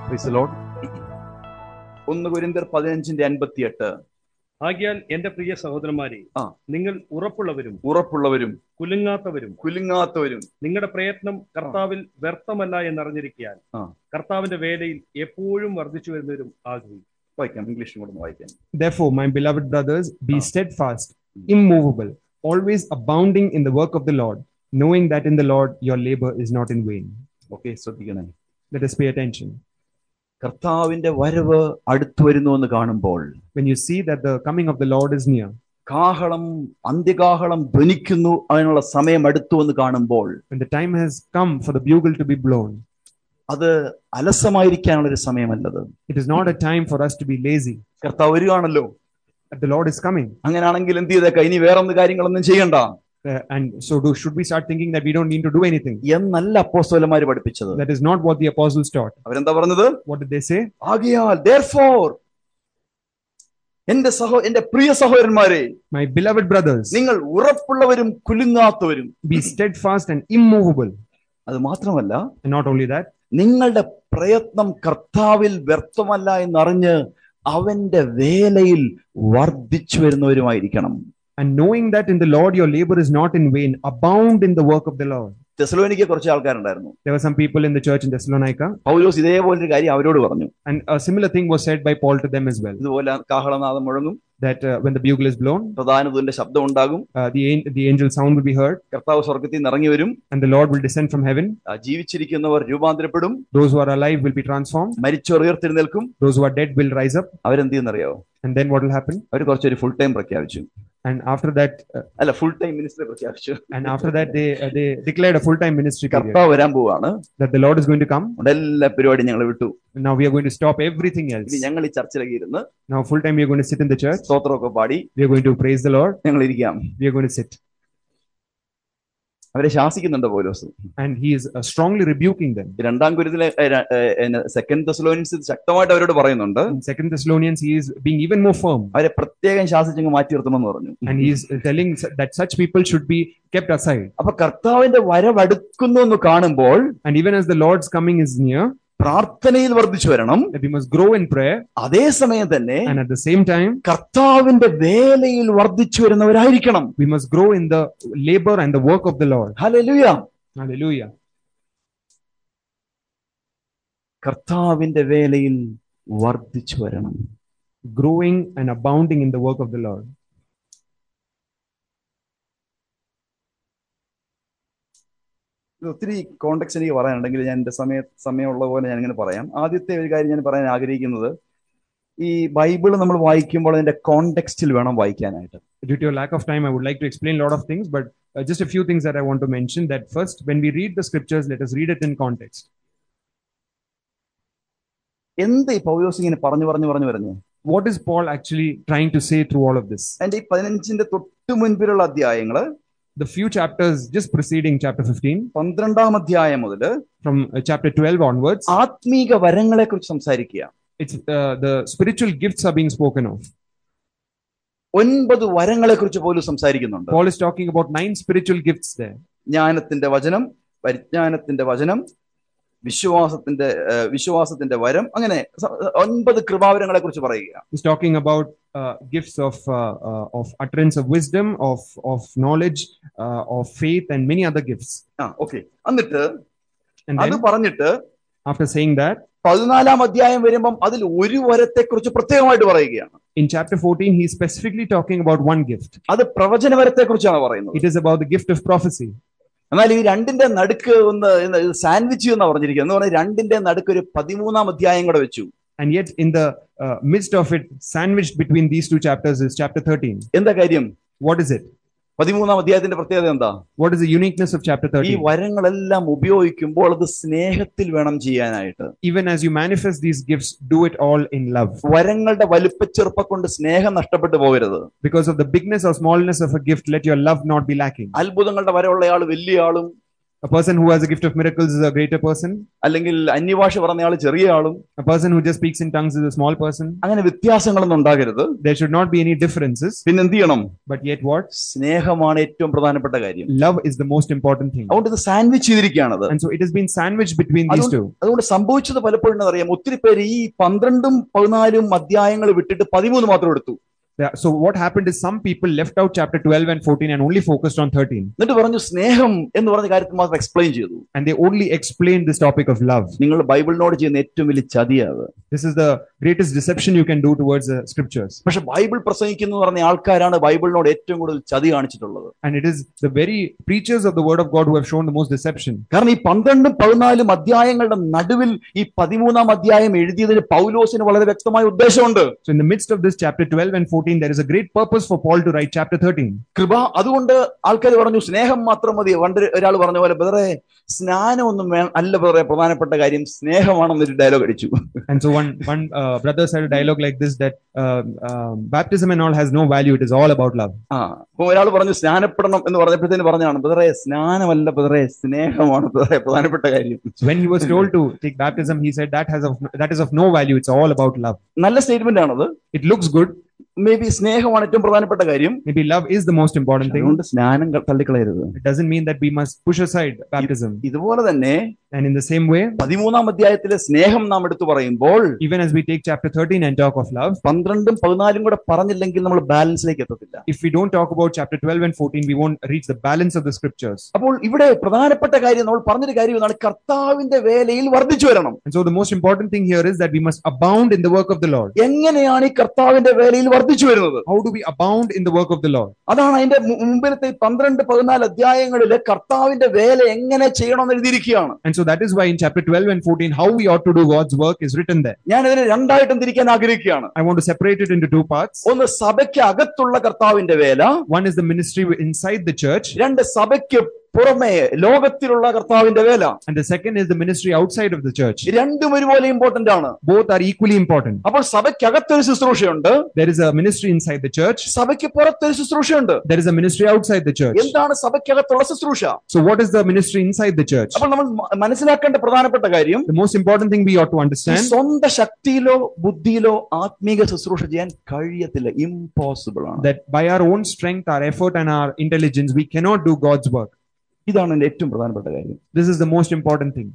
Praise the Lord. ഒന്ന് കുരിന്തർ പതിനഞ്ചിന്റെ അൻപത്തിയെട്ട് ആകിയാൽ എന്റെ പ്രിയ സഹോദരന്മാരെ ആ. നിങ്ങൾ ഉറപ്പുള്ളവരും ഉറപ്പുള്ളവരും കുലുങ്ങാത്തവരും കുലുങ്ങാത്തവരും നിങ്ങളുടെ പ്രയത്നം കർത്താവിൽ വ്യർത്ഥമല്ല എന്നറിഞ്ഞിരിക്കാൻ ആ. കർത്താവിന്റെ വേലയിൽ എപ്പോഴും വർദ്ധിച്ചു വരുന്നവരും ആകുകയും വായിക്കാം ഇംഗ്ലീഷും കൂടെ ഒന്ന് വായിക്കാം Therefore, my beloved brothers, be Ah. steadfast, immovable, always abounding in the work of the Lord, knowing that in the Lord your labor is not in vain. Okay ശ്രദ്ധിക്കണേ Let us pay attention. കർത്താവിന്റെ വരവ് അടുത്തു വരുന്നു എന്ന് കാണുമ്പോൾ When you see that the coming of the Lord is near, കാഹളം അന്ത്യകാഹളം ധ്വനിക്കുന്നു അതിനുള്ള സമയം അടുത്തു എന്ന് കാണുമ്പോൾ when the time has come for the bugle to be blown, അത് അലസമായിരിക്കാനുള്ള ഒരു സമയമല്ലത് it is not a time for us to be lazy. കർത്താവ് വരികയാണല്ലോ That the Lord is coming. അങ്ങനെയാണെങ്കിൽ എന്ത് ചെയ്തേക്കാം ഇനി വേറൊന്ന് കാര്യങ്ങളൊന്നും ചെയ്യണ്ട Uh, and so, do, should we start thinking that we don't need to do anything? എന്നല്ല അപ്പോസ്തലന്മാര് പഠിപ്പിച്ചത് That is not what the apostles taught. അവരെന്താ പറഞ്ഞത് What did they say? ആകയാൽ therefore എന്റെ സഹോ എന്റെ പ്രിയ സഹോദരന്മാരെ My beloved brothers, നിങ്ങൾ ഉറപ്പുള്ളവരും കുലുങ്ങാത്തവരും be steadfast and immovable. അത് മാത്രമല്ല And not only that, നിങ്ങളുടെ പ്രയത്നം കർത്താവിൽ വ്യർത്ഥമല്ല എന്നറിഞ്ഞ് അവന്റെ വേലയിൽ വർദ്ധിച്ചു വരുന്നവരുമായിരിക്കണം and knowing that in the Lord your labor is not in vain, abound in the work of the Lord. തെസലോനിക്ക് കുറച്ച് ആൾക്കാരുണ്ടായിരുന്നു There were some people in the church in Thessalonica, പൗലോസ് ഇതേപോലൊരു കാര്യം അവരോട് പറഞ്ഞു and a similar thing was said by Paul to them as well. ഇതുപോലെ കാഹളനാദം മുഴങ്ങും That uh, when the bugle is blown, പ്രധാനതുന്റെ ശബ്ദം ഉണ്ടാകും uh, the, an- the angel sound will be heard, കർത്താവ് സ്വർഗത്തിൽ നിന്ന് ഇറങ്ങി വരും and the Lord will descend from heaven. ആ, ജീവിച്ചിരിക്കുന്നവർ രൂപാന്തരപ്പെടും Those who are alive will be transformed, മരിച്ചവർ ഉയർത്തെഴുന്നേൽക്കും those who are dead will rise up. അവരെന്ത് ചെയ്യുന്നറിയോ And then what will happen? അവർ കുറച്ചൊരു ഫുൾ ടൈം പ്രഖ്യാപിച്ചു And after that, uh, അല്ല full time minister പ്രഖ്യാപിച്ചു and after that, they uh, they declared a full time ministry period കർത്താവ് വരാൻ പോവാണ് that the Lord is going to come. അതുകൊണ്ട് എല്ലാ പരിപാടിയും ഞങ്ങൾ വിട്ടു And now we are going to stop everything else. ഇനി ഞങ്ങൾ ഈ ചർച്ചിലൊക്കെ ഇരുന്ന് Now full time we are going to sit in the church. സ്തോത്രമൊക്കെ പാടി We are going to praise the Lord. ഞങ്ങൾ ഇരിക്കാം We are going to sit. അവരെ ശാസിക്കുന്നുണ്ട് Paulose And he is uh, strongly rebuking them. രണ്ടാം കുരുതിലെ second തെസലോനിൻസ് ശക്തമായിട്ട് അവരോട് പറയുന്നുണ്ട് In Second Thessalonians, he is being even more firm, അവരെ പ്രത്യേകം ശാസിച്ചങ്ങ് മാറ്റി നിർത്തണമെന്ന് പറഞ്ഞു and he is telling s- that such people should be kept aside. അപ്പൊ കർത്താവിന്റെ വരവടുക്കുന്നു എന്ന് കാണുമ്പോൾ And even as the Lord's coming is near, പ്രാർത്ഥനയിൽ വർദ്ധിച്ചു വരണം that we must grow in prayer, അതേസമയം തന്നെ and at the same time, കർത്താവിന്റെ വേലയിൽ വർദ്ധിച്ചു വരുന്നവരായിരിക്കണം we must grow in the labor and the work of the Lord. Hallelujah Hallelujah. കർത്താവിന്റെ വേലയിൽ വർദ്ധിച്ചു വരണം Growing and abounding in the work of the Lord. ഇത് ഒത്തിരി കോണ്ടക്സ് എനിക്ക് പറയാനുണ്ടെങ്കിൽ ഞാൻ എന്റെ സമയ സമയമുള്ള പോലെ ഞാൻ ഇങ്ങനെ പറയാം ആദ്യത്തെ ഒരു കാര്യം ഞാൻ പറയാൻ ആഗ്രഹിക്കുന്നത് ഈ ബൈബിൾ നമ്മൾ വായിക്കുമ്പോൾ അതിന്റെ കോണ്ടെക്സ്റ്റിൽ വേണം വായിക്കാനായിട്ട് Due to a lack of time, I would like to explain a lot of things, but uh, just a few things that I want to mention. That first, when we read the scriptures, let us read it in context. എന്ത് ഈ പൗലോസ് ഇങ്ങനെ പറഞ്ഞു പറഞ്ഞു പറഞ്ഞു പറഞ്ഞു What is Paul actually trying to say through all of this? അതിന്റെ ഈ പതിനഞ്ചിന്റെ തൊട്ട് മുൻപിലുള്ള അധ്യായങ്ങള് The few chapters just preceding chapter 15, പന്ത്രണ്ടാം അധ്യായം മുതൽ from uh, chapter 12 onwards, ആത്മീക വരങ്ങളെ കുറിച്ച് സംസാരിക്കുക it's uh, the spiritual gifts are being spoken of. ഒൻപത് വരങ്ങളെ കുറിച്ച് പോലും സംസാരിക്കുന്നുണ്ട് Paul is talking about nine spiritual gifts there ജ്ഞാനത്തിന്റെ വചനം പരിജ്ഞാനത്തിന്റെ വചനം വിശ്വാസത്തിന്റെ ഏഹ്, വിശ്വാസത്തിന്റെ വരം അങ്ങനെ സ- ഒൻപത് കൃപാവരങ്ങളെ കുറിച്ച് പറയുക He's talking about uh, gifts of uh, uh, of utterance of wisdom, of of knowledge, uh, of faith, and many other gifts. ആ ഓക്കെ എന്നിട്ട് And അത് then, പറഞ്ഞിട്ട് after saying that, പതിനാലാം അധ്യായം വരുമ്പം അതിൽ ഒരു വരത്തെ കുറിച്ച് പ്രത്യേകമായിട്ട് പറയുകയാണ് in chapter 14, he's specifically talking about one gift. അത് പ്രവചനവരത്തെ കുറിച്ചാണ് പറയുന്നത് It is about the gift of prophecy. എന്നാൽ ഈ രണ്ടിന്റെ നടുക്ക് ഒന്ന് സാൻഡ്വിച്ച് എന്ന് പറഞ്ഞിരിക്കുക എന്ന് പറഞ്ഞാൽ രണ്ടിന്റെ നടുക്ക് ഒരു പതിമൂന്നാം അധ്യായം കൂടെ വെച്ചു And yet, in the uh, midst of it, sandwiched between these two chapters, is chapter 13. എന്താ കാര്യം What is it? പതിമൂന്നാം അധ്യായത്തിന്റെ പ്രത്യേകത എന്താ What is the uniqueness of chapter ഈ 13? വരങ്ങളെല്ലാം ഉപയോഗിക്കുമ്പോൾ അത് സ്നേഹത്തിൽ വേണം ചെയ്യാനായിട്ട് Even as you manifest these gifts, do it all in love. വരങ്ങളുടെ വലുപ്പച്ചെറുപ്പം കൊണ്ട് സ്നേഹം നഷ്ടപ്പെട്ടു പോകരുത് Because of the bigness or smallness of a gift, let your love not be lacking. അത്ഭുതങ്ങളുടെ വരമുള്ള ആള് വലിയ ആളും A person who has a gift of miracles is a greater person. അല്ലെങ്കിൽ അന്യഭാഷ പറഞ്ഞ ആൾ ചെറിയ ആളും A person who just speaks in tongues is a small person. അങ്ങനെ വ്യത്യാസങ്ങളൊന്നും ഉണ്ടാകരുത് There should not be any differences. പിന്നെ എന്ത് ചെയ്യണം But yet, what? സ്നേഹമാണ് ഏറ്റവും പ്രധാനപ്പെട്ട കാര്യം Love is the most important thing. അതുകൊണ്ട് ഇത് സാൻഡ്വിച്ച് ചെയ്തിരിക്കുകയാണത് And so it has been sandwiched between these two. അതുകൊണ്ട് സംഭവിച്ചത് പലപ്പോഴും എന്താ അറിയാം ഒത്തിരി പേര് ഈ പന്ത്രണ്ടും പതിനാലും അധ്യായങ്ങൾ വിട്ടിട്ട് പതിമൂന്ന് മാത്രം എടുത്തു Yeah, So what happened is some people left out chapter 12 and 14 and only focused on 13. എന്നിട്ട് പറഞ്ഞു സ്നേഹം എന്ന് പറഞ്ഞ കാര്യത്തിൽ മാത്രം എക്സ്പ്ലെയിൻ ചെയ്തു And they only explained this topic of love. നിങ്ങൾ ബൈബിളിനോട് ചെയ്യുന്ന ഏറ്റവും വലിയ ചതിയാത് This is the greatest deception you can do towards the scriptures. പക്ഷെ ബൈബിൾ പ്രസംഗിക്കുന്നു എന്ന് പറഞ്ഞ ആൾക്കാരാണ് ബൈബിളിനോട് ഏറ്റവും കൂടുതൽ ചതി കാണിച്ചിട്ടുള്ളത് And it is the very preachers of the word of God who have shown the most deception. കാരണം ഈ പന്ത്രണ്ടും പതിനാലും അധ്യായങ്ങളുടെ നടുവിൽ ഈ പതിമൂന്നാം അധ്യായം എഴുതിയതിന് പൗലോസിന് വളരെ വ്യക്തമായ ഉദ്ദേശമുണ്ട് So in the midst of this chapter 12 and 14, there is a great purpose for Paul to write chapter 13. കൃപ അതുകൊണ്ട് ആൾക്കാർ പറഞ്ഞു സ്നേഹം മാത്രം മതി പണ്ട് ഒരാൾ പറഞ്ഞ പോലെ ബദറെ സ്നാനമൊന്നും വേ അല്ല ബദറെ പ്രധാനപ്പെട്ട കാര്യം സ്നേഹമാണെന്നൊരു ഡയലോഗ് അടിച്ചു And so one one uh, brother said a dialogue like this that um um, baptism and all has no value. It is all about love. ആ അപ്പൊ ഒരാൾ പറഞ്ഞു സ്നാനപ്പെടണം എന്ന് പറഞ്ഞപ്പോഴത്തേന് പറഞ്ഞാണ് ബദറെ സ്നാനമല്ല ബദറെ സ്നേഹമാണ് ബദറെ പ്രധാനപ്പെട്ട കാര്യം So when he was told to take baptism, he said that has of that is of no value. It's all about love. നല്ല സ്റ്റേറ്റ്മെന്റ് ആണത് It looks good. May be സ്നേഹമാണ് ഏറ്റവും പ്രധാനപ്പെട്ട കാര്യം Maybe love is the most important thing. അതുകൊണ്ട് സ്നാനം ക- തള്ളിക്കളയരുത് It doesn't mean that we must push aside baptism. ഇതുപോലെ തന്നെ And in the same way, പതിമൂന്നാം അധ്യായത്തിലെ സ്നേഹം നാം എടുത്തു പറയുമ്പോൾ even as we take chapter 13 and talk of love, പന്ത്രണ്ടും പതിനാലും കൂടെ പറഞ്ഞില്ലെങ്കിൽ നമ്മൾ ബാലൻസിലേക്ക് എത്തത്തില്ല if we don't talk about chapter 12 and 14, we won't reach the balance of the scriptures. അപ്പോൾ ഇവിടെ പ്രധാനപ്പെട്ട കാര്യം നമ്മൾ പറഞ്ഞൊരു കാര്യം ഇതാണ് കർത്താവിന്റെ വേലയിൽ വർദ്ധിച്ചു വരണം And so the most important thing here is that we must abound in the work of the Lord. എങ്ങനെയാണ് ഈ കർത്താവിന്റെ വേലയിൽ വർദ്ധിച്ചു വരുന്നത് How do we abound in the work of the Lord? അതാണ് അതിന്റെ മു- മുമ്പിലത്തെ ഈ പന്ത്രണ്ട് പതിനാല് അധ്യായങ്ങളിൽ കർത്താവിന്റെ വേല എങ്ങനെ ചെയ്യണമെന്ന് എഴുതിയിരിക്കുകയാണ് And so that is why in chapter 12 and 14, how we ought to do God's work is written there. ഞാൻ ഇതിനെ രണ്ടായിട്ടും തിരിക്കാൻ ആഗ്രഹിക്കുകയാണ് I want to separate it into two parts. ഒന്ന് സഭയ്ക്ക് അകത്തുള്ള കർത്താവിന്റെ വേല One is the ministry inside the church, രണ്ട് സഭയ്ക്ക് പുറമേ ലോകത്തിലുള്ള കർത്താവിന്റെ വേല and the second is the ministry outside of the church. രണ്ടും ഒരുപോലെ ഇമ്പോർട്ടന്റ് ആണ് Both are equally important. അപ്പോൾ സഭയ്ക്കകത്തൊരു ശുശ്രൂഷയുണ്ട് There is a ministry inside the church, സഭയ്ക്ക് പുറത്തൊരു ശുശ്രൂഷയുണ്ട് there is a ministry outside the church. എന്താണ് സഭയ്ക്കകത്തുള്ള ശുശ്രൂഷ So, what is the ministry inside the church? അപ്പോൾ നമ്മൾ മ- മനസ്സിലാക്കേണ്ട പ്രധാനപ്പെട്ട കാര്യം The most important thing we ought to ഈ understand സ്വന്തം ശക്തിയിലോ ബുദ്ധിയിലോ ആത്മീക ശുശ്രൂഷ ചെയ്യാൻ കഴിയത്തില്ല ഇമ്പോസിബിൾ ആണ് that by our own strength, our effort, and our intelligence, we cannot do God's work. ഇതാണ് എന്റെ ഏറ്റവും പ്രധാനപ്പെട്ട കാര്യം This is the most important thing.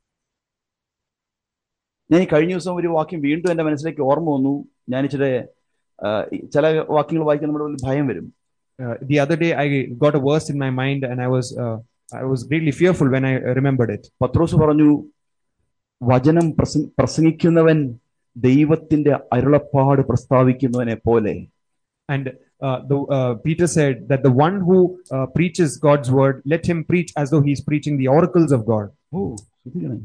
ഞാൻ ഈ കഴിഞ്ഞ ദിവസം ഒരു വാക്യം വീണ്ടും എന്റെ മനസ്സിലേക്ക് ഓർമ്മ വന്നു ഞാൻ ഇച്ചിരി ആ, ഈ ചില വാക്യങ്ങൾ വായിക്കാൻ നമ്മുടെ ഉള്ളിൽ ഭയം വരും Uh, the other day, I got a verse in my mind, and I was uh, I was greatly fearful when I uh, remembered it. പത്രോസ് പറഞ്ഞു വചനം പ്രസംഗ- പ്രസംഗിക്കുന്നവൻ ദൈവത്തിന്റെ അരുളപ്പാട് പ്രസ്താവിക്കുന്നവനെ പോലെ And uh, the uh, Peter said that the one who uh, preaches God's word, let him preach as though he's preaching the oracles of God. ഓ ശ്രദ്ധിക്കണേ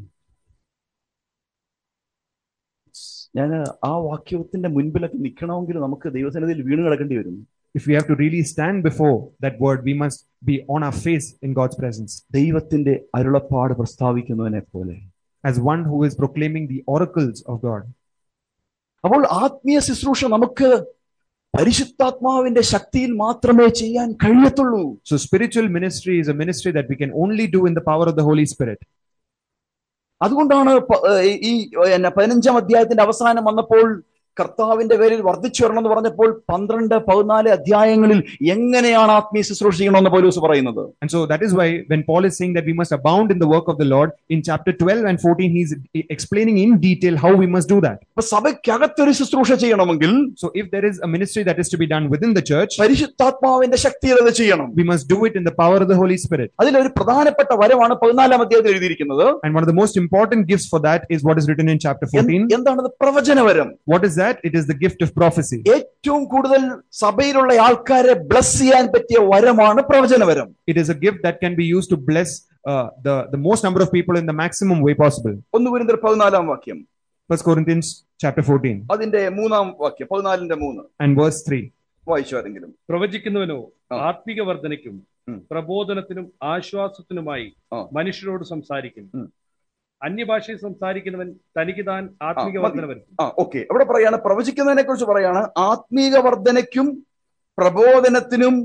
ഞാൻ ആ വാക്യത്തിന്റെ മുൻപിലൊക്കെ നിൽക്കണമെങ്കിൽ നമുക്ക് ദൈവസന്നിധിയിൽ വീണ് കിടക്കേണ്ടി വരും If we have to really stand before that word, we must be on our face in God's presence ദൈവത്തിന്റെ അരുളപ്പാട് പ്രസ്താവിക്കുന്നവനെ പോലെ as one who is proclaiming the oracles of God. അപ്പോൾ ആത്മീയ ശുശ്രൂഷ നമുക്ക് പരിശുദ്ധാത്മാവിന്റെ ശക്തിയിൽ മാത്രമേ ചെയ്യാൻ കഴിയത്തുള്ളൂ So, spiritual ministry is a ministry that we can only do in the power of the Holy Spirit. അതുകൊണ്ടാണ് പ- ഏഹ് ഈ എന്നാ പതിനഞ്ചാം അധ്യായത്തിന്റെ അവസാനം വന്നപ്പോൾ കർത്താവിന്റെ പേരിൽ വർദ്ധിച്ചു വരണം എന്ന് പറഞ്ഞപ്പോൾ പന്ത്രണ്ട് പതിനാല് അധ്യായങ്ങളിൽ എങ്ങനെയാണ് ആത്മീയ ശുശ്രൂഷ ചെയ്യണമെന്ന് പൗലൂസ് പറയുന്നത് And so that is why when Paul is saying that we must abound in the work of the Lord, in chapter 12 and 14, he's explaining in detail how we must do that. അപ്പൊ സഭയ്ക്കകത്തൊരു ശുശ്രൂഷ ചെയ്യണമെങ്കിൽ So if there is a ministry that is to be done within the church, പരിശുദ്ധാത്മാവിന്റെ ശക്തിയിൽ അത് ചെയ്യണം we must do it in the power of the Holy Spirit. അതിലൊരു പ്രധാനപ്പെട്ട വരമാണ് പതിനാലാം അധ്യായത്തിൽ എഴുതിയിരിക്കുന്നത് And one of the most important gifts for that is what is written in chapter 14. എന്ത്- എന്താണത് പ്രവചനവരം What is that? It is the gift of prophecy. ഏറ്റവും കൂടുതൽ സഭയിലുള്ള ആൾക്കാരെ ബ്ലസ് ചെയ്യാൻ പറ്റിയ വരമാണ് പ്രവചനവരം It is a gift that can be used to bless uh, the, the most number of people in the maximum way possible. ഒന്ന് വരുന്ന പതിനാലാം വാക്യം First Corinthians chapter 14 അതിന്റെ മൂന്നാം വാക്യം പതിനാലിന്റെ മൂന്ന് and verse 3. വായിച്ചു ആരെങ്കിലും പ്രവചിക്കുന്നവനോ ആ. ആത്മിക വർധനയ്ക്കും ഉം. പ്രബോധനത്തിനും ആശ്വാസത്തിനുമായി ആ. മനുഷ്യരോട് സംസാരിക്കും ഉം. അന്യഭാഷയിൽ സംസാരിക്കുന്നവൻ തനിക്ക് താൻ ആത്മിക മതി. വർധന വരുത്തും ആ ഓക്കെ അവിടെ പറയാണ് പ്രവചിക്കുന്നതിനെ കുറിച്ച് പറയാണ് ആത്മീക വർധനയ്ക്കും പ്രബോധനത്തിനും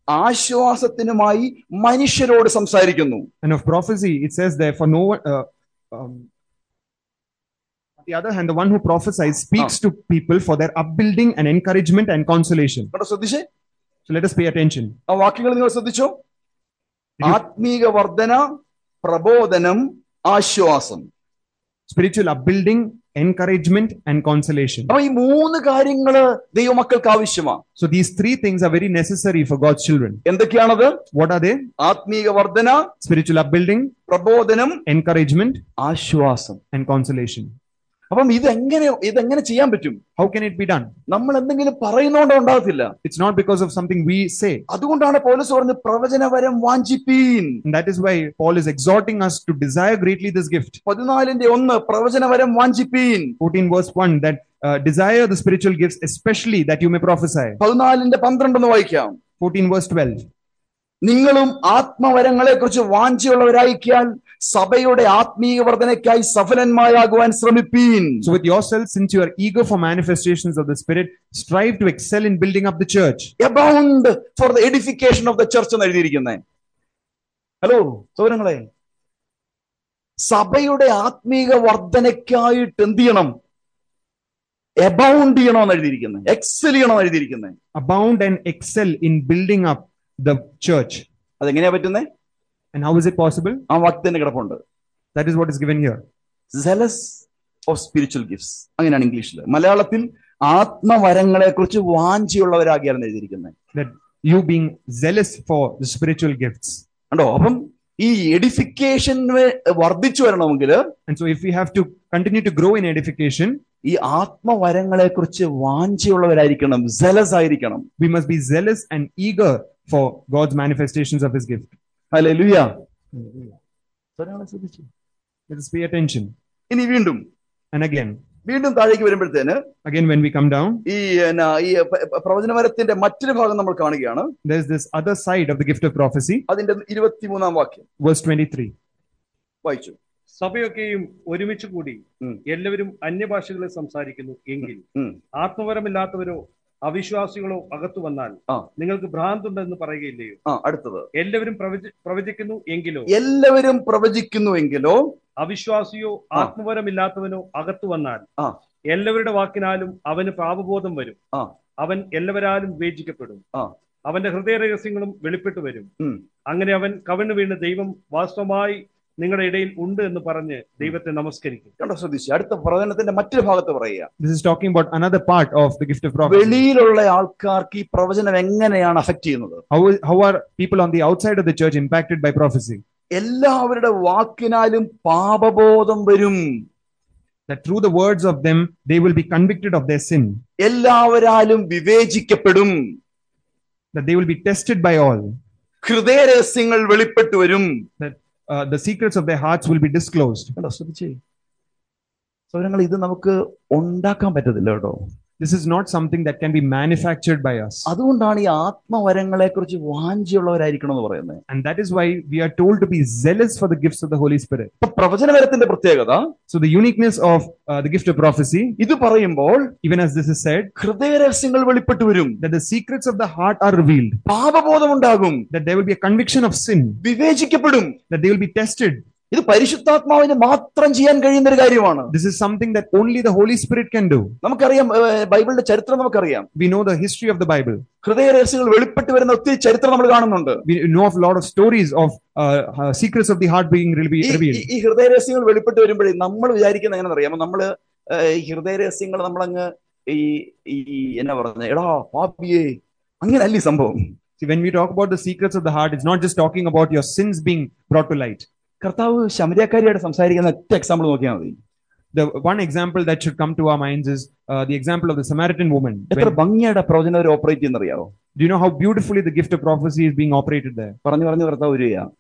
ആശ്വാസത്തിനുമായി മനുഷ്യരോട് സംസാരിക്കുന്നു And of prophecy, it says there, for no one. Uh, um, on the other hand, the one who prophesies speaks to people for their upbuilding and encouragement and consolation. കേട്ടോ ശ്രദ്ധിച്ചേ So let us pay attention. ആ വാക്യങ്ങൾ നിങ്ങൾ ശ്രദ്ധിച്ചോ Did you- ആത്മീക വർധന പ്രബോധനം ആശ്വാസം Spiritual upbuilding, encouragement, and consolation. അപ്പൊ ഈ മൂന്ന് കാര്യങ്ങള് ദൈവമക്കൾക്ക് ആവശ്യമാണ് So these three things are very necessary for God's children. എന്തൊക്കെയാണത് What are they? ആത്മീക വർധന Spiritual upbuilding, പ്രബോധനം encouragement, ആശ്വാസം and consolation. അപ്പം ഇതെങ്ങനെ ഇതെങ്ങനെ ചെയ്യാൻ പറ്റും How can it be done? നമ്മൾ എന്തെങ്കിലും പറയുന്നോണ്ടോ ഉണ്ടാകത്തില്ല It's not because of something we say. അതുകൊണ്ടാണ് പൗലസ് പറഞ്ഞ് പ്രവചനവരം വാഞ്ചിപ്പീൻ And that is why Paul is exhorting us to desire greatly this gift. പതിനാലിന്റെ ഒന്ന് പ്രവചനവരം വാഞ്ചിപ്പീൻ 14 verse 1 that uh, desire the spiritual gifts, especially that you may prophesy. പതിനാലിന്റെ പന്ത്രണ്ടെന്ന് വായിക്കാം 14 verse 12. നിങ്ങളും ആത്മവരങ്ങളെ കുറിച്ച് വാഞ്ചയുള്ളവരായിക്കാൻ സഭയുടെ ആത്മീയ വർധനയ്ക്കായി സഫലന്മാരാകുവാൻ ശ്രമിപ്പീൻ So, with yourselves, since you are eager for manifestations of the Spirit, strive to excel in building up the church. Abound for the edification of the church എന്ന് എഴുതിയിരിക്കുന്നത് ഹലോ സൗരങ്ങളെ സഭയുടെ ആത്മീക വർധനയ്ക്കായിട്ട് എന്ത് ചെയ്യണം എബൗണ്ട് ചെയ്യണമെന്ന് എഴുതിയിരിക്കുന്നത് എക്സൽ ചെയ്യണമെന്ന് എഴുതിയിരിക്കുന്നത് Abound and excel in building up the church. അതെങ്ങനെയാ പറ്റുന്നേ And how is it possible? ആ വാക്യത്തിന്റെ കിടപ്പുണ്ട് That is what is given here. Zealous of spiritual gifts അങ്ങനെയാണ് ഇംഗ്ലീഷിൽ മലയാളത്തിൽ ആത്മവരങ്ങളെ കുറിച്ച് വാഞ്ചിയുള്ളവരാകിയാണ് എഴുതിയിരിക്കുന്നത് That you being zealous for the spiritual gifts. കണ്ടോ അപ്പം ഈ എഡിഫിക്കേഷൻ വർദ്ധിച്ചു വരണമെങ്കിൽ And so, if we have to continue to grow in edification, ഈ ആത്മവരങ്ങളെ കുറിച്ച് വാഞ്ചയുള്ളവരായിരിക്കണം സെലസ് ആയിരിക്കണം we must be zealous and eager for God's manifestations of His gift. അല്ലെ ലുയ Let us pay attention. ഇനി വീണ്ടും And again, വീണ്ടും താഴേക്ക് വരുമ്പോഴത്തേന് again, when we come down, ഈ എന്നാ, ഈ പ- പ- പ്രവചനവരത്തിന്റെ മറ്റൊരു ഭാഗം നമ്മൾ കാണുകയാണ് there's this other side of the gift of prophecy, അതിന്റെ ഇരുപത്തിമൂന്നാം വാക്യം verse 23. വായിച്ചു സഭയൊക്കെയും ഒരുമിച്ച് കൂടി ഉം. എല്ലാവരും അന്യഭാഷകളിൽ സംസാരിക്കുന്നു എങ്കിൽ ഉം. ആത്മവരമില്ലാത്തവരോ അവിശ്വാസികളോ അകത്തു വന്നാൽ ആ. നിങ്ങൾക്ക് ഭ്രാന്തുണ്ടെന്ന് പറയുകയില്ലയോ ആ അടുത്തത് എല്ലാവരും പ്രവചി പ്രവചിക്കുന്നു എങ്കിലോ എല്ലാവരും പ്രവചിക്കുന്നുവെങ്കിലോ അവിശ്വാസിയോ ആത്മവരമില്ലാത്തവനോ അകത്തു വന്നാൽ ആ. എല്ലാവരുടെ വാക്കിനാലും അവന് പാപബോധം വരും ആ. അവൻ എല്ലാവരാലും വിവേചിക്കപ്പെടും ആ. അവന്റെ ഹൃദയ രഹസ്യങ്ങളും വെളിപ്പെട്ടു വരും ഉം. അങ്ങനെ അവൻ കവിണ് വീണ് ദൈവം വാസ്തവമായി നിങ്ങളുടെ ഇടയിൽ ഉണ്ട് എന്ന് പറഞ്ഞ് ദൈവത്തെ നമസ്കരിക്കും കണ്ടോ ശ്രദ്ധിച്ചു അടുത്ത പ്രവചനത്തിന്റെ മറ്റൊരു ഭാഗത്ത് പറയുക This is talking about another part of the gift of prophecy. വെളിയിലുള്ള ആൾക്കാർക്ക് ഈ പ്രവചനം എങ്ങനെയാണ് അഫക്ട് ചെയ്യുന്നത് How, is, how are people on the outside of the church impacted by prophecy? എല്ലാവരുടെ വാക്കിനാലും പാപബോധം വരും That through the words of them, they will be convicted of their sin, എല്ലാവരാലും വിവേചിക്കപ്പെടും that they will be tested by all, ഹൃദയരഹസ്യങ്ങൾ വെളിപ്പെട്ടു വരും uh, the secrets of their hearts will be disclosed. കണ്ടോ ശ്രദ്ധിച്ചേ സൗരങ്ങൾ ഇത് നമുക്ക് ഉണ്ടാക്കാൻ പറ്റത്തില്ല കേട്ടോ This is not something that can be manufactured by us. അതുകൊണ്ടാണ് ഈ ആത്മവരങ്ങളെ കുറിച്ച് വാഞ്ചിയുള്ളവരായിരിക്കണം എന്ന് പറയുന്നത് And that is why we are told to be zealous for the gifts of the Holy Spirit. ഇപ്പൊ പ്രവചനവരത്തിന്റെ പ്രത്യേകത So, the uniqueness of uh, the gift of prophecy, ഇത് പറയുമ്പോൾ even as this is said, ഹൃദയരഹസ്യങ്ങൾ വെളിപ്പെട്ടു വരും that the secrets of the heart are revealed, പാപബോധമുണ്ടാകും that there will be a conviction of sin, വിവേചിക്കപ്പെടും that they will be tested. ഇത് പരിശുദ്ധാത്മാവിന് മാത്രം ചെയ്യാൻ കഴിയുന്ന ഒരു കാര്യമാണ് This is something that only the Holy Spirit can do. നമുക്കറിയാം ഏഹ്, ബൈബിളിന്റെ ചരിത്രം നമുക്കറിയാം We know the history of the Bible. ഹൃദയരഹസ്യങ്ങൾ വെളിപ്പെട്ട് വരുന്ന ഒത്തിരി ചരിത്രം നമ്മൾ കാണുന്നുണ്ട് We know of a lot of stories of uh, uh, secrets of the heart being re- ഈ- revealed. ഈ- ഈ ഹൃദയരഹസ്യങ്ങൾ വെളിപ്പെട്ട് വരുമ്പോഴേ നമ്മൾ വിചാരിക്കുന്നത് എങ്ങനെ അറിയാമോ നമ്മള് ഏഹ്, ഈ ഹൃദയരഹസ്യങ്ങൾ നമ്മളങ്ങ് ഈ ഈ എന്നാ പറഞ്ഞ എടാ പാപ്പിയേ അങ്ങനല്ല ഈ സംഭവം See, when we talk about the secrets of the heart, it's not just talking about your sins being brought to light. കർത്താവ് ശമരിയാക്കാരിയായിട്ട് സംസാരിക്കുന്ന ഒറ്റ എക്സാമ്പിൾ നോക്കിയാൽ മതി The one example that should come to our minds is uh, the example of the Samaritan woman. എത്ര When- ഭംഗിയായിട്ട് പ്രവചനം അവർ operate ചെയ്യുന്ന അറിയാവോ do you know how beautifully the gift of prophecy is being operated there? പറഞ്ഞു പറഞ്ഞു കർത്താവ് വരിക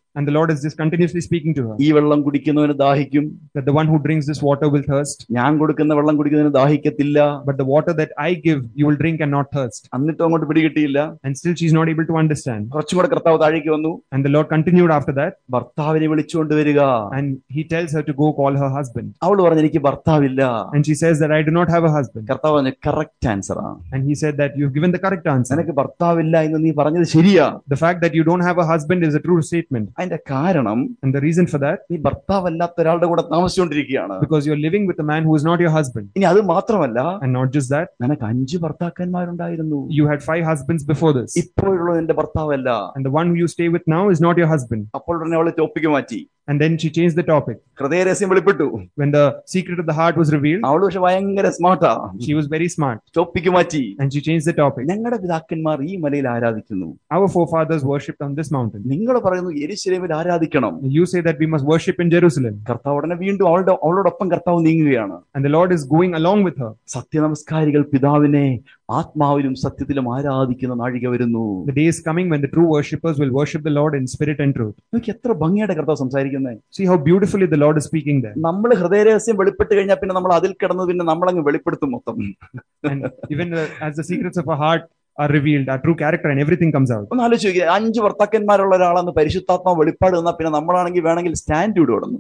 And the Lord is just continuously speaking to her ഈ വെള്ളം കുടിക്കുന്നവന് ദാഹിക്കും that the one who drinks this water will thirst, ഞാൻ കൊടുക്കുന്ന വെള്ളം കുടിക്കുന്നതിന് ദാഹിക്കത്തില്ല but the water that I give, you will drink and not thirst. എന്നിട്ടും അങ്ങോട്ട് പിടികിട്ടിയില്ല And still she's not able to understand. കുറച്ചും കൂടെ കർത്താവ് താഴേക്ക് വന്നു And the Lord continued after that, ഭർത്താവിനെ വിളിച്ചുകൊണ്ട് വരിക and he tells her to go call her husband. അവൾ പറഞ്ഞു എനിക്ക് ഭർത്താവില്ല And she says that I do not have a husband. കർത്താവ് പറഞ്ഞു കറക്റ്റ് ആൻസർ ആ And he said that you've given the correct answer. നിനക്ക് ഭർത്താവില്ല എന്ന് നീ പറഞ്ഞത് ശരിയാ The fact that you don't have a husband is a true statement. അതിന്റെ കാരണം And the reason for that, നീ ഭർത്താവല്ലാത്ത ഒരാളുടെ കൂടെ താമസിച്ചുകൊണ്ടിരിക്കുകയാണ് because you're living with a man who is not your husband. ഇനി അത് മാത്രമല്ല And not just that, നിനക്ക് അഞ്ച് ഭർത്താക്കന്മാരുണ്ടായിരുന്നു you had five husbands before this. ഇപ്പോഴുള്ള എന്റെ ഭർത്താവല്ല And the one who you stay with now is not your husband. അപ്പോൾ ഉടനെ അവള് ടോപ്പിക്ക് മാറ്റി And then she changed the topic. ഹൃദയരഹസ്യം വെളിപ്പെട്ടു When the secret of the heart was revealed, അവള് പക്ഷെ ഭയങ്കര സ്മാർട്ടാ she was very smart topic മാറ്റി and she changed the topic. ഞങ്ങളുടെ പിതാക്കന്മാർ ഈ മലയിൽ ആരാധിക്കുന്നു Our forefathers worshipped on this mountain. നിങ്ങൾ പറയുന്നു എരിശിലേമിൽ ആരാധിക്കണം You say that we must worship in Jerusalem. കർത്താവ് ഉടനെ വീണ്ടും അവളുടെ അവളോടൊപ്പം കർത്താവ് നീങ്ങുകയാണ് And the Lord is going along with her. സത്യനമസ്കാരികൾ പിതാവിനെ ആത്മാവിലും സത്യത്തിലും ആരാധിക്കുന്ന നാഴിക വരുന്നു The day is coming when the true worshippers will worship the Lord in spirit and truth. നോക്കി എത്ര ഭംഗിയായിട്ട് കർത്താവ് സംസാരിക്കുന്നത് See how beautifully the Lord is speaking there. നമ്മൾ ഹൃദയരഹസ്യം വെളിപ്പെട്ട് കഴിഞ്ഞാൽ പിന്നെ നമ്മൾ അതിൽ കിടന്ന് പിന്നെ നമ്മളങ്ങ് വെളിപ്പെടുത്തും മൊത്തം And even uh, as the secrets of our heart are revealed, our true character and everything comes out. ഒന്ന് ആലോചിച്ച് നോക്കിയേ അഞ്ച് ഭർത്താക്കന്മാരുള്ള ഒരാളെന്ന് പരിശുദ്ധാത്മാവ് വെളിപ്പാട് തന്നാൽ പിന്നെ നമ്മളാണെങ്കിൽ വേണമെങ്കിൽ സ്റ്റാൻഡ് ഇടും കിടന്നു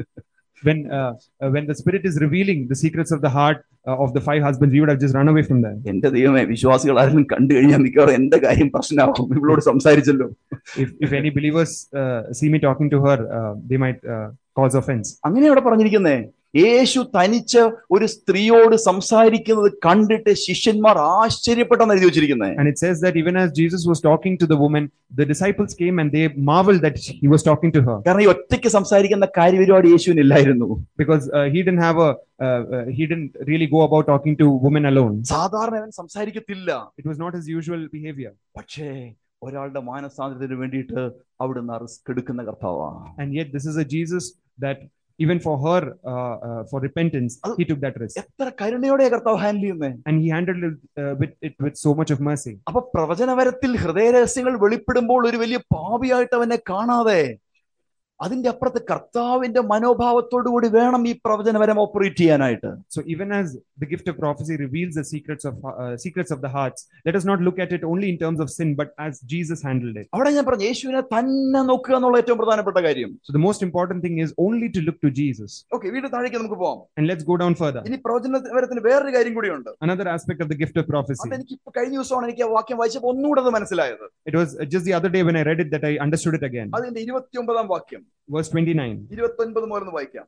When uh, uh, when the Spirit is revealing the secrets of the heart uh, of the five husbands, we would have just run away from them. എന്റെ ദൈവമേ വിശ്വാസികൾ ആരെങ്കിലും കണ്ടു കഴിഞ്ഞാൽ മിക്കവാറും എന്റെ കാര്യം പ്രശ്നമാകും ഇവളോട് സംസാരിച്ചല്ലോ If if any believers uh, see me talking to her, uh, they might uh, cause offense. അങ്ങനെ അവിടെ പറഞ്ഞിരിക്കുന്നേ യേശു തനിച്ച് ഒരു സ്ത്രീയോട് സംസാരിക്കുന്നത് കണ്ടിട്ട് ശിഷ്യന്മാർ ആശ്ചര്യപ്പെട്ടെന്ന് എഴുതി വെച്ചിരിക്കുന്നത് And it says that even as Jesus was talking to the woman, the disciples came and they marveled that he was talking to her കാരണം ഈ ഒറ്റയ്ക്ക് സംസാരിക്കുന്ന കാര്യപരിപാടി യേശുവിനില്ലായിരുന്നു because uh, he didn't have a uh, uh, he didn't really go about talking to women alone. സാധാരണ അവൻ സംസാരിക്കത്തില്ല It was not his usual behavior. പക്ഷേ ഒരാളുടെ മാനസാന്തരത്തിന് വേണ്ടിയിട്ട് അവിടുന്ന് റിസ്ക് എടുക്കുന്ന കർത്താവാ And yet, this is a Jesus that even for her uh, uh, for repentance, he took that risk എത്ര കരുണയോടെ കർത്താവ് ഹാൻഡിൽ ചെയ്യുന്നേ and he handled it, uh, with it with so much of mercy. അപ്പൊ പ്രവചനവരത്തിൽ ഹൃദയരഹസ്യങ്ങൾ വെളിപ്പെടുമ്പോൾ ഒരു വലിയ പാപിയായിട്ട് അവനെ കാണാതെ അതിന്റെ അപ്പുറത്ത് കർത്താവിന്റെ മനോഭാവത്തോടു കൂടി വേണം ഈ പ്രവചനവരം ഓപ്പറേറ്റ് ചെയ്യാനായിട്ട് So even as the gift of prophecy reveals the secrets of uh, secrets of the hearts, let us not look at it only in terms of sin, but as Jesus handled it. അവിടെ ഞാൻ പറഞ്ഞു യേശുവിനെ തന്നെ നോക്കുക എന്നുള്ള ഏറ്റവും പ്രധാനപ്പെട്ട കാര്യം So the most important thing is only to look to Jesus. Okay വീണ്ടും താഴേക്ക് നമുക്ക് പോവാം And let's go down further. ഇനി പ്രവചനവരത്തിന് വേറൊരു കാര്യം കൂടിയുണ്ട് Another aspect of the gift of prophecy. അത് എനിക്ക് ഇപ്പൊ കഴിഞ്ഞ ദിവസമാണ് എനിക്ക് ആ വാക്യം വായിച്ചപ്പോൾ ഒന്നുകൂടെ അത് മനസ്സിലായത് It was uh, just the other day when I read it that I understood it again. അതിന്റെ ഇരുപത്തി ഒമ്പതാം വാക്യം Verse 29. ഇരുപത്തി ഒൻപത് മുതൽ വായിക്കാം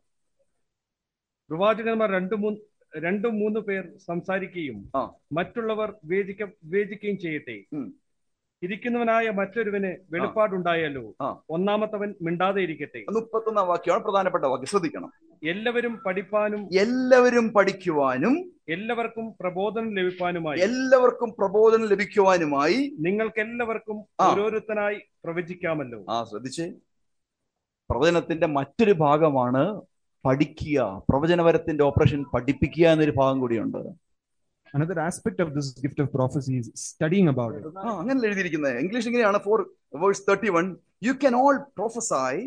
പ്രവാചകന്മാർ രണ്ടു മൂന്ന് രണ്ടും മൂന്ന് പേർ സംസാരിക്കുകയും ആ. മറ്റുള്ളവർ വേദിക്ക വേദിക്കുകയും ചെയ്യട്ടെ ഉം. ഇരിക്കുന്നവനായ മറ്റൊരുവന് വെളിപ്പാടുണ്ടായാലോ ആ. ഒന്നാമത്തവൻ മിണ്ടാതെ ഇരിക്കട്ടെ മുപ്പത്തൊന്നാം വാക്യമാണ് പ്രധാനപ്പെട്ട വാക്യം ശ്രദ്ധിക്കണം എല്ലാവരും പഠിപ്പാനും എല്ലാവരും പഠിക്കുവാനും എല്ലാവർക്കും പ്രബോധനം ലഭിപ്പാനുമായി എല്ലാവർക്കും പ്രബോധനം ലഭിക്കുവാനുമായി നിങ്ങൾക്ക് എല്ലാവർക്കും ആ. ഓരോരുത്തനായി പ്രവചിക്കാമല്ലോ ആ ശ്രദ്ധിച്ചേ പ്രവചനത്തിന്റെ മറ്റൊരു ഭാഗമാണ് പഠിക്കുക പ്രവചനവരത്തിന്റെ ഓപ്പറേഷൻ പഠിപ്പിക്കുക എന്നൊരു ഭാഗം കൂടിയുണ്ട് Another aspect of this gift of prophecy is studying about it. ആ അങ്ങനെ എഴുതിയിരിക്കുന്നത് ഇംഗ്ലീഷ് ഇങ്ങനെയാണ് for verse thirty one you can all prophesy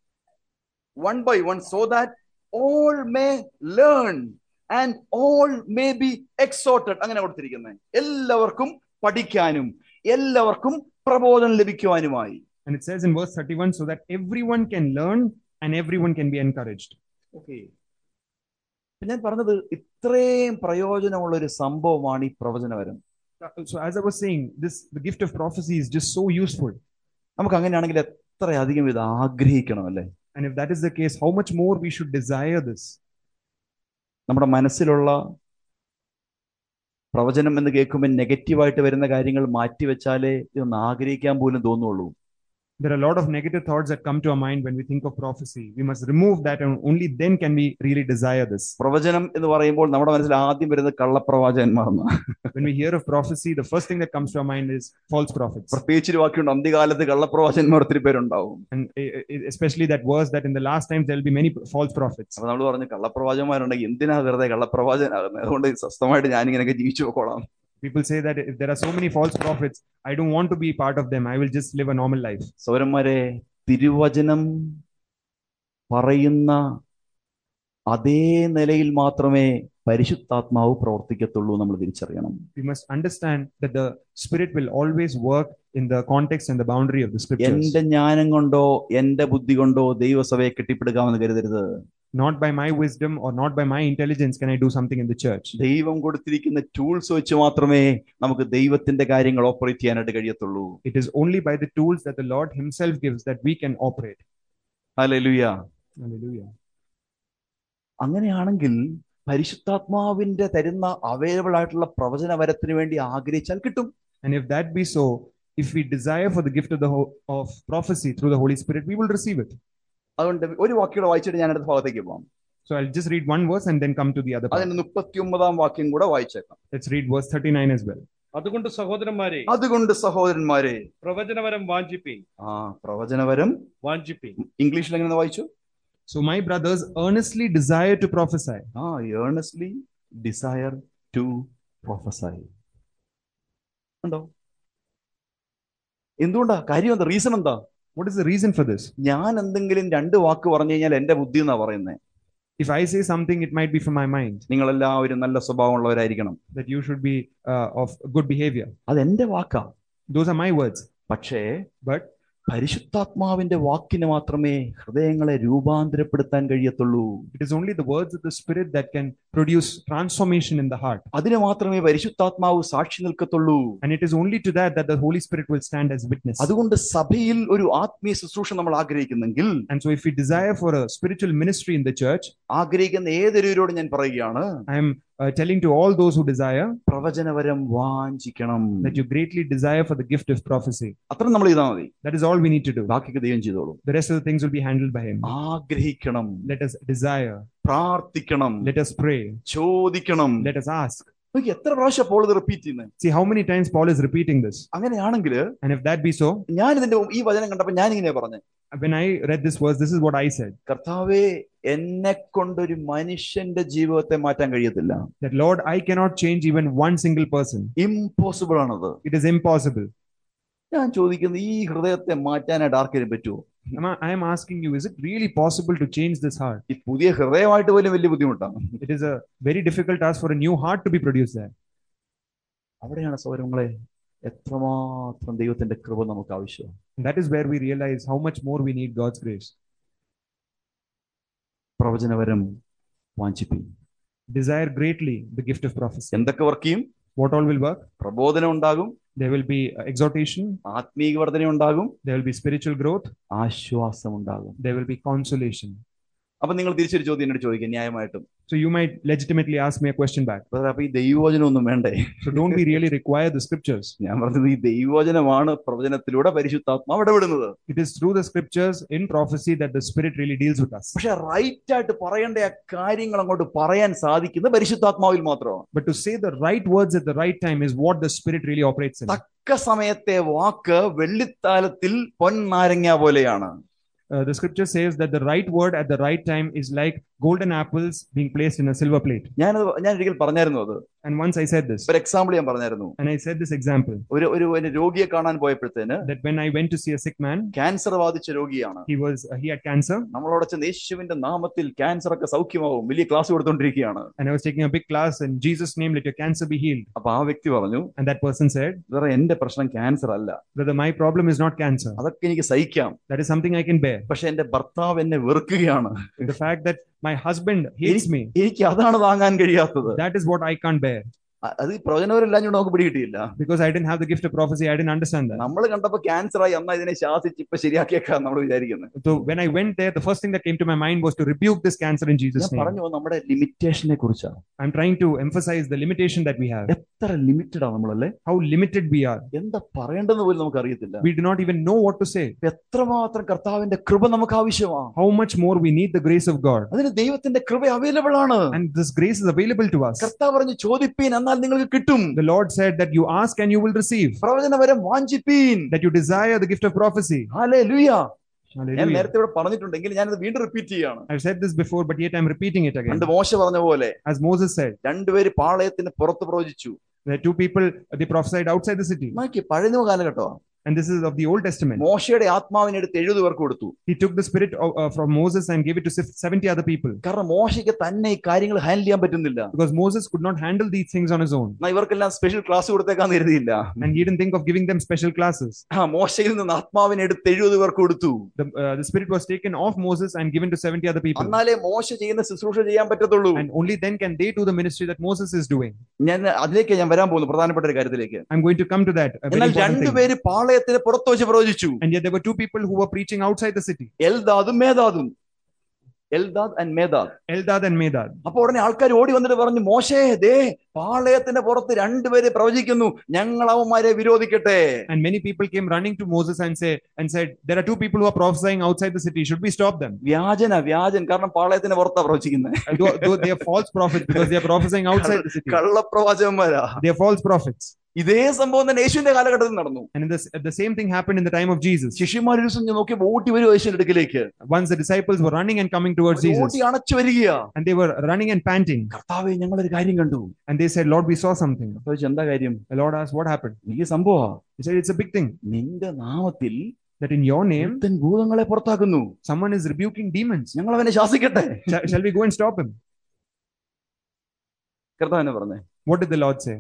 one by one so that all may learn and all may be exhorted അങ്ങനെ കൊടുത്തിരിക്കുന്നത് എല്ലാവർക്കും പഠിക്കാനും എല്ലാവർക്കും പ്രബോധനം ലഭിക്കുവാനുമായി And it says in verse 31 so that everyone can learn and everyone can be encouraged. Okay ഞാൻ പറഞ്ഞത് ഇത്രയും പ്രയോജനമുള്ള ഒരു സംഭവമാണ് ഈ പ്രവചനവരം Uh, So, as I was saying, this the gift of prophecy is just so useful. നമുക്ക് അങ്ങനെയാണെങ്കിൽ എത്രയധികം ഇത് ആഗ്രഹിക്കണം അല്ലേ And if that is the case, how much more we should desire this? നമ്മുടെ മനസ്സിലുള്ള പ്രവചനം എന്ന് കേൾക്കുമ്പോൾ നെഗറ്റീവായിട്ട് വരുന്ന കാര്യങ്ങൾ മാറ്റിവെച്ചാലേ ഇതൊന്ന് ആഗ്രഹിക്കാൻ പോലും തോന്നുള്ളൂ There are a lot of negative thoughts that come to our mind when we think of prophecy. We must remove that, and only then can we really desire this. പ്രവചനം എന്ന് പറയുമ്പോൾ നമ്മുടെ മനസ്സിൽ ആദ്യം വരുന്നത് കള്ളപ്രവാചകന്മാർ എന്നാ. When we hear of prophecy, the first thing that comes to our mind is false prophets. പ്രത്യേകിച്ച് ഒരു വാക്യമുണ്ട് അന്ത്യകാലത്ത് കള്ളപ്രവാചകന്മാർ ഒത്തിരി പേരുണ്ടാവും And eh, eh, especially that verse that in the last times there will be many false prophets. അപ്പൊ നമ്മൾ പറഞ്ഞു കള്ളപ്രവാചകന്മാരുണ്ടെങ്കിൽ എന്തിനാ വെറുതെ കള്ളപ്രവാചകനാകുന്നത് അതുകൊണ്ട് സ്വസ്ഥമായിട്ട് ഞാനിങ്ങനെയൊക്കെ ജീവിച്ചു പോക്കോളാം People say that if there are so many false prophets, I don't want to be part of them. I will just live a normal life. സൗരന്മാരെ തിരുവചനം പറയുന്ന അതേ നിലയിൽ മാത്രമേ പരിശുദ്ധാത്മാവ് പ്രവർത്തിക്കത്തുള്ളൂ നമ്മൾ തിരിച്ചറിയണം We must understand that the Spirit will always work in the context and the boundary of the scriptures. എന്റെ ജ്ഞാനം കൊണ്ടോ എന്റെ ബുദ്ധി കൊണ്ടോ ദൈവസഭയെ കെട്ടിപ്പടുക്കാമെന്ന് കരുതരുത് Not by my wisdom or not by my intelligence can I do something in the church. ദൈവം കൊടുത്തിരിക്കുന്ന tools വെച്ച് മാത്രമേ നമുക്ക് ദൈവത്തിന്റെ കാര്യങ്ങൾ ഓപ്പറേറ്റ് ചെയ്യാനായിട്ട് കഴിയത്തുള്ളൂ It is only by the tools that the Lord Himself gives that we can operate. Hallelujah Hallelujah. അങ്ങനെയാണെങ്കിൽ പരിശുദ്ധാത്മാവിന്റെ തരുന്ന അവൈലബിൾ ആയിട്ടുള്ള പ്രവചന വരത്തിന് വേണ്ടി ആഗ്രഹിച്ചാൽ കിട്ടും And if that be so, if we desire for the gift of the ho- of prophecy through the Holy Spirit, we will receive it. അതുകൊണ്ട് ഒരു വാക്യോടെ വായിച്ചിട്ട് ഞാൻ അടുത്ത ഭാഗത്തേക്ക് പോകാം So I'll just read one verse and then come to the other part. അതിന് മുപ്പത്തി ഒമ്പതാം വാക്യം കൂടെ വായിച്ചേക്കാം Let's read verse 39 as well. അതുകൊണ്ട് സഹോദരന്മാരെ അതുകൊണ്ട് സഹോദരന്മാരെ പ്രവചനവരം വാഞ്ചിപ്പീൻ ആ പ്രവചനവരം വാഞ്ചിപ്പീൻ ഇംഗ്ലീഷിൽ എങ്ങനെ വായിച്ചു So my brothers earnestly desire to prophesy. ആ ഏർണസ്ലി ഡിസയർ ടു പ്രൊഫസൈ ഉണ്ടോ എന്തുകൊണ്ടാ കാര്യം എന്താ റീസൺ എന്താ What is the reason for this? ഞാൻ എന്തെങ്കിലും രണ്ട് വാക്ക് പറഞ്ഞു കഴിഞ്ഞാൽ എന്റെ ബുദ്ധി എന്നാ പറയുന്നത് If I say something, it might be from my mind നിങ്ങളെല്ലാവരും നല്ല സ്വഭാവമുള്ളവരായിരിക്കണം that you should be uh, of good behavior. അത് എന്റെ വാക്കാ Those are my words. പക്ഷേ But പരിശുദ്ധാത്മാവിന്റെ വാക്കിന് മാത്രമേ ഹൃദയങ്ങളെ രൂപാന്തരപ്പെടുത്താൻ കഴിയത്തുള്ളൂ it is only the words of the Spirit that can produce transformation in the heart. അതിന് മാത്രമേ പരിശുദ്ധാത്മാവ് സാക്ഷി നിൽക്കത്തുള്ളൂ And it is only to that that the Holy Spirit will stand as witness. അതുകൊണ്ട് സഭയിൽ ഒരു ആത്മീയ ശുശ്രൂഷ നമ്മൾ ആഗ്രഹിക്കുന്നെങ്കിൽ And so, if we desire for a spiritual ministry in the church, ആഗ്രഹിക്കുന്ന ഏതൊരുവരോട് ഞാൻ പറയുകയാണ് I am uh, telling to all those who desire പ്രവചനവരം വാഞ്ചിക്കണം that you greatly desire for the gift of prophecy. അത്ര നമ്മൾ ചെയ്താൽ മതി That is all we need to do. ബാക്കിയൊക്കെ ദൈവം ചെയ്തോളും The rest of the things will be handled by Him. ആഗ്രഹിക്കണം Let us desire. പ്രാർത്ഥിക്കണം Let us pray. ചോദിക്കണം Let us ask. നോക്കി എത്ര പ്രാവശ്യം പോൾ ഇത് റിപ്പീറ്റ് ചെയ്യുന്നത് See how many times Paul is repeating this. അങ്ങനെയാണെങ്കിൽ And if that be so, ഞാൻ ഇതിന്റെ ഈ വചനം കണ്ടപ്പോ ഞാൻ ഇങ്ങനെ പറഞ്ഞു when I read this verse, this is what I said കർത്താവെ എന്നെ കൊണ്ടൊരു മനുഷ്യന്റെ ജീവിതത്തെ മാറ്റാൻ കഴിയത്തില്ല that Lord, I cannot change even one single person. Impossible ആണത് It is impossible. ഞാൻ ചോദിക്കുന്നത് ഈ ഹൃദയത്തെ മാറ്റാനായിട്ട് ആർക്കെങ്കിലും പറ്റുമോ Am I I am asking you, is it really possible to change this heart? ഈ പുതിയ ഹൃദയമായിട്ട് പോലും വലിയ ബുദ്ധിമുട്ടാണ് It is a very difficult task for a new heart to be produced there. അവിടെയാണ് സൗരങ്ങളെ എത്രമാത്രം ദൈവത്തിന്റെ കൃപ നമുക്ക് ആവശ്യം And that is where we realize how much more we need God's grace. പ്രവചനവരം വാഞ്ചിപ്പി Desire greatly the gift of prophecy. എന്തൊക്കെ work ചെയ്യും What all will work? പ്രബോധനം ഉണ്ടാകും There will be uh, exhortation, ആത്മീക വർധന ഉണ്ടാകും there will be spiritual growth, ആശ്വാസം ഉണ്ടാകും there will be consolation. അപ്പൊ നിങ്ങൾ തിരിച്ചൊരു ചോദ്യം എന്നോട് ചോദിക്കുക ന്യായമായിട്ടും So you might legitimately ask me a question back. "Brother, അപ്പൊ ഈ ദൈവവചനം ഒന്നും വേണ്ടേ So don't we really require the scriptures? ഞാൻ പറഞ്ഞത് ഈ ദൈവവചനമാണ് പ്രവചനത്തിലൂടെ പരിശുദ്ധാത്മാവ് ഇടപെടുന്നത് It is through the scriptures in prophecy that the Spirit really deals with us. പക്ഷെ റൈറ്റ് ആയിട്ട് പറയേണ്ട ആ കാര്യങ്ങൾ അങ്ങോട്ട് പറയാൻ സാധിക്കുന്നത് പരിശുദ്ധാത്മാവിൽ മാത്രമാണ് But to say the right words at the right time is what the Spirit really operates in. തക്ക സമയത്തെ വാക്ക് വെള്ളിത്താലത്തിൽ പൊൻനാരങ്ങ പോലെയാണ് Uh, the scripture says that the right word at the right time is like golden apples being placed in a silver plate. ഞാനത് ഞാൻ ഒരിക്കൽ പറഞ്ഞായിരുന്നു അത് And once I said this, ഒരു example ഞാൻ പറഞ്ഞായിരുന്നു and I said this example ഒരു ഒരു ഒരു രോഗിയെ കാണാൻ പോയപ്പോഴത്തേന് that when I went to see a sick man, cancer ബാധിച്ച രോഗിയാണ് he was uh, he had cancer, നമ്മളോട് ചെന്ന് യേശുവിന്റെ നാമത്തിൽ ക്യാൻസർ ഒക്കെ സൗഖ്യമാവും വലിയ ക്ലാസ് കൊടുത്തോണ്ടിരിക്കുകയാണ് and I was taking a big class in Jesus' name, let your cancer be healed. അപ്പൊ ആ വ്യക്തി പറഞ്ഞു And that person said, വേറെ എന്റെ പ്രശ്നം ക്യാൻസർ അല്ല Brother, my problem is not cancer. അതൊക്കെ എനിക്ക് സഹിക്കാം That is something I can bear. പക്ഷെ എന്റെ ഭർത്താവ് എന്നെ വെറുക്കുകയാണ് The fact that my husband hates me, എനിക്ക് അതാണ് താങ്ങാൻ കഴിയാത്തത് that is what I can't bear. അ- അത് ഈ പ്രവചനവരെല്ലാം കൂടെ നമുക്ക് പിടികിട്ടിയില്ല Because I didn't have the gift of prophecy, I didn't understand that. നമ്മൾ കണ്ടപ്പോ ക്യാൻസർ ആയി അന്നാ ഇതിനെ ശാസിച്ച് ഇപ്പൊ ശരിയാക്കിയേക്കാം നമ്മൾ വിചാരിക്കുന്നത് So when I went there, the first thing that came to my mind was to rebuke this cancer in Jesus' ഞാൻ name. പറഞ്ഞു നമ്മുടെ ലിമിറ്റേഷനെ കുറിച്ചാണ് I'm trying to emphasize the limitation that we have, എത്ര ലിമിറ്റഡ് ആണ് നമ്മളല്ലേ how limited we are. എന്താ പറയേണ്ടതെന്ന് പോലും നമുക്ക് അറിയത്തില്ല We do not even know what to say, എത്രമാത്രം കർത്താവിന്റെ കൃപ നമുക്ക് ആവശ്യമാണ് how much more we need the grace of God. അതിന് ദൈവത്തിന്റെ കൃപ അവൈലബിൾ ആണ് And this grace is available to us. കർത്താവ് പറഞ്ഞു ചോദിപ്പീൻ എന്നാൽ നിങ്ങൾക്ക് കിട്ടും The Lord said that you ask and you will receive, പ്രവചനവരം വാഞ്ചിപ്പീൻ that you desire the gift of prophecy. ഹാലേ ഞാൻ Hallelujah. നേരത്തെ ഇവിടെ പറഞ്ഞിട്ടുണ്ടെങ്കിൽ ഞാനിത് വീണ്ടും റിപ്പീറ്റ് ചെയ്യാണ് I've said this before, but yet I'm repeating it again. പണ്ട് മോശ പറഞ്ഞ പോലെ As Moses said, രണ്ടുപേര് പാളയത്തിന് പുറത്ത് പ്രവചിച്ചു the two people they prophesied outside the city. നോക്കി പഴയ കാലഘട്ടമാണ് And this is of the Old Testament. മോശയുടെ ആത്മാവിനെ എടുത്ത് എഴുപത് പേർക്ക് കൊടുത്തു He took the spirit of, uh, from Moses and gave it to 70 other people കാരണം മോശയ്ക്ക് തന്നെ ഈ കാര്യങ്ങൾ ഹാൻഡിൽ ചെയ്യാൻ പറ്റുന്നില്ല because Moses could not handle these things on his own. എന്നാ ഇവർക്കെല്ലാം സ്പെഷ്യൽ ക്ലാസ് കൊടുത്തേക്കാന്ന് കരുതിയില്ല And he didn't think of giving them special classes. ആ മോശയിൽ നിന്ന് ആത്മാവിനെ എടുത്ത് എഴുപത് പേർക്ക് കൊടുത്തു The, uh, the spirit was taken off Moses and given to 70 other people. എന്നാലേ മോശ ചെയ്യുന്ന ശുശ്രൂഷ ചെയ്യാൻ പറ്റത്തുള്ളൂ And only then can they do the ministry that Moses is doing. ഞാൻ അതിലേക്ക് ഞാൻ വരാൻ പോകുന്നു പ്രധാനപ്പെട്ട ഒരു കാര്യത്തിലേക്ക് I'm going to come to that. A very എന്നാൽ important thing. രണ്ടുപേര് പാളയത്തിന് പുറത്തു വെച്ച് പ്രവചിച്ചു And yet there were two people who were preaching outside the city, എൽദാദും മേദാദും Eldad and Medad Eldad and Medad. അപ്പൊ ഉടനെ ആൾക്കാർ ഓടി വന്നിട്ട് പറഞ്ഞു മോശേ ദേ പാളയത്തിന്റെ പുറത്ത് രണ്ടുപേര് പ്രവചിക്കുന്നു ഞങ്ങൾ അവന്മാരെ വിരോധിക്കട്ടെ And many people came running to Moses and say and said, There are two people who are prophesying outside the city. Should we stop them? വ്യാജന വ്യാജൻ കാരണം പാളയത്തിന് പുറത്താ പ്രവചിക്കുന്നത് And though, though they are false prophets because they are prophesying outside the city. കള്ളപ്രവാചകന്മാരാ They are false prophets. ഇതേ സംഭവം തന്നെ യേശുവിന്റെ കാലഘട്ടത്തിൽ നടന്നു And in this, the same thing happened in the time of Jesus. ശിഷ്യന്മാർ ഒരു ദിവസം നോക്കി ഓട്ടി വരും യേശുവിന്റെ അടുക്കിലേക്ക് Once the disciples were running and coming towards Jesus, odd അണച്ചു വരികയാ and they were running and panting, കർത്താവെ ഞങ്ങളൊരു കാര്യം കണ്ടു and they said, Lord, we saw something. കർത്താവ് ചോദിച്ചു, എന്താ കാര്യം The Lord asked, What happened? ഈ സംഭവ He said, It's a big thing നിന്റെ നാമത്തിൽ that in your name, ഒരുത്തൻ ഭൂതങ്ങളെ പുറത്താക്കുന്നു someone is rebuking demons. ഞങ്ങൾ അവനെ ശാസിക്കട്ടെ Shall, shall we go and stop him? കർത്താവ് എന്നെ പറഞ്ഞേ What did the Lord say?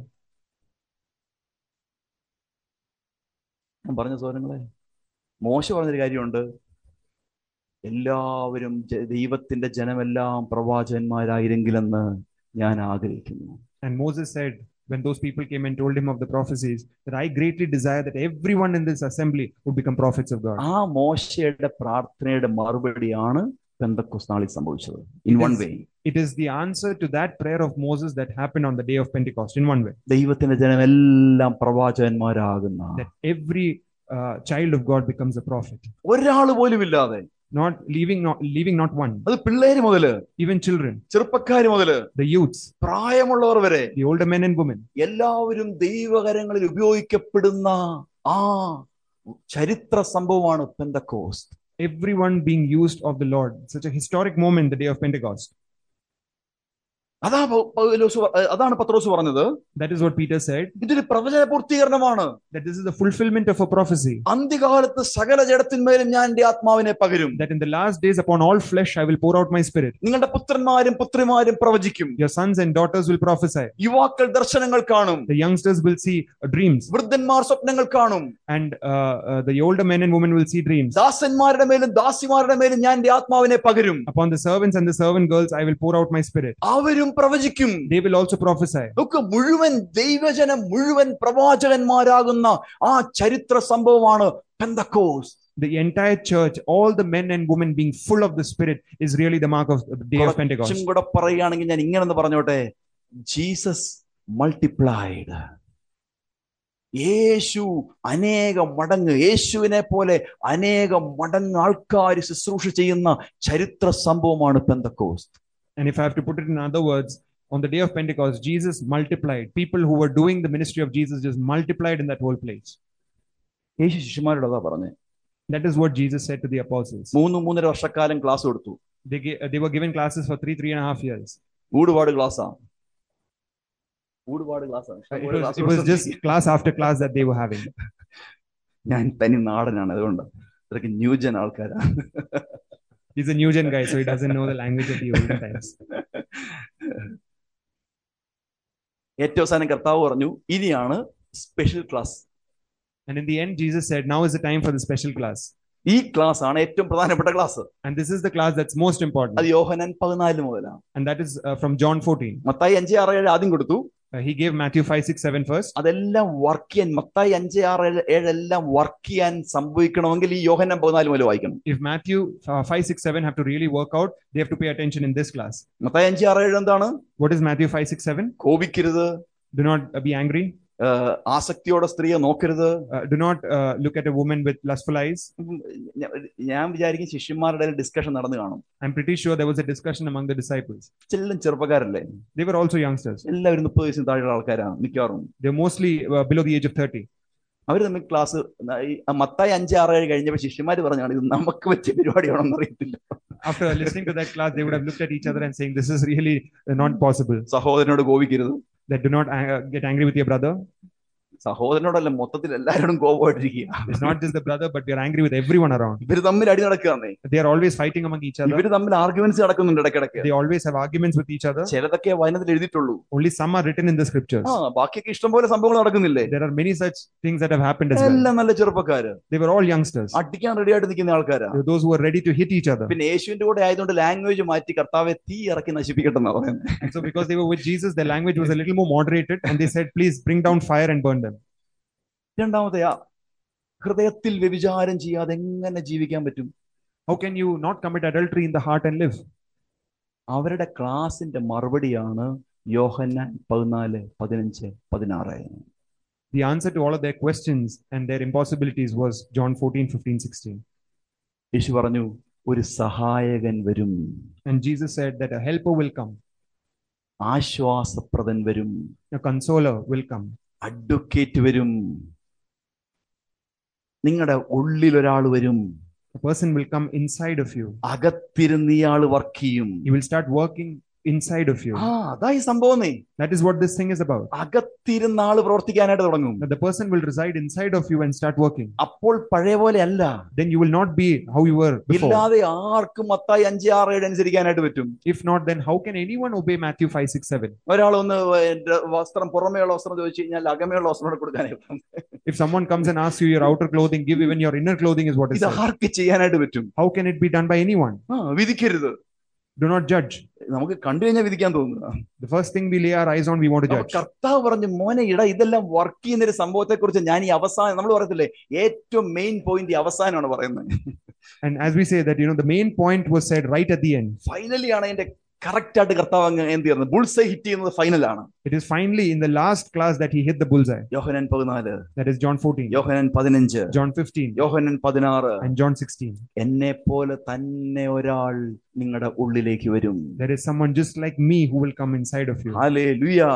ഞാൻ പറഞ്ഞ സോരങ്ങളെ മോശ പറഞ്ഞൊരു കാര്യമുണ്ട് എല്ലാവരും ജ- ദൈവത്തിന്റെ ജനമെല്ലാം പ്രവാചകന്മാരായിരുന്നെങ്കിലെന്ന് ഞാൻ ആഗ്രഹിക്കുന്നു And Moses said, when those people came and told him of the prophecies, that I greatly desire that everyone in this assembly would become prophets of God. ആ മോശയുടെ പ്രാർത്ഥനയുടെ മറുപടിയാണ് പെന്തക്കോസ് നാളിൽ സംഭവിച്ചത് in It one is- way It is the answer to that prayer of Moses that happened on the day of Pentecost, in one way, ദൈവത്തിന്റെ ജനമെല്ലാം പ്രവാചകന്മാരാകുന്ന that every uh, child of God becomes a prophet, ഒരാൾ പോലും ഇല്ലാതെ not leaving not leaving not one, അത് പിള്ളേര് മുതല് even children, ചെറുപ്പക്കാര് മുതല് the youths, പ്രായമുള്ളവർ വരെ the older men and women, എല്ലാവരും ദൈവകരങ്ങളിൽ ഉപയോഗിക്കപ്പെടുന്ന ആ ചരിത്ര സംഭവമാണ് പെന്തക്കോസ് everyone being used of the Lord. Such a historic moment, the day of Pentecost. അതാ പൗ- പൗലോസ് പ- അതാണ് പത്രോസ് പറഞ്ഞത് That is what Peter said, ഇതൊരു പ്രവചന പൂർത്തീകരണമാണ് that this is the fulfillment of a prophecy. അന്ത്യകാലത്ത് സകല ജഡത്തിന്മേലും ഞാൻ എന്റെ ആത്മാവിനെ പകരും That in the last days, upon all flesh, I will pour out my spirit. നിങ്ങളുടെ പുത്രന്മാരും പുത്രിമാരും പ്രവചിക്കും Your sons and daughters will prophesy. യുവാക്കൾ ദർശനങ്ങൾ കാണും The youngsters will see uh, dreams, വൃദ്ധന്മാർ സ്വപ്നങ്ങൾ കാണും and uh, uh, the older men and women will see dreams. ദാസന്മാരുടെ മേലും ദാസിമാരുടെ മേലും ഞാൻ എന്റെ ആത്മാവിനെ പകരും Upon the servants and the servant girls, I will pour out my spirit. അവരും പ്രവചിക്കും They will also prophesy. നമുക്ക് മുഴുവൻ ദൈവജനം മുഴുവൻ പ്രവാചകന്മാരാകുന്ന ആ ചരിത്ര സംഭവമാണ് പെന്തക്കോസ് The entire church, all the men and women being full of the spirit, is really the mark of the day of Pentecost. കുറച്ചും കൂടെ പറയുകയാണെങ്കിൽ ഞാൻ ഇങ്ങനെ പറഞ്ഞോട്ടെ ജീസസ് മൾട്ടിപ്ലൈഡ് യേശു അനേക മടങ്ങ് യേശുവിനെ പോലെ അനേക മടങ്ങ് ആൾക്കാർ ശുശ്രൂഷ ചെയ്യുന്ന ചരിത്ര സംഭവമാണ് പെന്തക്കോസ് And if I have to put it in other words, on the day of Pentecost, Jesus multiplied. People who were doing the ministry of Jesus just multiplied in that whole place. യേശു ശിശുമാരോട് അതാ പറഞ്ഞേ That is what Jesus said to the apostles. മൂന്ന് മൂന്നര വർഷക്കാലം class കൊടുത്തു They, ga- they were given classes for three, three and a half years. ഊടുപാട് ക്ലാസ്സാ ഊടുപാട് ക്ലാസ്സാ It was, it was just class after class that they were having. ഞാൻ തനി നാടനാണ് അതുകൊണ്ട് ഇത്രയ്ക്ക് new gen ആൾക്കാരാ He's a new gen guy, so he doesn't know the language of the olden times. ഏറ്റവും അവസാനം കർത്താവ് പറഞ്ഞു ഇനിയാണ് special class And in the end, Jesus said, Now is the time for the special class. ഈ class ആണ് ഏറ്റവും പ്രധാനപ്പെട്ട class And this is the class that's most അത് important. യോഹനൻ പതിനാല് മുതലാണ് And that is uh, from John 14. Mathai അഞ്ച് ആറ് ഏഴ് ആദ്യം കൊടുത്തു Uh, he gave Matthew 5, 6, 7 first. അതെല്ലാം വർക്ക് ചെയ്യാൻ മത്തായി അഞ്ച് ആറ് ഏഴ് ഏഴെല്ലാം വർക്ക് ചെയ്യാൻ സംഭവിക്കണമെങ്കിൽ ഈ യോഹനൻ പതിനാല് മുതൽ വായിക്കണം If Matthew uh, 5, 6, 7 have to really work out, they have to pay attention in this class. Mathai അഞ്ച് ആറ് ഏഴ് എന്താണ് What is Matthew 5, 6, 7? കോപിക്കരുത് Do not uh, be angry. ഏഹ് ആസക്തിയോടെ സ്ത്രീയെ നോക്കരുത് Uh, do not uh, look at a woman with lustful eyes. ഉം, ഞ- ഞാൻ വിചാരിക്കും ശിഷ്യന്മാരുടെ ഡിസ്കഷൻ നടന്നു കാണും I'm pretty sure there was a discussion among the disciples. ചെല്ലും ചെറുപ്പക്കാരല്ലേ They were also youngsters. എല്ലാവരും മുപ്പത് വയസ്സിന് താഴെയുള്ള ആൾക്കാരാണ് മിക്കവാറും They're mostly uh, below the age of 30. അവർ തമ്മിൽ ക്ലാസ് മത്തായി അഞ്ച് ആറ് ഏഴ് കഴിഞ്ഞപ്പോൾ ശിഷ്യന്മാര് പറഞ്ഞാണ് ഇത് നമുക്ക് വെച്ച പരിപാടിയാണെന്ന് അറിയത്തില്ല After listening to that class, they would have looked at each other and saying, This is really uh, not possible. സഹോദരനോട് കോപിക്കരുത് That do not uh, get angry with your brother. സഹോദരനോടല്ല മൊത്തത്തിൽ എല്ലാവരോടും കോപമായിട്ടിരിക്കുക It's not just the brother, but we are angry with everyone around. ഇവര് തമ്മിൽ അടി നടക്കുകയെന്നേ They are always fighting among each other. ഇവര് തമ്മിൽ arguments നടക്കുന്നുണ്ട് ഇടയ്ക്കിടയ്ക്ക് They always have arguments with each other. ചിലതൊക്കെ വചനത്തിൽ എഴുതിയിട്ടുള്ളൂ Only some are written in the scriptures. ആ ബാക്കിയൊക്കെ ഇഷ്ടംപോലെ സംഭവങ്ങൾ നടക്കുന്നില്ലേ There are many such things that have happened as well. എല്ലാം നല്ല ചെറുപ്പക്കാര് They were all youngsters. അടിക്കാൻ റെഡി ആയിട്ട് നിൽക്കുന്ന ആൾക്കാരാ They were those who were ready to hit each other. പിന്നെ യേശുവിന്റെ കൂടെ ആയതുകൊണ്ട് ലാംഗ്വേജ് മാറ്റി കർത്താവെ തീ ഇറക്കി നശിപ്പിക്കട്ടെ എന്നാ പറയുന്നത് And so, because they were with Jesus, their language was a little more moderated, and they said, "Please bring down fire and burn them." രണ്ടാമതെയാ ഹൃദയത്തിൽ വ്യഭിചാരം ചെയ്യാതെ എങ്ങനെ ജീവിക്കാൻ പറ്റും How can you not commit adultery in the heart and live? അവരുടെ ക്ലാസിന്റെ മറുപടിയാണ് യോഹന്നാൻ പതിനാല് പതിനഞ്ച് പതിനാറ് The answer to all of their questions and their impossibilities was John 14, 15, 16. യേശു പറഞ്ഞു ഒരു സഹായകൻ വരും And Jesus said that a helper will come, ആശ്വാസപ്രദൻ വരും a consoler will come, advocate വരും നിങ്ങളുടെ ഉള്ളിൽ ഒരാൾ വരും a person will come inside of you. അകത്തിരുന്ന് ഇയാൾ വർക്ക് ചെയ്യും He will start working inside of you. ആ അതായി സംഭവന്നേ That is what this thing is about. അകത്തിരുന്ന ആള് പ്രവർത്തിക്കാനായിട്ട് തുടങ്ങും That the person will reside inside of you and start working. അപ്പോൾ പഴയ പോലെ അല്ല Then you will not be how you were before. ഇല്ലാതെ ആർക്കും മത്തായി അഞ്ച് ആറ് ഏഴ് അനുസരിക്കാനായിട്ട് പറ്റും If not, then how can anyone obey Matthew 5, 6, 7? ഒരാൾ ഒന്ന് എന്റെ വസ്ത്രം പുറമേയുള്ള വസ്ത്രം ചോദിച്ചു കഴിഞ്ഞാൽ അകമേയുള്ള വസ്ത്രം കൂടെ കൊടുക്കാനായിട്ട് If someone comes and asks you your outer clothing, give even your inner clothing is what is ഇത് said. ആർക്ക് ചെയ്യാനായിട്ട് പറ്റും How can it be done by anyone? ആ വിധിക്കരുത് Do not judge. നമുക്ക് കണ്ടു കഴിഞ്ഞാൽ വിധിക്കാൻ തോന്നുക The first thing we lay our eyes on, we want to അപ്പൊ judge. കർത്താവ് പറഞ്ഞു മോനെ ഇട ഇതെല്ലാം വർക്ക് ചെയ്യുന്ന ഒരു സംഭവത്തെ കുറിച്ച് ഞാൻ ഈ അവസാനം നമ്മൾ പറയത്തില്ലേ ഏറ്റവും മെയിൻ പോയിന്റ് ഈ അവസാനമാണ് പറയുന്നത് And as we say that, you know, the main point was said right at the end. Finally ആണ് അതിന്റെ കറക്റ്റ് ആയിട്ട് കർത്താവ് അങ്ങ് എന്ത് ചെയ്യുന്നത് ബുൾസൈ ഹിറ്റ് ചെയ്യുന്നത് ഫൈനലാണ് It is finally in the last class that he hit the bullseye. Yohannan പതിനാല് That is John 14, Yohannan പതിനഞ്ച് John 15, യോഹനൻ പതിനാറ് and John 16. എന്നെ പോലെ തന്നെ ഒരാൾ നിങ്ങളുടെ ഉള്ളിലേക്ക് വരും There is someone just like me who will come inside of you. ഹാലേ ലുയാ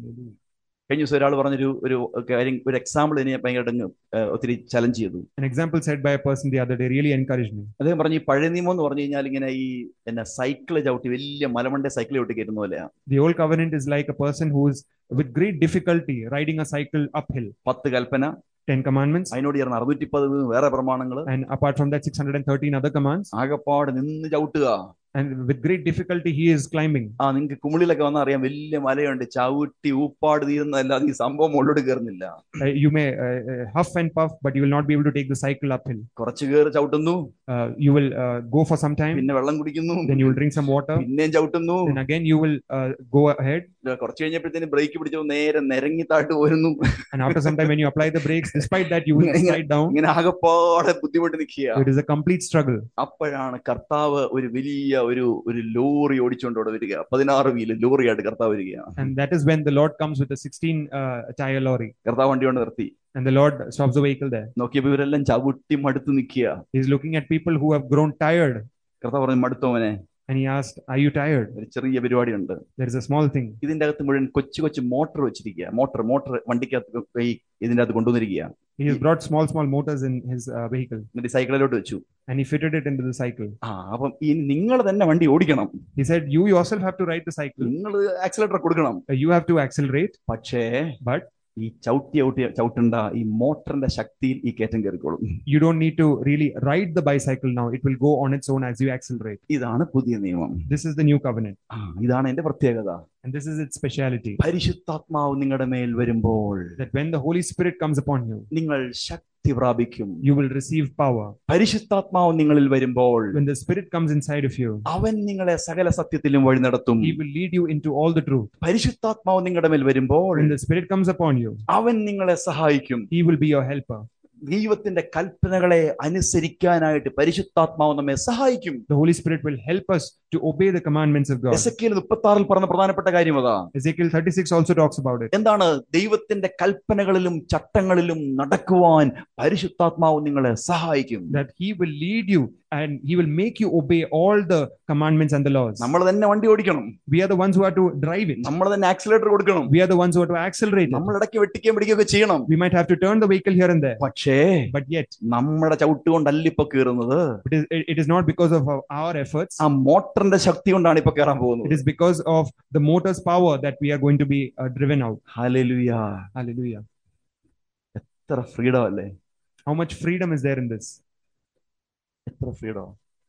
കഴിഞ്ഞ ദിവസം ഒരാൾ പറഞ്ഞൊരു ഒരു കാര്യം ഒരു എക്സാമ്പിൾ എന്നെ ഭയങ്കര അങ്ങ്, ഏഹ്, ഒത്തിരി ചലഞ്ച് ചെയ്തു An example said by a person the other day really encouraged me. അദ്ദേഹം പറഞ്ഞു ഈ പഴയ നിയമം എന്ന് പറഞ്ഞു കഴിഞ്ഞാൽ ഇങ്ങനെ ഈ എന്നെ സൈക്കിള് ചവിട്ടി വലിയ മലമണ്ടെ സൈക്കിൾ ചവിട്ടി കയറ്റുന്ന പോലെയാ The old covenant is like a person who is with great difficulty riding a cycle uphill. പത്ത് കൽപ്പന Ten commandments, അതിനോട് ചേർന്ന് അറുന്നൂറ്റി പതിവ് വേറെ പ്രമാണങ്ങള് and apart from that, 613 other commands. ആകപ്പാട് നിന്ന് ചവിട്ടുക And with great difficulty, he is climbing. ആ നിങ്ങൾക്ക് കുമിളിലൊക്കെ വന്നാൽ അറിയാം വലിയ മലയുണ്ട് ചവിട്ടി ഊപ്പാട് തീരുന്നതല്ലാതെ ഈ സംഭവം മുകളിലോട്ട് കയറുന്നില്ല Uh, you may uh, uh, huff and puff, but you will not be able to take the cycle uphill. കുറച്ച് കയറി ചവിട്ടുന്നു Uh, you will uh, go for some time, പിന്നെ വെള്ളം കുടിക്കുന്നു then you will drink some water, പിന്നെയും ചവിട്ടുന്നു then again you will uh, go ahead. കുറച്ച് കഴിഞ്ഞപ്പോഴത്തേന് break പിടിച്ചു നേരെ നിരങ്ങി താഴ്ത്തു പോരുന്നു And after some time, when you apply the brakes, despite that, you will slide down. ഇങ്ങനെ ആകപ്പാടെ ബുദ്ധിമുട്ട് നിൽക്കുക It is a complete struggle. അപ്പോഴാണ് കർത്താവ് ഒരു വലിയ ഒരു ഒരു ലോറി ഓടിച്ചുകൊണ്ട് അവിടെ വരിക പതിനാറ് വീല് ലോറിയായിട്ട് കർത്താവ് വരികയാണ് And that is when the Lord comes with a 16 uh, tire lorry. കർത്താവ് വണ്ടി കൊണ്ട് നിർത്തി And the Lord stops the vehicle there. നോക്കിയപ്പോ ഇവരെല്ലാം ചവിട്ടി മടുത്ത് നിൽക്കുക He's looking at people who have grown tired. കർത്താവ് പറഞ്ഞു മടുത്തോവനെ And he asked, Are you tired? ഒരു ചെറിയ പരിപാടിയുണ്ട് There is a small thing. ഇതിന്റെ അകത്ത് മുഴുവൻ കൊച്ചു കൊച്ചു മോട്ടർ വെച്ചിരിക്കുക മോട്ടർ മോട്ടർ വണ്ടിക്കകത്ത് ഈ ഇതിന്റെ അകത്ത് കൊണ്ടുവന്നിരിക്കുക He has brought small, small motors in his uh, vehicle. എന്നിട്ട് ഈ സൈക്കിളിലോട്ട് വെച്ചു And he fitted it into the cycle. ആ അപ്പം ഈ നിങ്ങൾ തന്നെ വണ്ടി ഓടിക്കണം He said, You yourself have to ride the cycle. നിങ്ങൾ ആക്സിലേറ്റർ കൊടുക്കണം Uh, You have to accelerate. പക്ഷേ But ഈ ചവിട്ടി ചവിട്ടി ചവിട്ടണ്ട ഈ മോട്ടറിന്റെ ശക്തിയിൽ ഈ കയറ്റം കയറിക്കോളും you don't need to really ride the bicycle now. It will go on its own as you accelerate. ഇതാണ് പുതിയ നിയമം This is the new covenant. ആ ഇതാണ് എന്റെ പ്രത്യേകത And this is its speciality. പരിശുദ്ധാത്മാവ് നിങ്ങളുടെ മേൽ വരുമ്പോൾ That when the Holy Spirit comes upon you, നിങ്ങൾ ശക്തി പ്രാപിക്കും you will receive power. പരിശുദ്ധാത്മാവ് നിങ്ങളിൽ വരുമ്പോൾ When the Spirit comes inside of you, അവൻ നിങ്ങളെ സകല സത്യത്തിലും വഴി നടത്തും He will lead you into all the truth. പരിശുദ്ധാത്മാവ് നിങ്ങളുടെ മേൽ വരുമ്പോൾ When the Spirit comes upon you, അവൻ നിങ്ങളെ സഹായിക്കും He will be your helper. ദൈവത്തിന്റെ കൽപ്പനകളെ അനുസരിക്കാനായിട്ട് പരിശുദ്ധാത്മാവ് നമ്മെ സഹായിക്കും The Holy Spirit will help us to obey the commandments of God. എസ് എ മുപ്പത്തി ആറിൽ പറഞ്ഞ പ്രധാനപ്പെട്ട കാര്യം അതാ Ezekiel 36 also talks about it. എന്താണ് ദൈവത്തിന്റെ കൽപ്പനകളിലും ചട്ടങ്ങളിലും നടക്കുവാൻ പരിശുദ്ധാത്മാവ് നിങ്ങളെ സഹായിക്കും That He will lead you and He will make you obey all the commandments and the laws. നമ്മൾ തന്നെ വണ്ടി ഓടിക്കണം We are the ones who are to drive it. നമ്മൾ തന്നെ ആക്സിലേറ്റർ കൊടുക്കണം We are the ones who are to accelerate it. നമ്മൾ ഇടയ്ക്ക് വെട്ടിക്കുകയും പിടിക്കുകയൊക്കെ ചെയ്യണം We might have to turn the vehicle here and there. പക്ഷേ But yet, നമ്മുടെ ചവിട്ടുകൊണ്ടല്ല ഇപ്പൊ കയറുന്നത് it is, it is not because of our- our efforts. ആ മോട്ടറിന്റെ ശക്തി കൊണ്ടാണ് ഇപ്പൊ കയറാൻ It പോകുന്നത് is because of the motor's power that we are going to be uh, driven out. Hallelujah Hallelujah. എത്ര ഫ്രീഡം അല്ലേ How much freedom is there in this? എത്ര freedom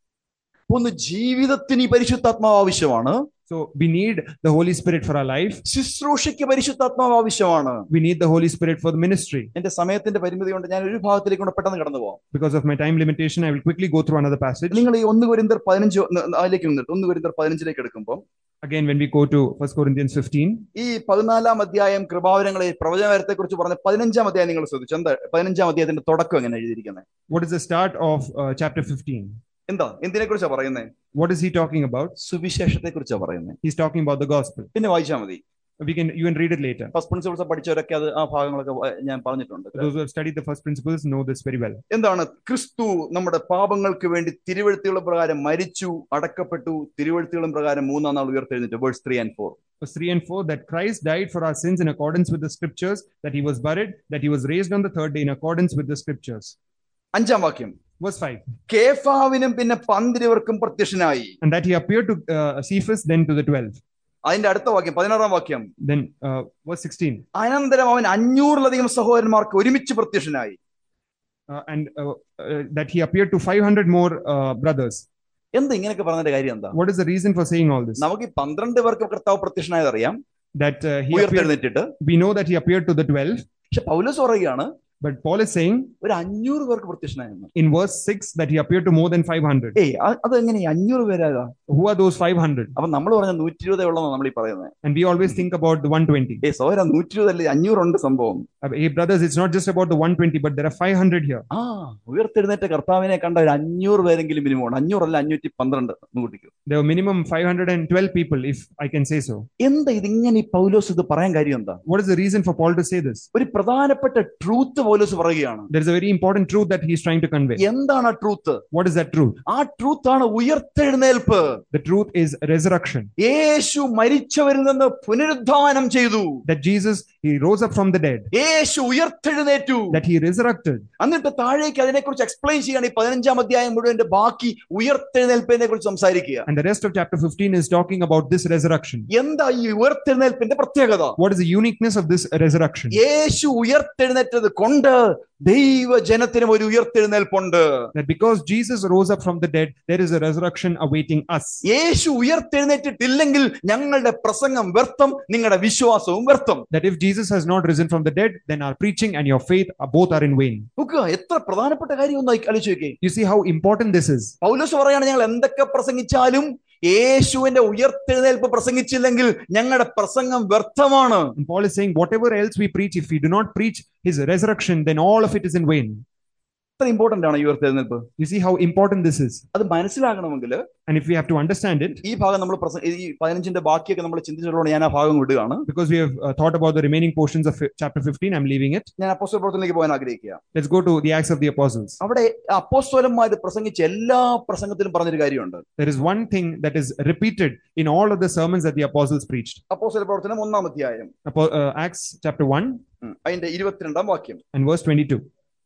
ഒന്ന് ജീവിതത്തിന് ഈ പരിശുദ്ധാത്മാവ് ആവശ്യമാണ് So we need the Holy Spirit for our life. ശുശ്രൂഷയ്ക്ക് പരിശുദ്ധാത്മാവ് ആവശ്യമാണ് We need the Holy Spirit for the ministry. എന്റെ സമയത്തിന്റെ പരിമിതി കൊണ്ട് ഞാൻ ഒരു ഭാഗത്തിലേക്ക് കൂടെ പെട്ടെന്ന് കടന്നു പോകാം Because of my time limitation, I will quickly go through another passage. നിങ്ങൾ ഈ ഒന്ന് കുരിന്തർ പതിനഞ്ച് ഒന്ന് അതിലേക്ക് നിന്നിട്ട് ഒന്ന് കുരിന്തർ പതിനഞ്ചിലേക്ക് എടുക്കുമ്പോൾ Again, when we go to 1 Corinthians 15, ഈ പതിനാലാം അധ്യായം കൃപാവരങ്ങളെ പ്രവചനത്തെ കുറിച്ച് പറഞ്ഞ പതിനഞ്ചാം അധ്യായം നിങ്ങൾ ശ്രദ്ധിച്ചു എന്താ പതിനഞ്ചാം അധ്യായത്തിന്റെ തുടക്കം എങ്ങനെ എഴുതിയിരിക്കുന്നത് what is the start of uh, chapter 15? എന്താ എന്തിനെ കുറിച്ചാ പറയുന്നത് What is he talking about? സുവിശേഷത്തെ കുറിച്ചാ പറയുന്നത് He's talking about the gospel. പിന്നെ വായിച്ചാൽ മതി We can you can read it later. First principles പഠിച്ചവരൊക്കെ അത് ആ ഭാഗങ്ങളൊക്കെ വ- ഞാൻ പറഞ്ഞിട്ടുണ്ട് Those who have studied the first principles know this very well. എന്താണ് ക്രിസ്തു നമ്മുടെ പാപങ്ങൾക്ക് വേണ്ടി തിരുവഴുത്തുകളും പ്രകാരം മരിച്ചു അടക്കപ്പെട്ടു തിരുവഴുത്തുകളും പ്രകാരം മൂന്നാം നാൾ ഉയർത്തെഴുന്നിട്ട് verse three and four Verse 3 and 4 that Christ died for our sins in accordance with the scriptures, that he was buried, that he was raised on the third day in accordance with the scriptures. അഞ്ചാം വാക്യം Verse 5 കേഫാവിനും പിന്നെ പന്തിരുവർക്കും പ്രത്യക്ഷനായി and that he appeared to uh, Cephas, then to the 12. അതിന്റെ അടുത്ത വാക്യം പതിനാറാം വാക്യം Then uh, verse 16 അനന്തരം അവൻ അഞ്ഞൂറിലധികം സഹോദരന്മാർക്ക് ഒരുമിച്ച് പ്രത്യക്ഷനായി uh, and uh, uh, that he appeared to 500 more uh, brothers. എന്ത് ഇങ്ങനെയൊക്കെ പറഞ്ഞതിന്റെ കാര്യം എന്താ What is the reason for saying all this? നമുക്ക് ഈ പന്ത്രണ്ട് പേർക്ക് കർത്താവ് പ്രത്യക്ഷനായത് അറിയാം That uh, he appeared, ഉയർത്തെഴുന്നേറ്റിട്ട് we know that he appeared to the 12, പക്ഷെ പൗലോസ് പറയുകയാണ് but Paul is saying ഒരു അഞ്ഞൂറ് പേർക്ക് പ്രത്യക്ഷനായെന്ന് in verse 6 that he appeared to more than 500. ഏയ് അ- അത് എങ്ങനെ അഞ്ഞൂറ് പേരാകാ Who are those 500? അപ്പൊ നമ്മൾ പറഞ്ഞ നൂറ്റി ഇരുപതേ ഉള്ളതെന്ന് നമ്മൾ ഈ പറയുന്നത് And we always think about the 120. ഏ സോര നൂറ്റി ഇരുപതല്ലേ അഞ്ഞൂറുണ്ട് സംഭവം Uh, Hey, brothers, it's not just about the 120, but there are 500 here. ആ ഉയർത്തെഴുന്നേറ്റ കർത്താവിനെ കണ്ട ഒരു അഞ്ഞൂറ് പേരെങ്കിലും മിനിമം ഉണ്ട് അഞ്ഞൂറല്ല അഞ്ഞൂറ്റി പന്ത്രണ്ട് എന്ന് കൂട്ടിക്കും There were minimum 512 people, if I can say so. എന്താ ഇതിങ്ങനെ ഈ പൗലോസ് ഇത് പറയാൻ കാര്യം എന്താ What is the reason for Paul to say this? ഒരു പ്രധാനപ്പെട്ട ട്രൂത്ത് പൗലോസ് പറയുകയാണ് There is a very important truth that he is trying to convey. എന്താണ് ആ truth What is that truth? ആ ട്രൂത്ത് ആണ് ഉയർത്തെഴുന്നേൽപ്പ് The truth is resurrection. യേശു മരിച്ചവരിൽ നിന്ന് പുനരുദ്ധാനം ചെയ്തു That Jesus, he rose up from the dead, യേശു ഉയർത്തെഴുന്നേറ്റു that he resurrected. എന്നിട്ട് താഴേക്ക് അതിനെക്കുറിച്ച് എക്സ്പ്ലെയിൻ ചെയ്യാണ് ഈ പതിനഞ്ചാം അധ്യായം മുഴുവന്റെ ബാക്കി ഉയർത്തെഴുന്നേൽപ്പിനെ കുറിച്ച് സംസാരിക്കുക And the rest of chapter 15 is talking about this resurrection. എന്താ ഈ ഉയർത്തെഴുന്നേൽപ്പിന്റെ പ്രത്യേകത What is the uniqueness of this resurrection? യേശു ഉയർത്തെഴുന്നേറ്റത് കൊണ്ട് ദൈവജനത്തിനും ഒരു ഉയർത്തെഴുന്നേൽപ്പുണ്ട് That because Jesus rose up from the dead, there is a resurrection awaiting us. യേശു ഉയർത്തെഴുന്നേറ്റിട്ടില്ലെങ്കിൽ ഞങ്ങളുടെ പ്രസംഗം വ്യർത്ഥം നിങ്ങളുടെ വിശ്വാസവും വ്യർത്ഥം That if Jesus has not risen from the dead, then our preaching and your faith are both are in vain. നോക്കുക എത്ര പ്രധാനപ്പെട്ട കാര്യം ഒന്ന് ആലോചിച്ച് നോക്കേ You see how important this is. പൗലോസ് പറയാണ് ഞങ്ങൾ എന്തൊക്കെ പ്രസംഗിച്ചാലും യേശുവിന്റെ ഉയർത്തെഴുന്നേൽപ്പ് പ്രസംഗിച്ചില്ലെങ്കിൽ ഞങ്ങളുടെ പ്രസംഗം വ്യർത്ഥമാണ് And Paul is saying, whatever else we preach, if we do not preach his resurrection, then all of it is in vain. എത്ര ഇമ്പോർട്ടന്റ് ആണ് ഈ ഉയർത്തെഴുന്നേൽപ്പ് You see how important this is. അത് മനസ്സിലാകണമെങ്കിൽ And if we have to understand it, ഈ ഭാഗം നമ്മൾ പ്രസ- ഈ പതിനഞ്ചിന്റെ ബാക്കിയൊക്കെ നമ്മൾ ചിന്തിച്ചതുകൊണ്ട് ഞാൻ ആ ഭാഗം വിടുകയാണ് because we have uh, thought about the remaining portions of chapter 15, I'm leaving it. ഞാൻ അപ്പോസ്തല പ്രവർത്തനത്തിലേക്ക് പോകാൻ ആഗ്രഹിക്കുക Let's go to the Acts of the Apostles. അവിടെ അപ്പോസ്തോലന്മാർ പ്രസംഗിച്ച എല്ലാ പ്രസംഗത്തിലും പറഞ്ഞൊരു കാര്യമുണ്ട് There is one thing that is repeated in all of the sermons that the apostles preached. അപ്പോസ്തല പ്രവർത്തനം ഒന്നാം അധ്യായം Apo- uh, Acts chapter 1 ഉം. അതിന്റെ ഇരുപത്തിരണ്ടാം വാക്യം and verse 22.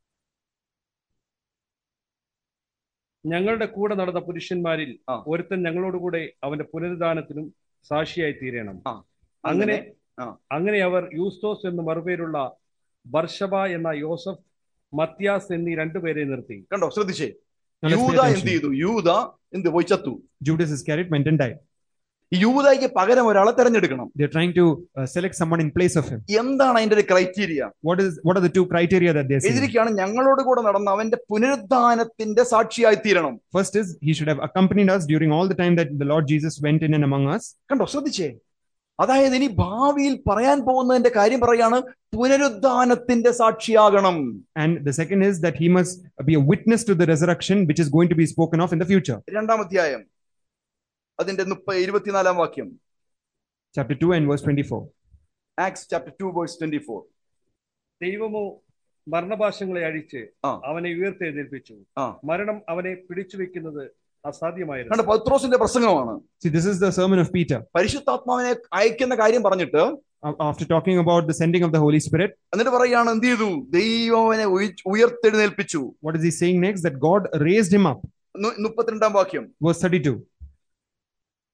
ഞങ്ങളുടെ കൂടെ നടന്ന പുരുഷന്മാരിൽ ആ. ഒരുത്തൻ ഞങ്ങളോടുകൂടെ അവന്റെ പുനരുദ്ധാനത്തിനും സാക്ഷിയായി തീരണം ആ. അങ്ങനെ ആ. അങ്ങനെ അവർ യൂസ്തോസ് എന്ന് മറുപേരുള്ള ബർഷബ എന്ന യോസഫ് മത്യാസ് എന്നീ രണ്ടുപേരെ നിർത്തി കണ്ടോ ശ്രദ്ധിച്ചേ Now let's pay യൂത എന്ത് attention. ചെയ്തു യൂത എന്ത് പോയി ചത്തു Judas Iscariot went and died. ഈ യൂതയ്ക്ക് പകരം ഒരാളെ തെരഞ്ഞെടുക്കണം They're trying to uh, select someone in place of him. എന്താണ് അതിന്റെ ഒരു criteria What is what are the two criteria that they're saying? എതിരിക്കാണ് ഞങ്ങളോട് കൂടെ നടന്ന അവന്റെ പുനരുദ്ധാനത്തിന്റെ സാക്ഷിയായി തീരണം First is he should have accompanied us during all the time that the Lord Jesus went in and among us. കണ്ടോ ശ്രദ്ധിച്ചേ അതായത് ഇനി ഭാവിയിൽ പറയാൻ പോകുന്നതിന്റെ കാര്യം പറയാണ് പുനരുദ്ധാനത്തിന്റെ സാക്ഷിയാകണം And the second is that he must be a witness to the resurrection, which is going to be spoken of in the future. രണ്ടാം അധ്യായം അതിന്റെ മുപ്പ ഇരുപത്തിനാലാം വാക്യം Chapter 2 and verse 24. Acts chapter two verse twenty four ദൈവമോ മരണഭാഷങ്ങളെ അഴിച്ച് ആ. അവനെ ഉയർത്തെഴുന്നേൽപ്പിച്ചു ആ. മരണം അവനെ പിടിച്ചു വെക്കുന്നത് അസാധ്യമായിരുന്നു കണ്ടോ പത്രോസിന്റെ പ്രസംഗമാണ് See, this is the sermon of Peter. പരിശുദ്ധാത്മാവിനെ അയക്കുന്ന കാര്യം പറഞ്ഞിട്ട് A- After talking about the sending of the Holy Spirit, എന്നിട്ട് പറയാണ് എന്ത് ചെയ്തു ദൈവം അവനെ ഉയ- ഉയർത്തെഴുന്നേൽപ്പിച്ചു what is he saying next? That God raised him up. നു- മുപ്പത്തിരണ്ടാം വാക്യം Verse 32.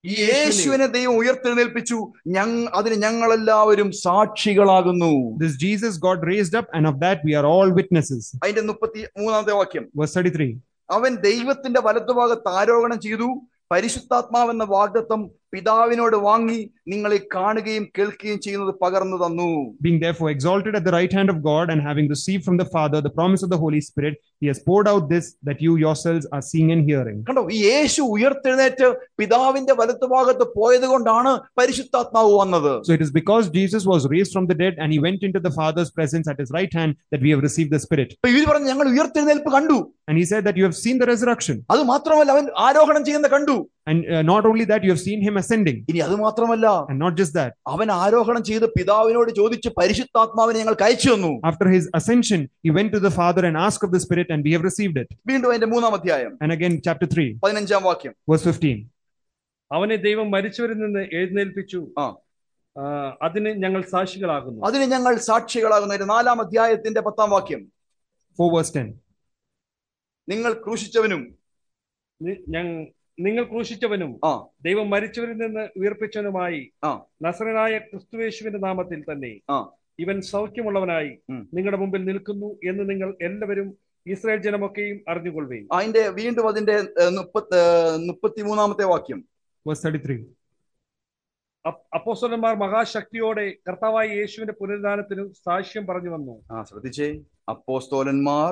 ഈ യേശുവിനെ ദൈവം ഉയർത്തെഴുന്നേൽപ്പിച്ചു ഞങ് അതിന് ഞങ്ങളെല്ലാവരും സാക്ഷികളാകുന്നു This Jesus God raised up, and of that we are all witnesses. അതിന്റെ മുപ്പത്തി മൂന്നാമത്തെ വാക്യം Verse 33. അവൻ ദൈവത്തിന്റെ വലത്തുഭാഗത്ത് ആരോഹണം ചെയ്തു പരിശുദ്ധാത്മാവെന്ന വാഗ്ദത്തം പിതാവിനോട് വാങ്ങി നിങ്ങളെ കാണുകയും കേൾക്കുകയും ചെയ്യുന്നത് പകർന്നു തന്നു Being therefore exalted at the right hand of God, and having received from the Father the promise of the Holy Spirit, he has poured out this that you yourselves are seeing and hearing. കണ്ടോ ഈ യേശു ഉയർത്തെഴുന്നേറ്റ് പിതാവിന്റെ വലത്തുഭാഗത്ത് പോയത് കൊണ്ടാണ് പരിശുദ്ധാത്മാവ് വന്നത് So it is because Jesus was raised from the dead and he went into the Father's presence at his right hand that we have received the Spirit. അപ്പൊ ഇവര് പറഞ്ഞു ഞങ്ങൾ ഉയർത്തെഴുന്നേൽപ്പ് കണ്ടു And he said that you have seen the resurrection. അത് മാത്രമല്ല അവൻ ആരോഹണം ചെയ്യുന്ന കണ്ടു And uh, not only that, you have seen him ascending. ഇനി അത് മാത്രമല്ല And not just that, അവൻ ആരോഹണം ചെയ്ത് പിതാവിനോട് ചോദിച്ച് പരിശുദ്ധാത്മാവിനെ ഞങ്ങൾക്ക് അയച്ചു തന്നു after his ascension, he went to the Father and asked of the Spirit, and we have received it. വീണ്ടും അതിന്റെ മൂന്നാം അധ്യായം And again, chapter 3, പതിനഞ്ചാം വാക്യം verse 15. അവനെ ദൈവം മരിച്ചവരിൽ നിന്ന് എഴുന്നേൽപ്പിച്ചു ആ. ആ, അതിന് ഞങ്ങൾ സാക്ഷികളാകുന്നു അതിന് ഞങ്ങൾ സാക്ഷികളാകുന്ന ഒരു നാലാം അധ്യായത്തിന്റെ പത്താം വാക്യം 4 verse 10. നിങ്ങൾ ക്രൂശിച്ചവനും നി- ഞ- നിങ്ങൾ ക്രൂശിച്ചവനും ആ ദൈവം മരിച്ചവരിൽ നിന്ന് ഉയർപ്പിച്ചവനുമായി ആ. നസറനായ ക്രിസ്തുവേശുവിന്റെ നാമത്തിൽ തന്നെ ആ. ഇവൻ സൗഖ്യമുള്ളവനായി ഉം. നിങ്ങളുടെ മുമ്പിൽ നിൽക്കുന്നു എന്ന് നിങ്ങൾ എല്ലാവരും ഇസ്രായേൽ ജനമൊക്കെയും അറിഞ്ഞുകൊള്ളുകയും അതിന്റെ വീണ്ടും അതിന്റെ മുപ്പത്തി മുപ്പത്തിമൂന്നാമത്തെ വാക്യം Verse 33. അപ്പോസ്തലന്മാർ മഹാശക്തിയോടെ കർത്താവായ യേശുവിന്റെ പുനരുദ്ധാനത്തിനും സാക്ഷ്യം പറഞ്ഞു വന്നു ആ ശ്രദ്ധിച്ചേ അപ്പോസ്തോലന്മാർ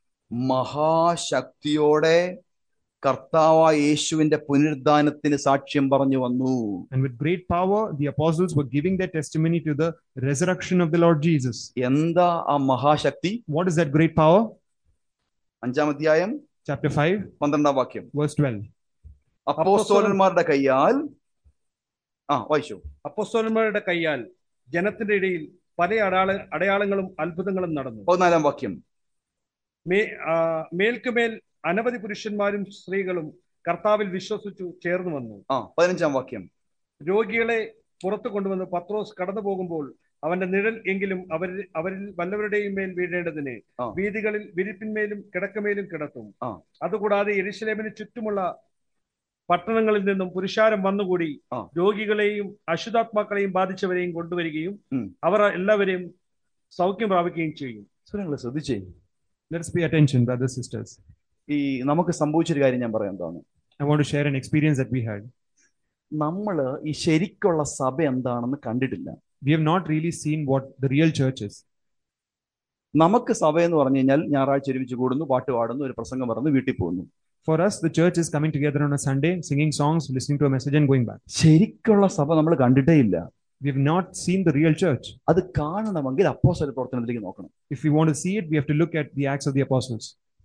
മഹാശക്തിയോടെ കർത്താവായ യേശുവിന്റെ പുനരുദ്ധാനത്തിന് സാക്ഷ്യം പറഞ്ഞു വന്നു And with great power, the apostles were giving their testimony to the resurrection of the Lord Jesus. എന്താ ആ മഹാശക്തി What is that great power? അഞ്ചാം അധ്യായം Chapter 5, പന്ത്രണ്ടാം വാക്യം verse 12. അപ്പോസ്തോലന്മാരുടെ കയ്യാൽ ആ വായിച്ചു അപ്പോസ്തലന്മാരുടെ കൈയാൽ ജനത്തിന്റെ ഇടയിൽ പല അടയാള അടയാളങ്ങളും അത്ഭുതങ്ങളും നടന്നു പതിനാലാം വാക്യം മേ ആ, മേൽക്കുമേൽ അനവധി പുരുഷന്മാരും സ്ത്രീകളും കർത്താവിൽ വിശ്വസിച്ചു ചേർന്ന് വന്നു ആ പതിനഞ്ചാം വാക്യം രോഗികളെ പുറത്തു കൊണ്ടുവന്ന് പത്രോസ് കടന്നു പോകുമ്പോൾ അവന്റെ നിഴൽ എങ്കിലും അവരിൽ അവരിൽ വല്ലവരുടെയും മേൽ വീഴേണ്ടതിന് ആ. വീതികളിൽ വിരിപ്പിന്മേലും കിടക്കമേലും കിടത്തും ആ. അതുകൂടാതെ എരിശിലേമിന് ചുറ്റുമുള്ള പട്ടണങ്ങളിൽ നിന്നും പുരുഷാരം വന്നുകൂടി ആ. രോഗികളെയും അശുദ്ധാത്മാക്കളെയും ബാധിച്ചവരെയും കൊണ്ടുവരികയും ഉം. അവർ എല്ലാവരെയും സൗഖ്യം പ്രാപിക്കുകയും ചെയ്യും നിങ്ങൾ ശ്രദ്ധിച്ചേ Let us pay attention, brothers, sisters. ഈ നമുക്ക് സംഭവിച്ചൊരു കാര്യം ഞാൻ പറയാം എന്താണ് I want to share an experience that we had. നമ്മൾ ഈ ശരിക്കുള്ള സഭ എന്താണെന്ന് കണ്ടിട്ടില്ല We have not really seen what the real church is. നമുക്ക് സഭ എന്ന് പറഞ്ഞു കഴിഞ്ഞാൽ ഞായറാഴ്ച ഒരുമിച്ച് കൂടുന്നു പാട്ട് പാടുന്നു ഒരു പ്രസംഗം പറഞ്ഞു വീട്ടിൽ പോകുന്നു For us, the church is coming together on a Sunday, singing songs, listening to a message, and going back. ശരിക്കുള്ള സഭ നമ്മൾ കണ്ടിട്ടേ ഇല്ല We have not seen the real church. അത് കാണണമെങ്കിൽ അപ്പോസ്തല പ്രവർത്തനത്തിലേക്ക് നോക്കണം If we want to see it, we have to look at the Acts of the Apostles.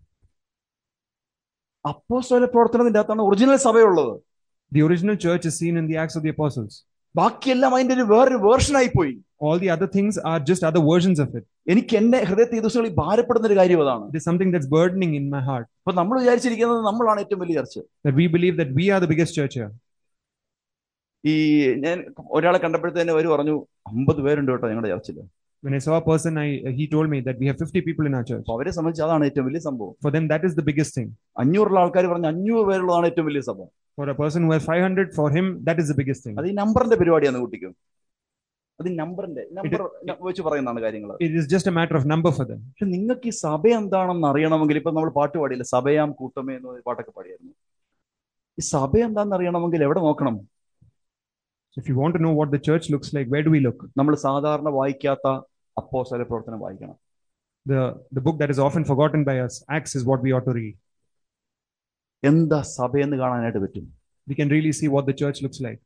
അപ്പോസ്തല പ്രവർത്തനത്തിന്റെ അകത്താണ് ഒറിജിനൽ സഭയുള്ളത് The original church is seen in the Acts of the Apostles. ബാക്കിയെല്ലാം അതിന്റെ ഒരു വേറൊരു വേർഷൻ ആയി പോയി All the other things are just other versions of it. എനിക്ക് എന്റെ ഹൃദയത്തെ ഈ ദിവസങ്ങളിൽ ഭാരപ്പെടുന്ന ഒരു കാര്യം അതാണ് It is something that's burdening in my heart അപ്പൊ നമ്മൾ വിചാരിച്ചിരിക്കുന്നത് നമ്മളാണ് ഏറ്റവും വലിയ ചർച്ച that we believe that we are the biggest church here. ഈ ഞാൻ ഒരാളെ കണ്ടപ്പോഴത്തേന് അവർ പറഞ്ഞു അമ്പത് പേരുണ്ട് കേട്ടോ ഞങ്ങളുടെ ചർച്ചിൽ When I saw a person, I he told me that we have 50 people in our church. അപ്പൊ അവരെ സംബന്ധിച്ച് അതാണ് ഏറ്റവും വലിയ സംഭവം For them, that is the biggest thing. അഞ്ഞൂറുള്ള ആൾക്കാർ പറഞ്ഞു അഞ്ഞൂറ് പേരുള്ളതാണ് ഏറ്റവും വലിയ സഭ For a person who has 500, for him, that is the biggest thing. അത് ഈ നമ്പറിന്റെ പരിപാടിയാണ് കുട്ടിക്കും അത് നമ്പറിന്റെ നമ്പർ വെച്ച് പറയുന്നതാണ് കാര്യങ്ങൾ It is just a matter of number for them. പക്ഷെ നിങ്ങൾക്ക് ഈ സഭ എന്താണെന്ന് അറിയണമെങ്കിൽ ഇപ്പൊ നമ്മൾ പാട്ട് പാടിയില്ല സഭയാം കൂട്ടമേ എന്ന് പറഞ്ഞ പാട്ടൊക്കെ പാടിയായിരുന്നു ഈ സഭ എന്താണെന്ന് അറിയണമെങ്കിൽ എവിടെ നോക്കണം So if you want to know what the church looks like, where do we look? നമ്മൾ സാധാരണ വായിക്കാത്ത അപ്പോസ്തല പ്രവർത്തനം വായിക്കണം The, the book that is often forgotten by us, Acts, is what we ought to read. എന്താ സഭയെന്ന് കാണാനായിട്ട് പറ്റും We can really see what the church looks like.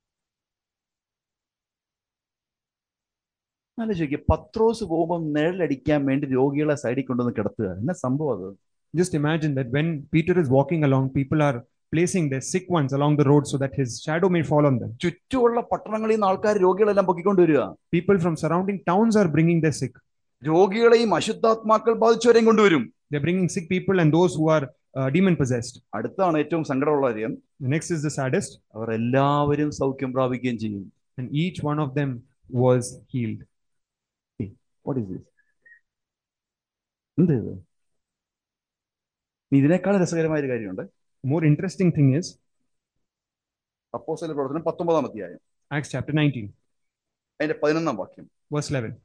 ആലോചിക്കുക പത്രോസ് പോകുമ്പോൾ നിഴലടിക്കാൻ വേണ്ടി രോഗികളെ സൈഡിൽ കൊണ്ടുവന്ന് കിടത്തുക എന്നാ സംഭവം അത് Just imagine that when Peter is walking along, people are placing their sick ones along the road so that his shadow may fall on them. ചുറ്റുമുള്ള പട്ടണങ്ങളിൽ നിന്ന് ആൾക്കാർ രോഗികളെല്ലാം പൊക്കിക്കൊണ്ടുവരിക People from surrounding towns are bringing their sick. രോഗികളെയും അശുദ്ധാത്മാക്കൾ ബാധിച്ചവരെയും കൊണ്ടുവരും They're bringing sick people and those who are uh, demon possessed. അടുത്താണ് ഏറ്റവും സങ്കടമുള്ള കാര്യം The next is the saddest, അവർ എല്ലാവരും സൗഖ്യം പ്രാപിക്കുകയും ചെയ്യും and each one of them was healed. What is this എന്ത് ഇത് ഇനി ഇതിനേക്കാൾ രസകരമായ ഒരു കാര്യമുണ്ട് More interesting thing is, അപ്പോസ്തല പ്രവർത്തനം പത്തൊമ്പതാം അധ്യായം Acts chapter 19, അതിന്റെ പതിനൊന്നാം വാക്യം verse 11.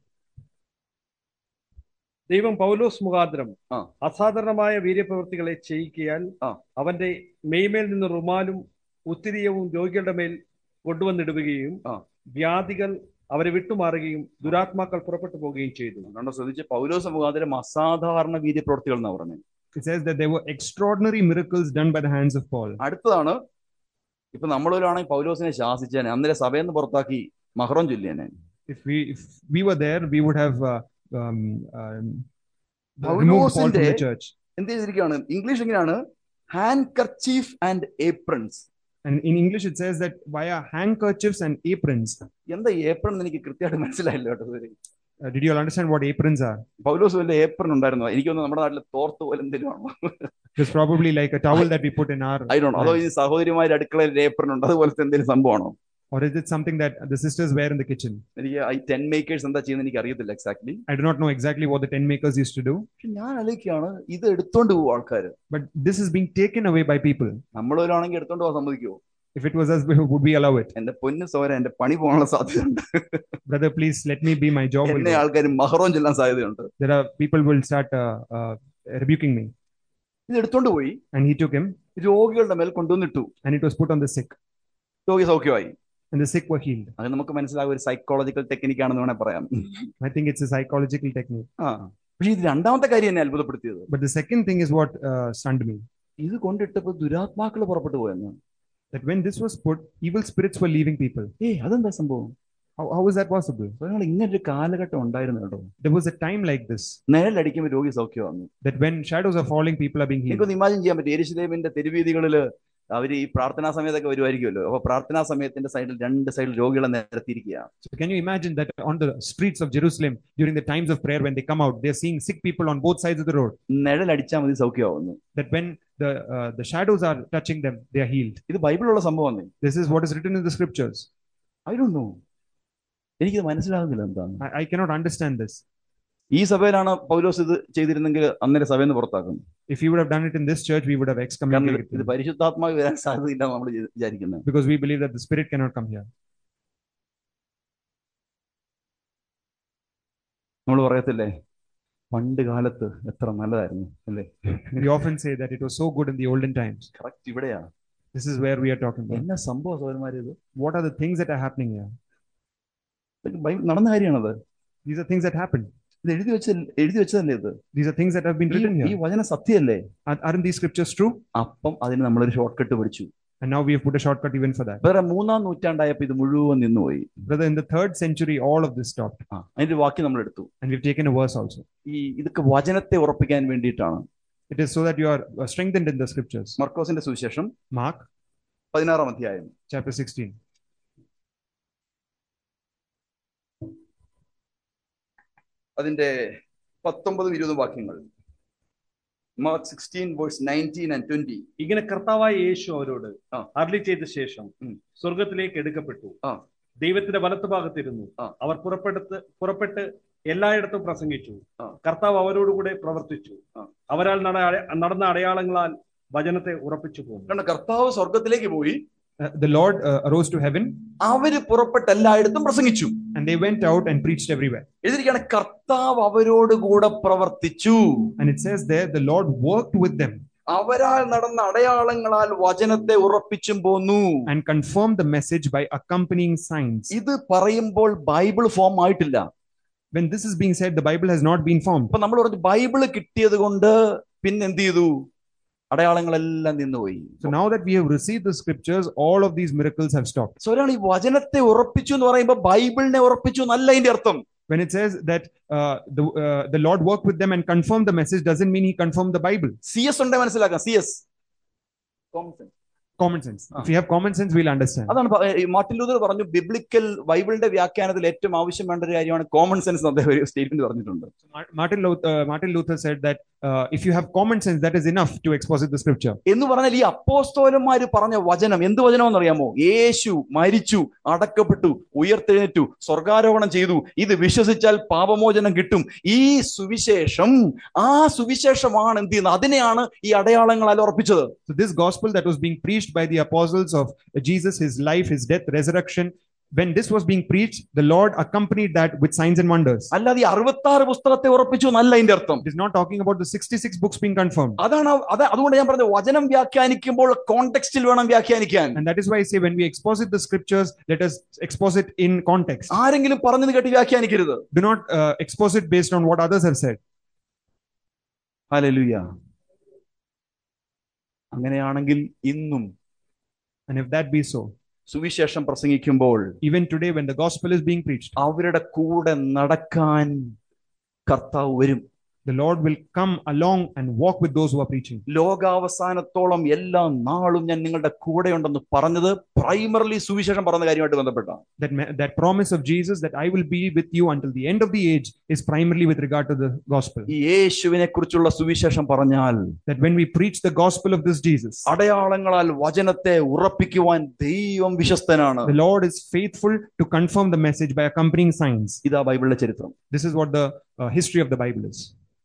ദൈവം പൗലോസ് മുഖാന്തരം ആ. അസാധാരണമായ വീര്യപ്രവൃത്തികളെ ചെയ്യിക്കാൻ ആ. അവന്റെ മെയ്മേൽ നിന്ന് റുമാലും ഉത്തിരിയവും രോഗികളുടെ മേൽ കൊണ്ടുവന്നിടുകയും ആ. വ്യാധികൾ അവരെ വിട്ടുമാറുകയും ദുരാത്മാക്കൾ പുറപ്പെട്ടു പോവുകയും ചെയ്തു കണ്ടോ ശ്രദ്ധിച്ച് പൗലോസ് മുഖാന്തരം അസാധാരണ വീര്യപ്രവൃത്തികൾ എന്നാ പറഞ്ഞത് It says that there were extraordinary miracles done by the hands of Paul. അടുത്തതാണ് ഇപ്പൊ നമ്മളൊരാണെങ്കിൽ പൗലോസിനെ ശാസിച്ചേനെ അന്നേരം സഭയിൽ നിന്ന് പുറത്താക്കി മഹറം ചൊല്ലിയനെ If we if we were there, we would have uh, um, um, Pavlos removed Paul from the ന്റെ- church. എന്ത് ചെയ്തിരിക്കുകയാണ് ഇംഗ്ലീഷ് എങ്ങനെയാണ് handkerchief and aprons And in English, it says that via handkerchiefs and aprons. എന്താ apron എന്ന് എനിക്ക് കൃത്യമായിട്ട് മനസ്സിലായില്ല കേട്ടോ ഇതുവരെ. Uh, did you all understand what aprons are? പൗലോസ് വല്ല ഏപ്രൺ ഉണ്ടായിരുന്നു എനിക്കൊന്ന് നമ്മുടെ നാട്ടിൽ തോർത്ത് പോലെ എന്തെങ്കിലും ആണോ It's probably like a towel that we put in our. I don't അതോ ഈ സഹോദരിമാരുടെ അടുക്കളയിൽ ഏപ്രൺ ഉണ്ട് അതുപോലത്തെ എന്തെങ്കിലും സംഭവമാണോ Or is it something that the sisters wear in the kitchen? എനിക്ക് ഈ ടെൻ മേക്കേഴ്സ് എന്താ ചെയ്യുന്നത് എനിക്ക് അറിയത്തില്ല exactly I do not know exactly what the tent makers used to do, പക്ഷെ ഞാൻ ആലോചിക്കുകയാണ് ഇത് എടുത്തോണ്ട് പോകും ആൾക്കാർ but this is being taken away by people. നമ്മളൊരാണെങ്കിൽ എടുത്തോണ്ട് പോകാൻ സമ്മതിക്കുമോ If it was us, would we allow it? എന്റെ പൊന്ന് സോര എന്റെ പണി പോകാനുള്ള സാധ്യതയുണ്ട് Brother, please let me be my job. will എന്നെ go. ആൾക്കാർ മഹറോൻ ചെല്ലാൻ സാധ്യതയുണ്ട് There are people will start uh, uh, rebuking me. ഇത് എടുത്തോണ്ട് പോയി And he took him, രോഗികളുടെ മേൽ കൊണ്ടുവന്നിട്ടു and it was put on the sick, രോഗി സൗഖ്യമായി and the sick were healed. അത് നമുക്ക് മനസ്സിലാകും ഒരു സൈക്കോളജിക്കൽ ടെക്നിക്ക് ആണെന്ന് വേണേൽ പറയാം I think it's a psychological technique. ആ പക്ഷെ ഇത് രണ്ടാമത്തെ കാര്യം എന്നെ അത്ഭുതപ്പെടുത്തിയത് But the second thing is what uh, stunned me ഇത് കൊണ്ടിട്ടപ്പോ ദുരാത്മാക്കൾ പുറപ്പെട്ടു പോയെന്ന് that when this was put, evil spirits were leaving people. ഏയ് അതെന്താ സംഭവം How, how is that possible? നിങ്ങൾ ഇങ്ങനൊരു കാലഘട്ടം ഉണ്ടായിരുന്നു കേട്ടോ There was a time like this നിഴലടിക്കുമ്പോൾ രോഗി സൗഖ്യമാകുന്നു that when shadows are falling, people are being healed. എനിക്കൊന്ന് ഇമാജിൻ ചെയ്യാൻ പറ്റും എരിശിലേമിന്റെ തെരുവീതികളില് അവർ ഈ പ്രാർത്ഥനാ സമയത്തൊക്കെ വരുമായിരിക്കുമല്ലോ അപ്പൊ പ്രാർത്ഥനാ സമയത്തിന്റെ സൈഡിൽ രണ്ട് സൈഡിൽ രോഗികളെ നിരത്തിയിരിക്കുക So can you imagine that on the streets of Jerusalem during the times of prayer, when they come out, they're seeing sick people on both sides of the road. നിഴലടിച്ചാൽ മതി സൗഖ്യമാവുന്നു That when the uh, the shadows are touching them, they are healed. ഇത് ബൈബിളിലുള്ള സംഭവം This is what is written in the scriptures. I don't know എനിക്കിത് മനസ്സിലാകുന്നില്ല എന്താണ് I, I cannot understand this. ഈ സഭയിലാണ് പൗലോസ് ഇത് ചെയ്തിരുന്നെങ്കിൽ അന്നേരം സഭയിൽ നിന്ന് പുറത്താക്കും If he would have done it in this church, we would have കാരണം ഇത് excommunicated ഇത് him പരിശുദ്ധാത്മാവ് വരാൻ സാധ്യതയില്ല നമ്മൾ വിചാരിക്കുന്നത് because we believe that the spirit cannot come here. നമ്മൾ പറയത്തില്ലേ പണ്ട് കാലത്ത് എത്ര നല്ലതായിരുന്നു അല്ലേ We often say that it was so good in the olden times. Correct ഇവിടെയാ This is where we are talking about. എന്നാ സംഭവം സൗരന്മാര് ഇത് What are the things that are happening here? ഇതൊക്കെ ബൈ- നടന്ന കാര്യമാണത് These are things that happened. ഇത് എഴുതി വെച്ച എഴുതി വെച്ചതല്ലേ ഇത് These are things that have been written ഈ- ഈ here. വചന സത്യമല്ലേ Are- Aren't these scriptures true? അപ്പം അതിന് നമ്മളൊരു ഷോർട്ട് കട്ട് പഠിച്ചു And now we have put a shortcut even for that. വേറെ മൂന്നാം നൂറ്റാണ്ടായപ്പോ ഇത് മുഴുവൻ നിന്നുപോയി Brother, in the third century, all of this stopped. ആ അതിന്റെ ഒരു വാക്യം നമ്മൾ എടുത്തു And we've taken a verse also. ഈ ഇതൊക്കെ വചനത്തെ ഉറപ്പിക്കാൻ വേണ്ടിയിട്ടാണ് It is so that you are uh, strengthened in the scriptures. മർക്കോസിന്റെ സുവിശേഷം Mark പതിനാറാം അധ്യായം chapter 16. അതിന്റെ പത്തൊമ്പതും ഇരുപതും വാക്യങ്ങൾ Mark sixteen verse nineteen and twenty ഇങ്ങനെ കർത്താവായ യേശു അവരോട് ആ. അരളി ചെയ്ത ശേഷം ഉം. സ്വർഗത്തിലേക്ക് എടുക്കപ്പെട്ടു ആ. ദൈവത്തിന്റെ വലത്ത് ഭാഗത്തിരുന്നു ആ. അവർ പുറപ്പെടുത്ത് പുറപ്പെട്ട് എല്ലായിടത്തും പ്രസംഗിച്ചു ആ. കർത്താവ് അവരോടുകൂടെ പ്രവർത്തിച്ചു ആ. അവരാൽ നട നടന്ന അടയാളങ്ങളാൽ വചനത്തെ ഉറപ്പിച്ചു പോന്നു കാരണം കർത്താവ് സ്വർഗത്തിലേക്ക് പോയി Uh, the Lord uh, arose to heaven അവര് പുറപ്പെട്ട് എല്ലായിടത്തും പ്രസംഗിച്ചു and they went out and preached everywhere. എഴുതിയിരിക്കുകയാണ് കർത്താവ് അവരോട് കൂടെ പ്രവർത്തിച്ചു And it says there, the Lord worked with them അവരാൽ നടന്ന അടയാളങ്ങളാൽ വചനത്തെ ഉറപ്പിച്ചും പോന്നു and confirmed the message by accompanying signs. ഇത് പറയുമ്പോൾ ബൈബിൾ ഫോം ആയിട്ടില്ല When this is being said, the Bible has not been formed. അപ്പൊ നമ്മൾ പറഞ്ഞു ബൈബിള് കിട്ടിയത് കൊണ്ട് പിന്നെ എന്ത് ചെയ്തു അടയാളങ്ങളെല്ലാം നിന്നുപോയി So now that we have received the scriptures, all of these miracles have stopped. So ഒരാൾ ഈ വചനത്തെ ഉറപ്പിച്ചു എന്ന് പറയുമ്പോൾ ബൈബിളിനെ ഉറപ്പിച്ചു എന്നല്ല അതിന്റെ അർത്ഥം When it says that uh, the, uh, the Lord worked with them and confirmed the message, doesn't mean he confirmed the Bible. C S ഉണ്ടെ മനസ്സിലാക്കാം C S Common sense. Ah. If you have common sense, we'll understand. അതാണ് പ- ഈ Martin Luther പറഞ്ഞു biblical ബൈബിളിന്റെ വ്യാഖ്യാനത്തിൽ ഏറ്റവും ആവശ്യം വേണ്ട ഒരു കാര്യമാണ് കോമൺ സെൻസ് അദ്ദേഹം ഒരു സ്റ്റേറ്റ്മെന്റ് പറഞ്ഞിട്ടുണ്ട് Mar- Martin Luther, uh, Martin Luther said that uh, if you have common sense, that is enough to exposit the scripture. എന്ന് പറഞ്ഞാൽ ഈ അപ്പോസ്തോലന്മാര് പറഞ്ഞ വചനം എന്ത് വചനമെന്ന് അറിയാമോ യേശു മരിച്ചു അടക്കപ്പെട്ടു ഉയർത്തെഴുന്നേറ്റു സ്വർഗാരോഹണം ചെയ്തു ഇത് വിശ്വസിച്ചാൽ പാപമോചനം കിട്ടും ഈ സുവിശേഷം ആ സുവിശേഷമാണ് എന്ത് ചെയ്യുന്നത് അതിനെയാണ് ഈ അടയാളങ്ങളാൽ ഉറപ്പിച്ചത് So, this gospel that was being preached by the apostles of Jesus, his life, his death, resurrection, when this was being preached, the Lord accompanied that with signs and wonders. അല്ലാതെ ഈ അറുപത്തി ആറ് പുസ്തകത്തെ ഉറപ്പിച്ചു എന്നല്ല അതിന്റെ അർത്ഥം It is not talking about the 66 books being confirmed. അതാണ് അത് അതുകൊണ്ട് ഞാൻ പറഞ്ഞത് വചനം വ്യാഖ്യാനിക്കുമ്പോൾ കോണ്ടെക്സ്റ്റിൽ വേണം വ്യാഖ്യാനിക്കാൻ And that is why I say when we exposit the scriptures, let us exposit in context. ആരെങ്കിലും പറഞ്ഞത് കേട്ട് വ്യാഖ്യാനിക്കരുത് Do not uh, exposit based on what others have said. Hallelujah അങ്ങനെയാണെങ്കിൽ ഇന്നും And if that be so, സുവിശേഷം പ്രസംഗിക്കുമ്പോൾ even today when the gospel is being preached, അവരുടെ കൂടെ നടക്കാൻ കർത്താവ് വരും the Lord will come along and walk with those who are preaching. ലോകാവസാനത്തോളം എല്ലാ നാളും ഞാൻ നിങ്ങളുടെ കൂടെയുണ്ടെന്ന് പറഞ്ഞത് പ്രൈമറിലി സുവിശേഷം പറഞ്ഞ കാര്യമായിട്ട് ബന്ധപ്പെട്ടാണ് That, ma- that promise of Jesus that I will be with you until the end of the age is primarily with regard to the gospel. ഈ യേശുവിനെ കുറിച്ചുള്ള സുവിശേഷം പറഞ്ഞാൽ That when we preach the gospel of this Jesus, അടയാളങ്ങളാൽ വചനത്തെ ഉറപ്പിക്കുവാൻ ദൈവം വിശ്വസ്തനാണ് the Lord is faithful to confirm the message by accompanying signs. ഇതാ ബൈബിളിലെ ചരിത്രം This is what the uh, history of the Bible is.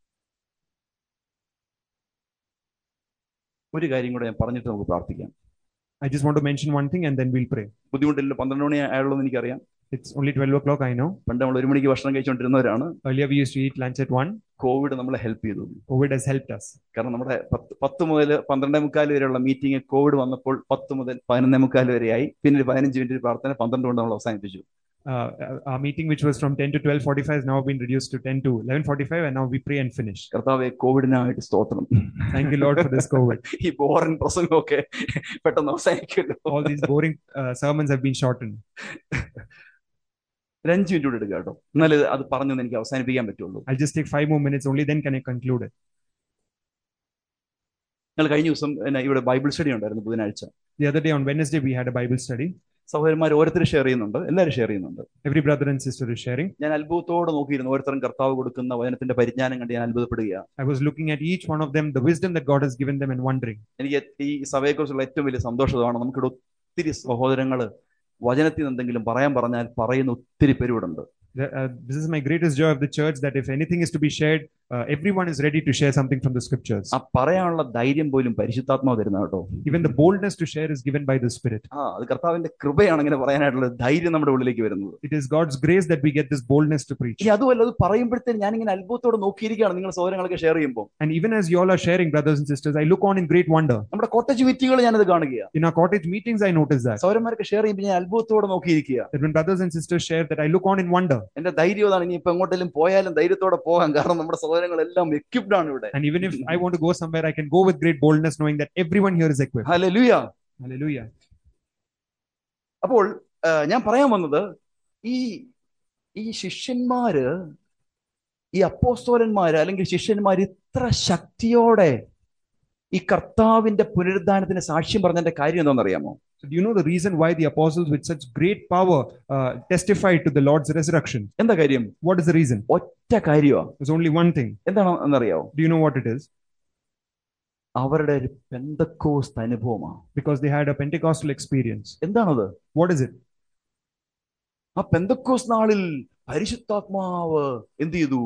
ഒരു കാര്യം കൂടെ ഞാൻ പറഞ്ഞിട്ട് നമുക്ക് പ്രാർത്ഥിക്കാം I just want to mention one thing and then we'll pray. ബുദ്ധിമുട്ടില്ല പന്ത്രണ്ട് മണി ആയുള്ളൂ എന്ന് എനിക്കറിയാം It's only 12 o'clock, I know. പണ്ട് നമ്മൾ ഒരു മണിക്ക് ഭക്ഷണം കഴിച്ചുകൊണ്ടിരുന്നവരാണ് Earlier we used to eat lunch at 1. COVID നമ്മളെ ഹെൽപ്പ് ചെയ്തു COVID has helped us. കാരണം നമ്മുടെ പത്ത് പത്ത് മുതൽ പന്ത്രണ്ടേ മുക്കാൽ വരെയുള്ള മീറ്റിംഗ് കോവിഡ് വന്നപ്പോൾ പത്ത് മുതൽ പതിനൊന്നേ മുക്കാൽ വരെയായി പിന്നെ ഒരു പതിനഞ്ച് മിനിറ്റ് പ്രാർത്ഥന പന്ത്രണ്ട് കൊണ്ട് നമ്മൾ അവസാനിപ്പിച്ചു Uh, our meeting, which was from 10 to 12:45, has now been reduced to 10 to 11:45, and now we pray and finish. കർത്താവെ കോവിഡിനായിട്ട് സ്തോത്രം Thank you, Lord, for this COVID. ഈ ബോറൻ പ്രസംഗമൊക്കെ പെട്ടെന്ന് അവസാനിക്കുമല്ലോ All these boring uh, sermons have been shortened. ഒരു അഞ്ച് minute കൂടെ എടുക്കുക കേട്ടോ എന്നാലേ അത് പറഞ്ഞൊന്ന് എനിക്ക് അവസാനിപ്പിക്കാൻ പറ്റുള്ളൂ I'll just take five more minutes. Only then can I conclude it. ഞങ്ങൾ കഴിഞ്ഞ ദിവസം പിന്നെ ഇവിടെ ബൈബിൾ സ്റ്റഡി ഉണ്ടായിരുന്നു ബുധനാഴ്ച The other day on Wednesday, we had a Bible study. സഹോദരന്മാർ ഓരോരുത്തർ ഷെയർ ചെയ്യുന്നുണ്ട് എല്ലാവരും ഷെയർ ചെയ്യുന്നുണ്ട് Every brother and sister is sharing. ഞാൻ അത്ഭുതത്തോടെ നോക്കിയിരുന്നു ഓരോരുത്തരും കർത്താവ് കൊടുക്കുന്ന വചനത്തിന്റെ പരിജ്ഞാനം കണ്ട് ഞാൻ അത്ഭുതപ്പെടുകയാണ് I was looking at each one of them, the wisdom that God has given them, and wondering. എനിക്ക് ഈ സഭയെക്കുറിച്ചുള്ള ഏറ്റവും വലിയ സന്തോഷമാണ് നമുക്കിവിടെ ഒത്തിരി സഹോദരങ്ങള് വചനത്തിൽ നിന്ന് എന്തെങ്കിലും പറയാൻ പറഞ്ഞാൽ പറയുന്ന ഒത്തിരി പേര് ഇവിടെ ഉണ്ട് The- uh, this is my greatest joy of the church that if anything is to be shared, uh, everyone is ready to share something from the scriptures. ആ പറയാനുള്ള ധൈര്യം പോലും പരിശുദ്ധാത്മാവ് തരുന്ന കേട്ടോ Even the boldness to share is given by the Spirit. ആ അത് കർത്താവിന്റെ കൃപയാണ് ഇങ്ങനെ പറയാനായിട്ടുള്ള ധൈര്യം നമ്മുടെ ഉള്ളിലേക്ക് വരുന്നത് It is God's grace that we get this boldness to preach. ഇനി അതുമല്ല അത് പറയുമ്പോഴത്തേന് ഞാൻ ഇങ്ങനെ അത്ഭുതത്തോടെ നോക്കിയിരിക്കുകയാണ് നിങ്ങൾ സഹോദരങ്ങളൊക്കെ ഷെയർ ചെയ്യുമ്പോൾ And even as you all are sharing, brothers and sisters, I look on in great wonder. നമ്മുടെ കോട്ടേജ് മീറ്റിങ്ങുകൾ ഞാനത് കാണുകയാണ് In our cottage meetings, I notice that. സൗരന്മാരൊക്കെ ഷെയർ ചെയ്യുമ്പോൾ ഞാൻ അത്ഭുതത്തോടെ നോക്കിയിരിക്കുക That when brothers and sisters share, that I look on in wonder. എന്റെ ധൈര്യം അതാണ് ഇനി ഇപ്പൊ എങ്ങോട്ടെങ്കിലും പോയാലും ധൈര്യത്തോടെ പോകാം കാരണം നമ്മുടെ സഹോദരങ്ങളെല്ലാം എക്യുപ്ഡ് ആണ് ഇവിടെ And even if I want to go somewhere, I can go with great boldness, knowing that everyone here is equipped. Hallelujah Hallelujah. അപ്പോൾ ആ, ഞാൻ പറയാൻ വന്നത് ഈ ഈ ശിഷ്യന്മാര് ഈ അപ്പോസ്തോലന്മാര് അല്ലെങ്കിൽ ശിഷ്യന്മാർ ഇത്ര ശക്തിയോടെ ഈ കർത്താവിന്റെ പുനരുദ്ധാനത്തിന് സാക്ഷ്യം പറഞ്ഞതിന്റെ കാര്യം എന്താണെന്നറിയാമോ So, do you know the reason why the apostles, with such great power, uh, testified to the Lord's resurrection? എന്താ കാര്യം What is the reason? ഒറ്റ കാര്യമാണ് There's only one thing. എന്താണ് എന്നറിയാമോ Do you know what it is? അവരുടെ ഒരു പെന്തക്കോസ്ത് അനുഭവമാണ് Because they had a Pentecostal experience. എന്താണത് What is it? ആ പെന്തക്കോസ് നാളിൽ പരിശുദ്ധാത്മാവ് എന്ത് ചെയ്തു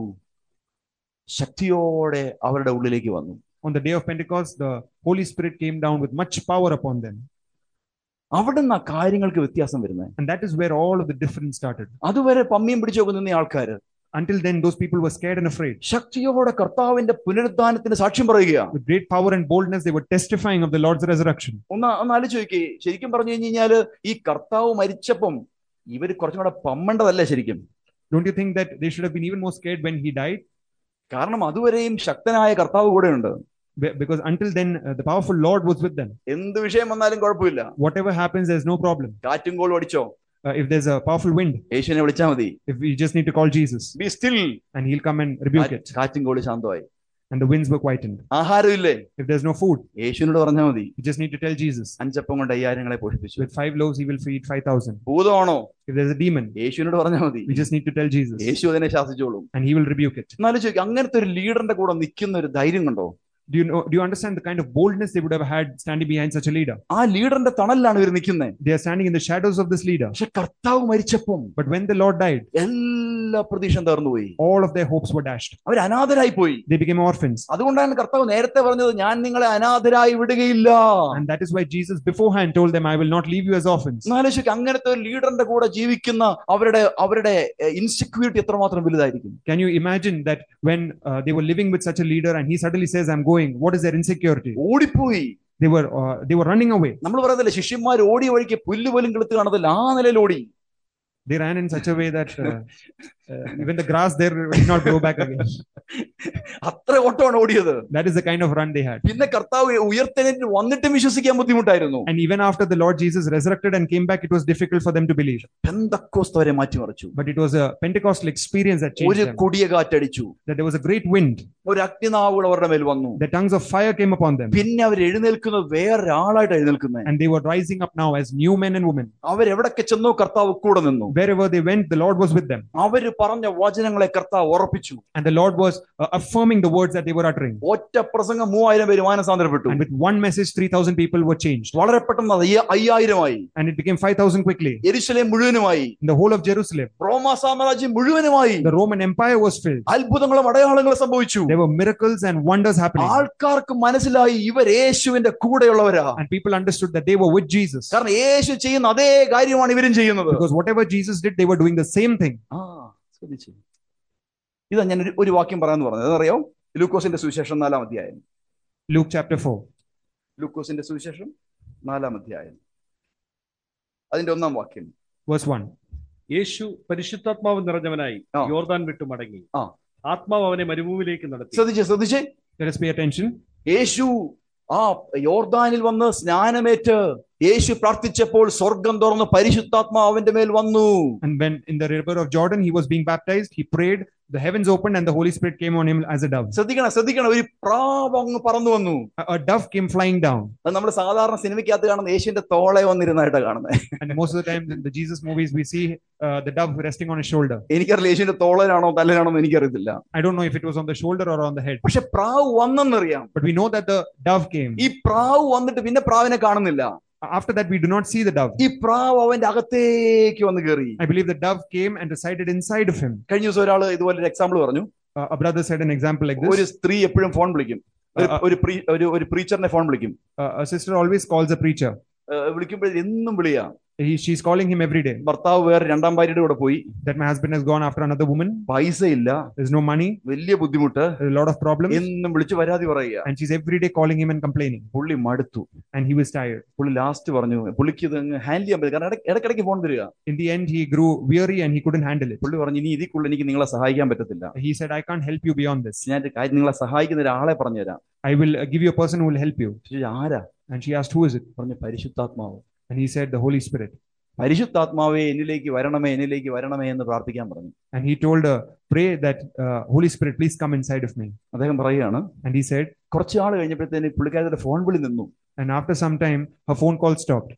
ശക്തിയോടെ അവരുടെ ഉള്ളിലേക്ക് വന്നു On the day of Pentecost, the Holy Spirit came down with much power upon them. അവിടെ നിന്ന് ആ കാര്യങ്ങൾക്ക് വ്യത്യാസം വരുന്നത് And that is where all of the difference started. അതുവരെ പമ്മിയും പിടിച്ചൊക്കെ നിന്ന ആൾക്കാര് Until then, those people were scared and afraid. ശക്തിയോടെ കർത്താവിന്റെ പുനരുദ്ധാനത്തിന് സാക്ഷ്യം പറയുക With great power and boldness, they were testifying of the Lord's resurrection. ഒന്ന് ഒന്ന് ആലോചിച്ച് നോക്കി ശരിക്കും പറഞ്ഞു കഴിഞ്ഞു കഴിഞ്ഞാല് ഈ കർത്താവ് മരിച്ചപ്പം ഇവര് കുറച്ചും കൂടെ പമ്മേണ്ടതല്ലേ ശരിക്കും Don't you think that they should have been even more scared when he died? കാരണം അതുവരെയും ശക്തനായ കർത്താവ് കൂടെയുണ്ട് Be- Because until then, uh, the powerful Lord was with them. എന്ത് വിഷയം വന്നാലും കുഴപ്പമില്ല Whatever happens, there's no problem. കാറ്റും കോളും അടിച്ചോ Uh, if there's a powerful wind, യേശുവിനെ വിളിച്ചാൽ മതി if we just need to call Jesus be still and he'll come and rebuke it, കാറ്റും കോളി ശാന്തമായി and the winds were quietened. ആഹാരമില്ലേ If there's no food, യേശുവിനോട് പറഞ്ഞാൽ മതി you just need to tell Jesus. അഞ്ചപ്പം കൊണ്ട് അയ്യായിരങ്ങളെ പോഷിപ്പിച്ചു With five loaves, he will feed 5,000. ഭൂതമാണോ If there's a demon, യേശുവിനോട് പറഞ്ഞാൽ മതി we just need to tell Jesus യേശു അതിനെ ശാസിച്ചോളും and he will rebuke it. എന്നാലും ചോദിക്കും അങ്ങനത്തെ ഒരു ലീഡറിന്റെ കൂടെ നിൽക്കുന്ന ഒരു ധൈര്യം കണ്ടോ Do you know, do you understand the kind of boldness they would have had standing behind such a leader? ആ ലീഡറിന്റെ തണലിലാണ് ഇവർ നിൽക്കുന്നത് They are standing in the shadows of this leader. പക്ഷെ കർത്താവ് മരിച്ചപ്പം But when the Lord died, എല്ലാ പ്രതീക്ഷയും തകർന്നുപോയി all of their hopes were dashed. അവർ അനാഥരായി പോയി They became orphans. അതുകൊണ്ടാണ് കർത്താവ് നേരത്തെ പറഞ്ഞത് ഞാൻ നിങ്ങളെ അനാഥരായി വിടുകയില്ല And that is why Jesus beforehand told them, I will not leave you as orphans. എന്നാലോചിക്ക് അങ്ങനത്തെ ഒരു ലീഡറിന്റെ കൂടെ ജീവിക്കുന്ന അവരുടെ അവരുടെ ഇൻസെക്യൂരിറ്റി എത്രമാത്രം വലുതായിരിക്കും Can you imagine that when uh, they were living with such a leader and he suddenly says, I'm going, what is their insecurity? ഓടിപ്പോയി They were, uh, they were running away. നമ്മൾ പറയുന്നില്ല ശിഷ്യന്മാർ ഓടിയ വഴിക്ക് പുല്ല് പോലും കിളുത്ത് കാണത്തില്ല ആ നിലയിൽ ഓടി They ran in such a way that uh, uh, even the grass there did not grow back again. അത്ര ഓട്ടമാണ് ഓടിയത് That is the kind of run they had. പിന്നെ കർത്താവ് ഉയർത്തെഴുന്നേറ്റ് വന്നിട്ടും വിശ്വസിക്കാൻ ബുദ്ധിമുട്ടായിരുന്നു And even after the Lord Jesus resurrected and came back, it was difficult for them to believe. Pentecost വരെ മാറ്റിമറിച്ചു But it was a Pentecostal experience that changed ഒരു them. കൊടിയ കാറ്റടിച്ചു That there was a great wind. ഒരു അഗ്നിനാവുകൾ അവരുടെ മേൽ വന്നു The tongues of fire came upon them. പിന്നെ അവർ എഴുന്നേൽക്കുന്നത് വേറൊരാളായിട്ട് എഴുന്നേൽക്കുന്നത് And they were rising up now as new men and women. അവരെവിടൊക്കെ ചെന്നോ കർത്താവ് കൂടെ നിന്നു Wherever they went, the Lord was with them. അവര് പറഞ്ഞ വചനങ്ങളെ കർത്താവ് ഉറപ്പിച്ചു And the Lord was uh, affirming the words that they were uttering. ഒറ്റ പ്രസംഗം മൂവായിരം പേര് മാനസാന്തരപ്പെട്ടു And with one message, 3,000 people were changed. വളരെ പെട്ടെന്ന് അത് അയ്യ- അയ്യായിരമായി And it became 5,000 quickly. എരിശലേം മുഴുവനുമായി In the whole of Jerusalem, റോമാ സാമ്രാജ്യം മുഴുവനുമായി the Roman Empire was filled. അത്ഭുതങ്ങളും അടയാളങ്ങളും സംഭവിച്ചു There were miracles and wonders happening. ആൾക്കാർക്ക് മനസ്സിലായി ഇവർ യേശുവിന്റെ കൂടെയുള്ളവരാ And people understood that they were with Jesus. കാരണം യേശു ചെയ്യുന്ന അതേ കാര്യമാണ് ഇവരും ചെയ്യുന്നത് Because whatever Jesus did, they were doing the same thing. ആ ശ്രദ്ധിച്ചു ഇതാ ഞാൻ ഒരു- ഒരു വാക്യം പറയാന്ന് പറഞ്ഞത് അതറിയോ ലൂക്കോസിന്റെ സുവിശേഷം നാലാം അധ്യായം Luke chapter 4, ലൂക്കോസിന്റെ സുവിശേഷം നാലാം അധ്യായം അതിന്റെ ഒന്നാം വാക്യം verse 1. യേശു പരിശുദ്ധാത്മാവ് നിറഞ്ഞവനായി ആ. യോർദാൻ വിട്ടു മടങ്ങി ആ. ആത്മാവ് അവനെ മരുഭൂമിയിലേക്ക് നടത്തി ശ്രദ്ധിച്ചേ ശ്രദ്ധിച്ചേ Let us pay attention. യേശു ആ യോർദാനിൽ വന്ന് സ്നാനമേറ്റ് യേശു പ്രാർത്ഥിച്ചപ്പോൾ സ്വർഗം തുറന്ന് പരിശുദ്ധാത്മാവ് അവന്റെ മേൽ വന്നു And when in the river of Jordan he was being baptized, he prayed, the heavens opened, and the Holy Spirit came on him as a dove. ശ്രദ്ധിക്കണം ശ്രദ്ധിക്കണം ഒരു പ്രാവ് അങ്ങ് പറന്നു വന്നു A, a dove came flying down. അത് നമ്മൾ സാധാരണ സിനിമയ്ക്കകത്ത് കാണുന്ന യേശുവിന്റെ തോളെ വന്നിരുന്നായിട്ടാണ് കാണുന്നത് And most of the time in the Jesus movies, we see uh, the dove resting on his shoulder. എനിക്കറിയില്ല യേശുവിന്റെ തോളനാണോ തലനാണോ എന്ന് എനിക്കറിയത്തില്ല I don't know if it was on the shoulder or on the head, പക്ഷെ പ്രാവ് വന്നെന്നറിയാം but we know that the dove came. ഈ പ്രാവ് വന്നിട്ട് പിന്നെ പ്രാവിനെ കാണുന്നില്ല After that, we do not see the dove. ഈ പ്രാവ് അവന്റെ അകത്തേക്ക് വന്ന് കയറി I believe the dove came and resided inside of him. കഴിഞ്ഞ ദിവസം ഒരാൾ ഇതുപോലെ ഒരു എക്സാമ്പിൾ പറഞ്ഞു Uh, a brother said an example like ഒരു this. സ്ത്രീ എപ്പോഴും ഫോൺ വിളിക്കും ഒരു- ആ, ആ. ഒരു pre- ഒരു ഒരു പ്രീച്ചറിനെ ഫോൺ വിളിക്കും Uh, a sister always calls a preacher. വിളിക്കുമ്പോൾ എന്നും വിളിയാ He, she's calling him every day. ഭർത്താവ് വേറെ രണ്ടാം ഭാര്യയുടെ കൂടെ പോയി That my husband has gone after another woman. പൈസ ഇല്ല There's no money. വലിയ ബുദ്ധിമുട്ട് There's a lot of problems. എന്നും വിളിച്ച് പരാതി പറയുക And she's every day calling him and complaining. പുള്ളി മടുത്തു And he was tired. പുള്ളി ലാസ്റ്റ് പറഞ്ഞു പുള്ളിക്ക് ഇത് ഹാൻഡിൽ ചെയ്യാൻ പറ്റും കാരണം ഇടയ്ക്ക് ഇടയ്ക്കിടയ്ക്ക് ഫോൺ തരിക In the end, he grew weary and he couldn't handle it. പുള്ളി പറഞ്ഞു ഇനി ഇതിക്കുള്ള എനിക്ക് നിങ്ങളെ സഹായിക്കാൻ പറ്റത്തില്ല He said, I can't help you beyond this. ഞാൻ ഒരു കാര്യം നിങ്ങളെ സഹായിക്കുന്ന ഒരാളെ പറഞ്ഞുതരാം I will uh, give you a person who will help you. ചോദിച്ചു, ആരാ And she asked, Who is it? പറഞ്ഞു പരിശുദ്ധാത്മാവ് And he said, The Holy Spirit. പരിശുദ്ധാത്മാവേ എന്നിലേക്ക് വരണമേ എന്നിലേക്ക് വരണമേ എന്ന് പ്രാർത്ഥിക്കാൻ പറഞ്ഞു And he told her, Pray that, uh, Holy Spirit, please come inside of me. അദ്ദേഹം പറയുകയാണ് And he said, കുറച്ച് ആൾ കഴിഞ്ഞപ്പോഴത്തേന് പുള്ളിക്കാരുടെ ഫോൺ വിളി നിന്നു And after some time, her phone call stopped.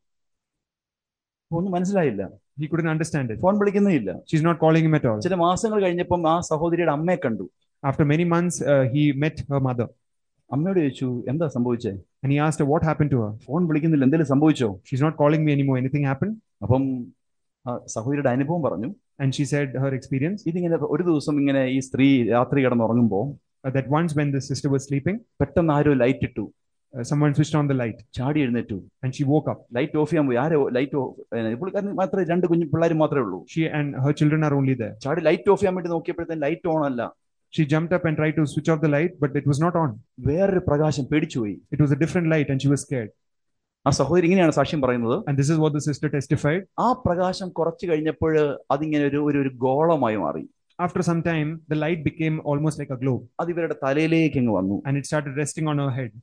ഒന്നും മനസ്സിലായില്ല He couldn't understand it. Phone വിളിക്കുന്നേ ഇല്ല She's not calling him at all. ചില മാസങ്ങൾ കഴിഞ്ഞപ്പം ആ സഹോദരിയുടെ അമ്മയെ കണ്ടു After many months, uh, he met her mother. അമ്മയോട് ചോദിച്ചു എന്താ സംഭവിച്ചേ And he asked her, What happened to her? Phone വിളിക്കുന്നില്ല എന്തെങ്കിലും സംഭവിച്ചോ She's not calling me anymore. Anything happened? അപ്പം ആ സഹോദരിയുടെ അനുഭവം പറഞ്ഞു And she said her experience ഇതിങ്ങനെ ഒരു ദിവസം ഇങ്ങനെ ഈ സ്ത്രീ രാത്രി കിടന്നുറങ്ങുമ്പോൾ uh, that once when the sister was sleeping, പെട്ടെന്ന് ആരോ ലൈറ്റ് ഇട്ടു uh, someone switched on the light ചാടി എഴുന്നേറ്റു and she woke up. Light off ചെയ്യാൻ പോയി ആരോ ലൈറ്റ് ഓഫ് പുള്ളിക്കാരൻ മാത്രമേ രണ്ട് കുഞ്ഞു പിള്ളേർ മാത്രമേ ഉള്ളൂ She and her children are only there. ചാടി ലൈറ്റ് ഓഫ് ചെയ്യാൻ വേണ്ടി നോക്കിയപ്പോഴത്തേന് ലൈറ്റ് ഓൺ അല്ല She jumped up and tried to switch off the light, but it was not on. വേറൊരു പ്രകാശം പേടിച്ചുപോയി It was a different light and she was scared. ആ സഹോദരി ഇങ്ങനെയാണ് സാക്ഷ്യം പറയുന്നത് And this is what the sister testified. ആ പ്രകാശം കുറച്ച് കഴിഞ്ഞപ്പോൾ അതിങ്ങനെ ഒരു ഒരു ഒരു ഗോളമായി മാറി After some time, the light became almost like a globe അത് ഇവരുടെ തലയിലേക്ക് അങ്ങ് വന്നു and it started resting on her head.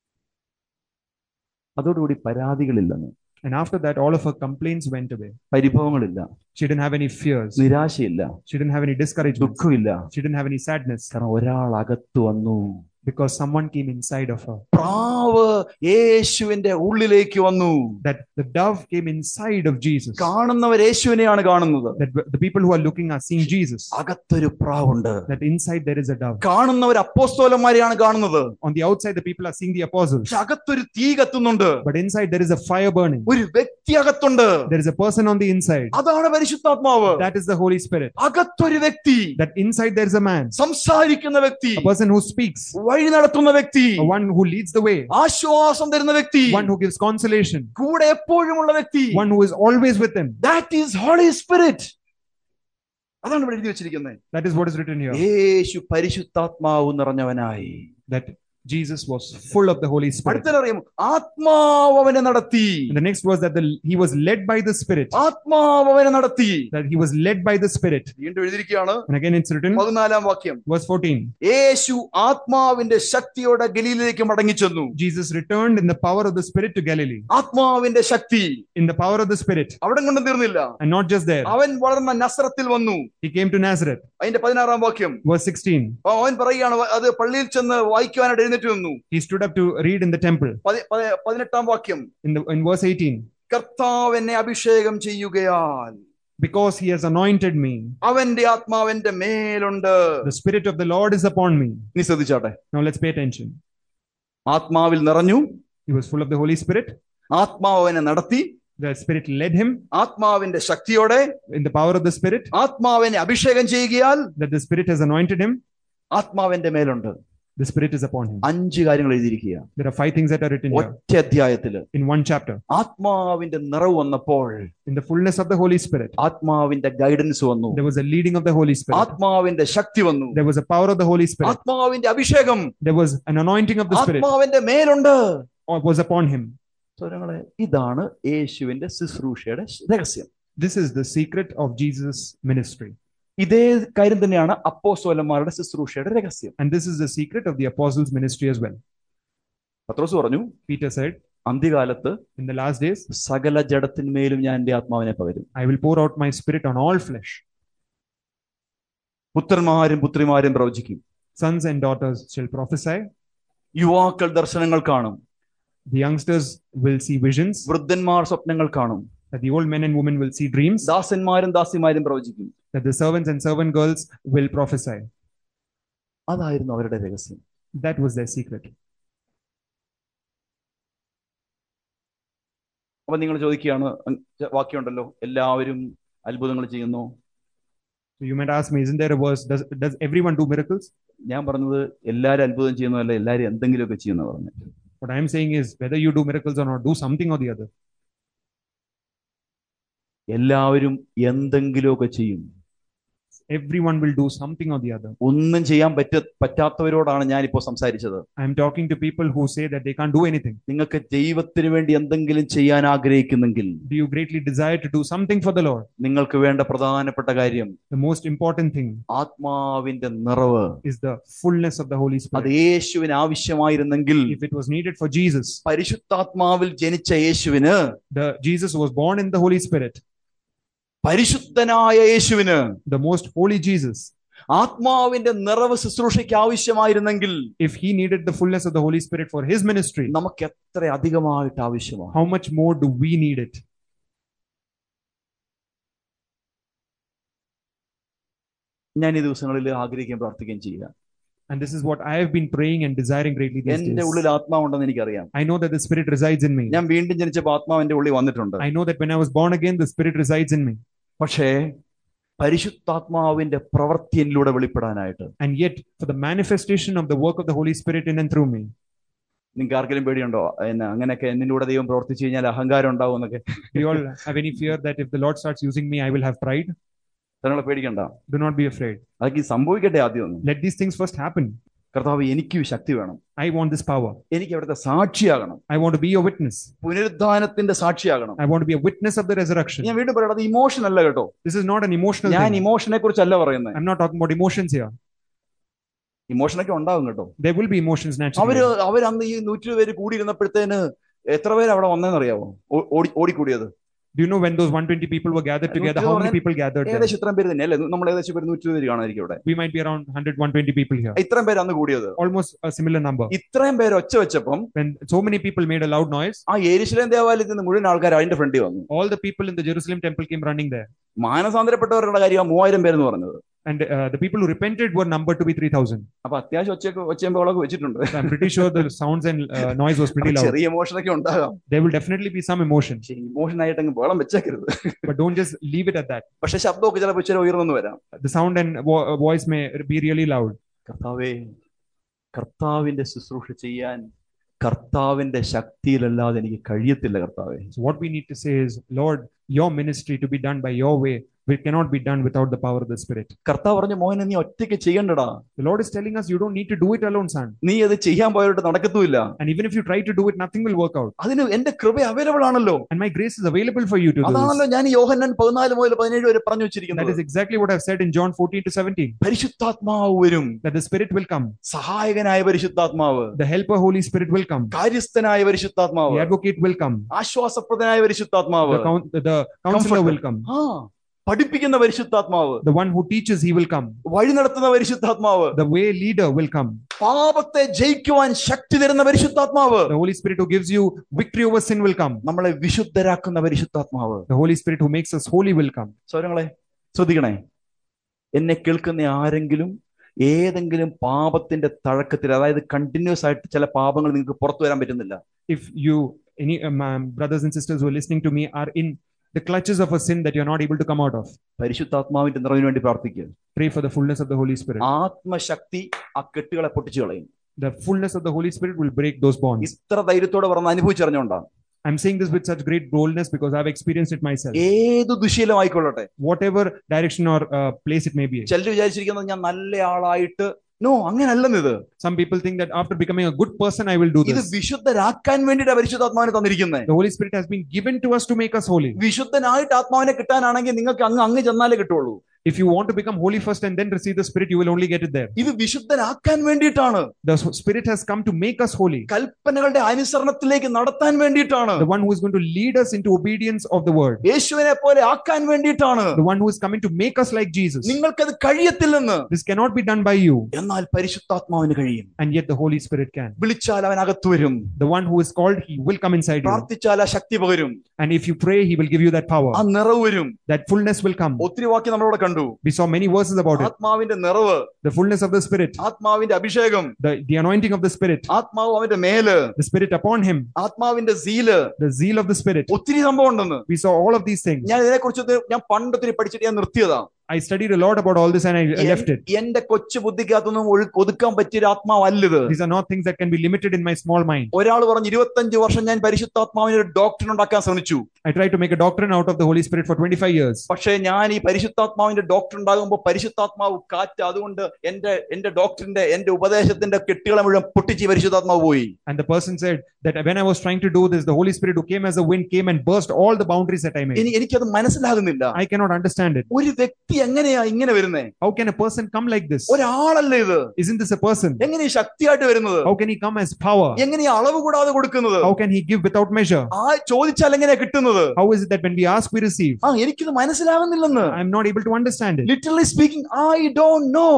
അതോടുകൂടി പരാതികളില്ലെന്ന് And after that, all of her complaints went away. പരിഭവങ്ങളില്ല She didn't have any fears. നിരാശയില്ല She didn't have any discouragement. ദുഃഖമില്ല She didn't have any sadness കാരണം ഒരാൾ അകത്ത് വന്നു because someone came inside of her. പ്രാവ് യേശുവിന്റെ ഉള്ളിലേക്ക് വന്നു That the dove came inside of Jesus. കാണുന്നവർ യേശുവിനെയാണ് കാണുന്നത് That the people who are looking are seeing Jesus. അകത്തൊരു പ്രാവുണ്ട് That inside there is a dove. കാണുന്നവർ അപ്പോസ്തോലന്മാരെയാണ് കാണുന്നത് On the outside, the people are seeing the apostles. പക്ഷെ അകത്തൊരു തീ കത്തുന്നുണ്ട് But inside there is a fire burning. ഒരു വ്യക്തി അകത്തുണ്ട് There is a person on the inside. അതാണ് പരിശുദ്ധാത്മാവ് That is the Holy Spirit. അകത്തൊരു വ്യക്തി That inside there is a man. സംസാരിക്കുന്ന വ്യക്തി A person who speaks. വഴി നടത്തുന്ന വ്യക്തി A one who leads the way. ആശ്വാസം തരുന്ന വ്യക്തി One who gives consolation. കൂടെ എപ്പോഴുമുള്ള വ്യക്തി One who is always with him. That is Holy Spirit അതാണ് ഇവിടെ എഴുതി വെച്ചിരിക്കുന്നത് That is what is written here. യേശു പരിശുദ്ധാത്മാവ് നിറഞ്ഞവനായി That Jesus was full of the Holy Spirit. അടുത്തറിയാം ആത്മാവ് അവനെ നടത്തി And the next was that the, he was led by the Spirit. ആത്മാവ് അവനെ നടത്തി That he was led by the Spirit. വീണ്ടും എഴുതിയിരിക്കുകയാണ് And again it's written, പതിനാലാം വാക്യം verse 14. യേശു ആത്മാവിന്റെ ശക്തിയോടെ ഗലീലിലേക്ക് മടങ്ങിച്ചെന്നു Jesus returned in the power of the Spirit to Galilee. ആത്മാവിന്റെ ശക്തി In the power of the Spirit. അവിടെ കൊണ്ടും തീർന്നില്ല And not just there. അവൻ വളർന്ന നസ്രത്തിൽ വന്നു He came to Nazareth. അതിന്റെ പതിനാറാം വാക്യം Verse 16. അപ്പൊ അവൻ പറയുകയാണ് വ- അത് പള്ളിയിൽ ചെന്ന് വായിക്കുവാനായിട്ട് എഴുന്നേറ്റ് വന്നു He stood up to read in the temple. പതി- പതി- പതിനെട്ടാം വാക്യം In the in verse 18. കർത്താവ് എന്നെ അഭിഷേകം ചെയ്യുകയാൽ Because he has anointed me. അവന്റെ ആത്മാവന്റെ മേലുണ്ട് The Spirit of the Lord is upon me. നീ ശ്രദ്ധിച്ചാട്ടെ Now let's pay attention. ആത്മാവിൽ നിറഞ്ഞു He was full of the Holy Spirit. ആത്മാവ് അവനെ നടത്തി The Spirit led him ആത്മാവിന്റെ ശക്തിയോടെ in the power of the Spirit. ആത്മാവിനെ അഭിഷേകം ചെയ്യുകയാൽ That the Spirit has anointed him. ആത്മാവിന്റെ മേലുണ്ട് The Spirit is upon him. അഞ്ച് കാര്യങ്ങൾ എഴുതിയിരിക്കുക There are five things that are written here ഒറ്റ അധ്യായത്തില് in one chapter. ആത്മാവിന്റെ നിറവ് വന്നപ്പോൾ In the fullness of the Holy Spirit, ആത്മാവിന്റെ ഗൈഡൻസ് വന്നു there was a leading of the Holy Spirit. ആത്മാവിന്റെ ശക്തി വന്നു There was a power of the Holy Spirit. ആത്മാവിന്റെ അഭിഷേകം There was an anointing of the Spirit ആത്മാവിന്റെ മേലുണ്ട് or was upon him. സ്വരങ്ങളെ ഇതാണ് യേശുവിന്റെ ശുശ്രൂഷയുടെ രഹസ്യം This is the secret of Jesus' ministry. ഇതേ കാര്യം തന്നെയാണ് അപ്പോസ്തലന്മാരുടെ ശുശ്രൂഷയുടെ രഹസ്യം And this is the secret of the apostles' ministry as well. പത്രോസ് പറഞ്ഞു Peter said, അന്ത്യകാലത്ത് In the last days, സകല ജഡത്തിന്മേലും ഞാൻ എന്റെ ആത്മാവിനെ പകരും I will pour out my spirit on all flesh. പുത്രന്മാരും പുത്രിമാരും പ്രവചിക്കും Sons and daughters shall prophesy. യുവാക്കൾ ദർശനങ്ങൾ കാണും The youngsters will see visions. വൃദ്ധന്മാർ സ്വപ്നങ്ങൾ കാണും That the old men and women will see dreams. ദാസന്മാരും ദാസിമാരും പ്രവചിക്കും That the servants and servant girls will prophesy. അതായിരുന്നു അവരുടെ രഹസ്യം That was their secret. അപ്പൊ നിങ്ങൾ ചോദിക്കുകയാണ് അങ് വാക്യമുണ്ടല്ലോ എല്ലാവരും അത്ഭുതങ്ങൾ ചെയ്യുന്നു So you might ask me, isn't there a verse? Does, does everyone do miracles? ഞാൻ പറഞ്ഞത് എല്ലാവരും അത്ഭുതം ചെയ്യുന്നതല്ല എല്ലാവരും എന്തെങ്കിലുമൊക്കെ ചെയ്യുന്ന പറഞ്ഞു What I am saying is whether you do miracles or not, do something or the other. എല്ലാവരും എന്തെങ്കിലുമൊക്കെ ചെയ്യും Everyone will do something or the other. ഒന്നും ചെയ്യാൻ പറ്റ പറ്റാത്തവരോടാണ് ഞാൻ ഇപ്പോൾ സംസാരിച്ചത് I am talking to people who say that they can't do anything. നിങ്ങൾക്ക് ദൈവത്തിന് വേണ്ടി എന്തെങ്കിലും ചെയ്യാൻ ആഗ്രഹിക്കുന്നെങ്കിൽ Do you greatly desire to do something for the Lord? നിങ്ങൾക്ക് വേണ്ട പ്രധാനപ്പെട്ട കാര്യം The most important thing ആത്മാവിന്റെ നിറവ് is the fullness of the Holy അത് Spirit. യേശുവിന് ആവശ്യമായിരുന്നെങ്കിൽ If it was needed for Jesus, പരിശുദ്ധാത്മാവിൽ ജനിച്ച യേശുവിന് the Jesus was born in the Holy Spirit, പരിശുദ്ധനായ യേശുവിന് the most holy Jesus. ആത്മാവിന്റെ നിറവ് ശുശ്രൂഷയ്ക്ക് ആവശ്യമായിരുന്നെങ്കിൽ If he needed the fullness of the Holy Spirit for his ministry, നമുക്ക് എത്ര അധികമായിട്ട് ആവശ്യമാണ് how much more do we need it? ഞാൻ ഈ ദിവസങ്ങളിൽ ആഗ്രഹിക്കുകയും പ്രാർത്ഥിക്കുകയും ചെയ്യുക And this is what I have been praying and desiring greatly these എന്റെ days. ഉള്ളിൽ ആത്മാവുണ്ടെന്ന് എനിക്കറിയാം I know that the Spirit resides in me. ഞാൻ വീണ്ടും ജനിച്ചപ്പോൾ ആത്മാവ് എന്റെ ഉള്ളിൽ വന്നിട്ടുണ്ട് I know that when I was born again, the Spirit resides in me. പക്ഷേ പരിശുദ്ധാത്മാവിന്റെ പ്രവൃത്തി എന്നിലൂടെ വെളിപ്പെടാനായിട്ട് And yet, for the manifestation of the work of the Holy Spirit in and through me, നിങ്ങൾക്ക് ആർക്കെങ്കിലും പേടിയുണ്ടോ എന്നെ അങ്ങനെയൊക്കെ എന്നിലൂടെ ദൈവം പ്രവർത്തിച്ചു കഴിഞ്ഞാൽ അഹങ്കാരം ഉണ്ടാവും എന്നൊക്കെ do you all have any fear that if the Lord starts using me, I will have pride? നിങ്ങളെ പേടിക്കണ്ട Do not be afraid. അതൊക്കെ ഈ സംഭവിക്കട്ടെ ആദ്യം ഒന്ന് Let these things first happen. കർത്താവ് എനിക്കും ശക്തി വേണം I want this power. എനിക്ക് അവിടുത്തെ സാക്ഷിയാകണം I want to be a witness. പുനരുദ്ധാനത്തിന്റെ സാക്ഷിയാകണം I want to be a witness of the resurrection. ഞാൻ വീണ്ടും പറയണം അത് ഇമോഷൻ അല്ല കേട്ടോ This is not an emotional ഞാൻ thing. ഇമോഷനെ കുറിച്ചല്ല പറയുന്നത് I'm not talking about emotions here. ഇമോഷനൊക്കെ ഉണ്ടാകും കേട്ടോ There will be emotions അവര് naturally. അവരന്ന് ഈ നൂറ്റി പേര് കൂടിയിരുന്നപ്പോഴത്തേന് എത്ര പേര് അവിടെ വന്നതെന്ന് അറിയാവോ ഓടി ഓടിക്കൂടിയത് Do you know when those 120 people were gathered together? How many people gathered there? ഏകദേശം ഇത്രയും പേര് തന്നെ അല്ലേ നമ്മൾ ഏകദേശം ഒരു നൂറ്റി ഇരുപത് കാണാമായിരിക്കും ഇവിടെ We might be around 100, 120 people here. ഇത്രയും പേര് അന്ന് കൂടിയത് Almost a similar number. ഇത്രയും പേര് ഒച്ച വെച്ചപ്പം When so many people made a loud noise, ആ എരിശിലേം ദേവാലയത്തിൽ നിന്ന് മുഴുവൻ ആൾക്കാർ അതിന്റെ ഫ്രണ്ടിൽ വന്നു all the people in the Jerusalem temple came running there. മാനസാന്തരപ്പെട്ടവരുടെ കാര്യം മൂവായിരം പേരെന്ന് പറഞ്ഞത് And uh, the people who repented were numbered to be 3,000. അപ്പൊ അത്യാവശ്യം ഒച്ചയൊക്കെ ഒച്ചയമ്പളൊക്കെ വെച്ചിട്ടുണ്ട് So I'm pretty sure the sounds and uh, noise was pretty അപ്പൊ loud. ചെറിയ ഇമോഷനൊക്കെ ഉണ്ടാകാം There will definitely be some emotion, പക്ഷെ ഇമോഷൻ ആയിട്ട് അങ്ങ് ബഹളം വെച്ചേക്കരുത് but don't just leave it at that. പക്ഷെ ശബ്ദമൊക്കെ ചിലപ്പോൾ ഇച്ചിരി ഉയർന്നു വരാം The sound and vo- voice may be really loud. കർത്താവേ കർത്താവിന്റെ ശുശ്രൂഷ ചെയ്യാൻ കർത്താവിന്റെ ശക്തിയിലല്ലാതെ എനിക്ക് കഴിയത്തില്ല കർത്താവേ So what we need to say is, Lord, your ministry to be done by your way, it cannot be done without the power of the Spirit. കർത്താവ് പറഞ്ഞ മോഹനെ നീ ഒറ്റയ്ക്ക് ചെയ്യണ്ടടാ The Lord is telling us you don't need to do it alone, son. നീ അത് ചെയ്യാൻ പോയിട്ട് നടക്കത്തുമില്ല And even if you try to do it, nothing will work out. അതിന് എന്റെ കൃപ അവൈലബിൾ ആണല്ലോ And my grace is available for you to do അതാണല്ലോ this. ഞാൻ ഈ യോഹന്നാൻ പതിനാല് മുതൽ പതിനേഴ് വരെ പറഞ്ഞു That വെച്ചിരിക്കുന്നത് is exactly what I've said in John 14 to 17. പരിശുദ്ധാത്മാവ് വരും That the Spirit will come, സഹായകനായ പരിശുദ്ധാത്മാവ് the helper Holy Spirit will come, കാര്യസ്ഥനായ the പരിശുദ്ധാത്മാവ് advocate will come, ആശ്വാസപ്രദനായ പരിശുദ്ധാത്മാവ് the, coun- the counselor Comforter. will come, ആ പഠിപ്പിക്കുന്ന പരിശുദ്ധാത്മാവ് the one who teaches, he will come, വഴി നടത്തുന്ന പരിശുദ്ധാത്മാവ് the way leader will come, പാപത്തെ ജയിക്കുവാൻ ശക്തി തരുന്ന പരിശുദ്ധാത്മാവ് the Holy Spirit who gives you victory over sin will come, നമ്മളെ വിശുദ്ധരാക്കുന്ന പരിശുദ്ധാത്മാവ് the Holy Spirit who makes us holy will come. സൗരങ്ങളെ ശ്രദ്ധിക്കണേ എന്നെ കേൾക്കുന്ന ആരെങ്കിലും ഏതെങ്കിലും പാപത്തിന്റെ തഴക്കത്തിൽ അതായത് കണ്ടിന്യൂസ് ആയിട്ട് ചില പാപങ്ങൾ നിങ്ങൾക്ക് പുറത്തു വരാൻ പറ്റുന്നില്ല If you, any um, um, brothers and sisters who are listening to me, are in the clutches of a sin that you're not able to come out of, പരിശുദ്ധാത്മാവിന്റെ നിറവിന് വേണ്ടി പ്രാർത്ഥിക്കുക pray for the fullness of the Holy Spirit. ആത്മശക്തി ആ കെട്ടുകളെ പൊട്ടിച്ചു കളയും The fullness of the Holy Spirit will break those bonds. ഇത്ര ധൈര്യത്തോടെ പറഞ്ഞ് അനുഭവിച്ചറിഞ്ഞോണ്ടാ I'm saying this with such great boldness because I've experienced it myself. ഏത് ദുശീലമായിക്കൊള്ളട്ടെ Whatever direction or uh, place it may be. ചിലർ വിചാരിച്ചിരിക്കുന്നത് ഞാൻ നല്ല ആളായിട്ട് നോ അങ്ങനല്ലെന്ന് ഇത് Some people think that after becoming a good person, I will do ഇത് this. വിശുദ്ധരാക്കാൻ വേണ്ടിയിട്ട് പരിശുദ്ധാത്മാവിനെ തന്നിരിക്കുന്നത് The Holy Spirit has been given to us to make us holy. വിശുദ്ധനായിട്ട് ആത്മാവിനെ കിട്ടാനാണെങ്കിൽ നിങ്ങൾക്ക് അങ്ങ് അങ്ങ് ചെന്നാലേ കിട്ടുള്ളൂ If you want to become holy first and then receive the Spirit, you will only get it there. ഇത് വിശുദ്ധരാക്കാൻ വേണ്ടിയിട്ടാണ് The Spirit has come to make us holy. കൽപ്പനകളുടെ അനുസരണത്തിലേക്ക് നടത്താൻ വേണ്ടിയിട്ടാണ് The one who is going to lead us into obedience of the word. യേശുവിനെ പോലെ ആക്കാൻ വേണ്ടിയിട്ടാണ് The one who is coming to make us like Jesus. നിങ്ങൾക്കത് കഴിയത്തില്ലെന്ന് This cannot be done by you, എന്നാൽ പരിശുദ്ധാത്മാവിന് കഴിയും and yet the Holy Spirit can. വിളിച്ചാൽ അവൻ അകത്തു വരും The one who is called, he will come inside you. പ്രാർത്ഥിച്ചാൽ ആ ശക്തി പകരും And if you pray, he will give you that power. ആ നിറവ് വരും That fullness will come. ഒത്തിരി വാക്യം നമ്മളിവിടെ കണ്ടു We saw many verses about it. ആത്മാവിന്റെ നിറവ് The fullness of the Spirit, ആത്മാവിന്റെ അഭിഷേകം the, the anointing of the Spirit, ആത്മാവ് അവന്റെ മേല് the Spirit upon him, ആത്മാവിന്റെ zeal the zeal of the Spirit. ഒത്തിരി സംഭവം ഉണ്ടെന്ന് We saw all of these things. ഞാൻ ഇതിനെക്കുറിച്ച് ഞാൻ പണ്ടൊത്തിരി പഠിച്ചിട്ട് ഞാൻ നിർത്തിയതാ I studied a lot about all this and I I left it. എന്റെ കൊച്ചു ബുദ്ധിക്കകത്തൊന്നും ഒഴു- ഒതുക്കാൻ പറ്റിയ ഒരു ആത്മാവല്ലിത് These are not things that can be limited in my small mind. ഒരാൾ പറഞ്ഞ് ഇരുപത്തഞ്ച് വർഷം ഞാൻ പരിശുദ്ധാത്മാവിന് ഒരു ഡോക്ടർ ഉണ്ടാക്കാൻ ശ്രമിച്ചു I tried to make a doctrine out of the Holy Spirit for 25 years. പക്ഷേ ഞാൻ ഈ പരിശുദ്ധാത്മാവിന്റെ ഡോക്ടർ ഉണ്ടാകുമ്പോൾ പരിശുദ്ധാത്മാവ് കാറ്റ് അതുകൊണ്ട് എന്റെ എന്റെ ഡോക്ടറിന്റെ എന്റെ ഉപദേശത്തിന്റെ കെട്ടുകളെ മുഴുവൻ പൊട്ടിച്ച് ഈ പരിശുദ്ധാത്മാവ് പോയി And the person said that when I was trying to do this, the Holy Spirit who came as a wind came and burst all the boundaries that I made. ഇനി എനിക്കത് മനസ്സിലാകുന്നില്ല I cannot understand it. ഒരു വ്യക്തി എങ്ങനെയാ ഇങ്ങനെ വരുന്നേ How can a person come like this? ഒരാളല്ലേ ഇത് Isn't this a person? എങ്ങനെയാ ശക്തിയായിട്ട് വരുന്നത് How can he come as power? എങ്ങനെയാ അളവ് കൂടാതെ കൊടുക്കുന്നത് How can he give without measure? ആ ചോദിച്ചാൽ എങ്ങനെയാ കിട്ടുന്നത് How is it that when we ask, we receive? ആ എനിക്കിത് മനസ്സിലാകുന്നില്ലെന്ന് I'm not able to understand it. Literally speaking I don't know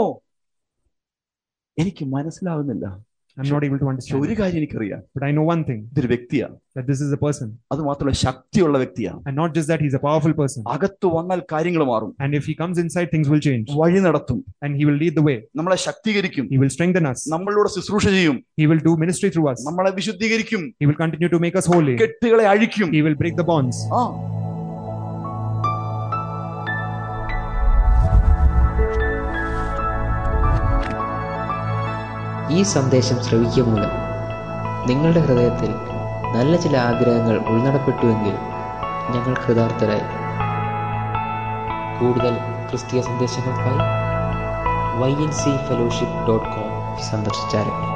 എനിക്ക് മനസ്സിലാകുന്നില്ല I'm not able to പക്ഷെ understand. ഒരു it. കാര്യം എനിക്കറിയാം But I know one thing ഇതൊരു വ്യക്തിയാ that this is a person. അത് മാത്രമല്ല ശക്തിയുള്ള വ്യക്തിയാ And not just that, he's a powerful person. അകത്ത് വന്നാൽ കാര്യങ്ങൾ മാറും And if he comes inside, things will change. വഴി നടത്തും And he will lead the way. നമ്മളെ ശക്തീകരിക്കും He will strengthen us. നമ്മളിലൂടെ ശുശ്രൂഷ ചെയ്യും He will do ministry through us. നമ്മളെ വിശുദ്ധീകരിക്കും He will continue to make us holy. കെട്ടുകളെ അഴിക്കും He will break the bonds. ആ ഈ സന്ദേശം ശ്രവിക്കുക മൂലം നിങ്ങളുടെ ഹൃദയത്തിൽ നല്ല ചില ആഗ്രഹങ്ങൾ ഉൾനടപ്പെട്ടുവെങ്കിൽ ഞങ്ങൾ കൃതാർത്ഥരായി കൂടുതൽ ക്രിസ്തീയ സന്ദേശങ്ങൾക്കായി Y N C fellowship dot com സന്ദർശിച്ചാലും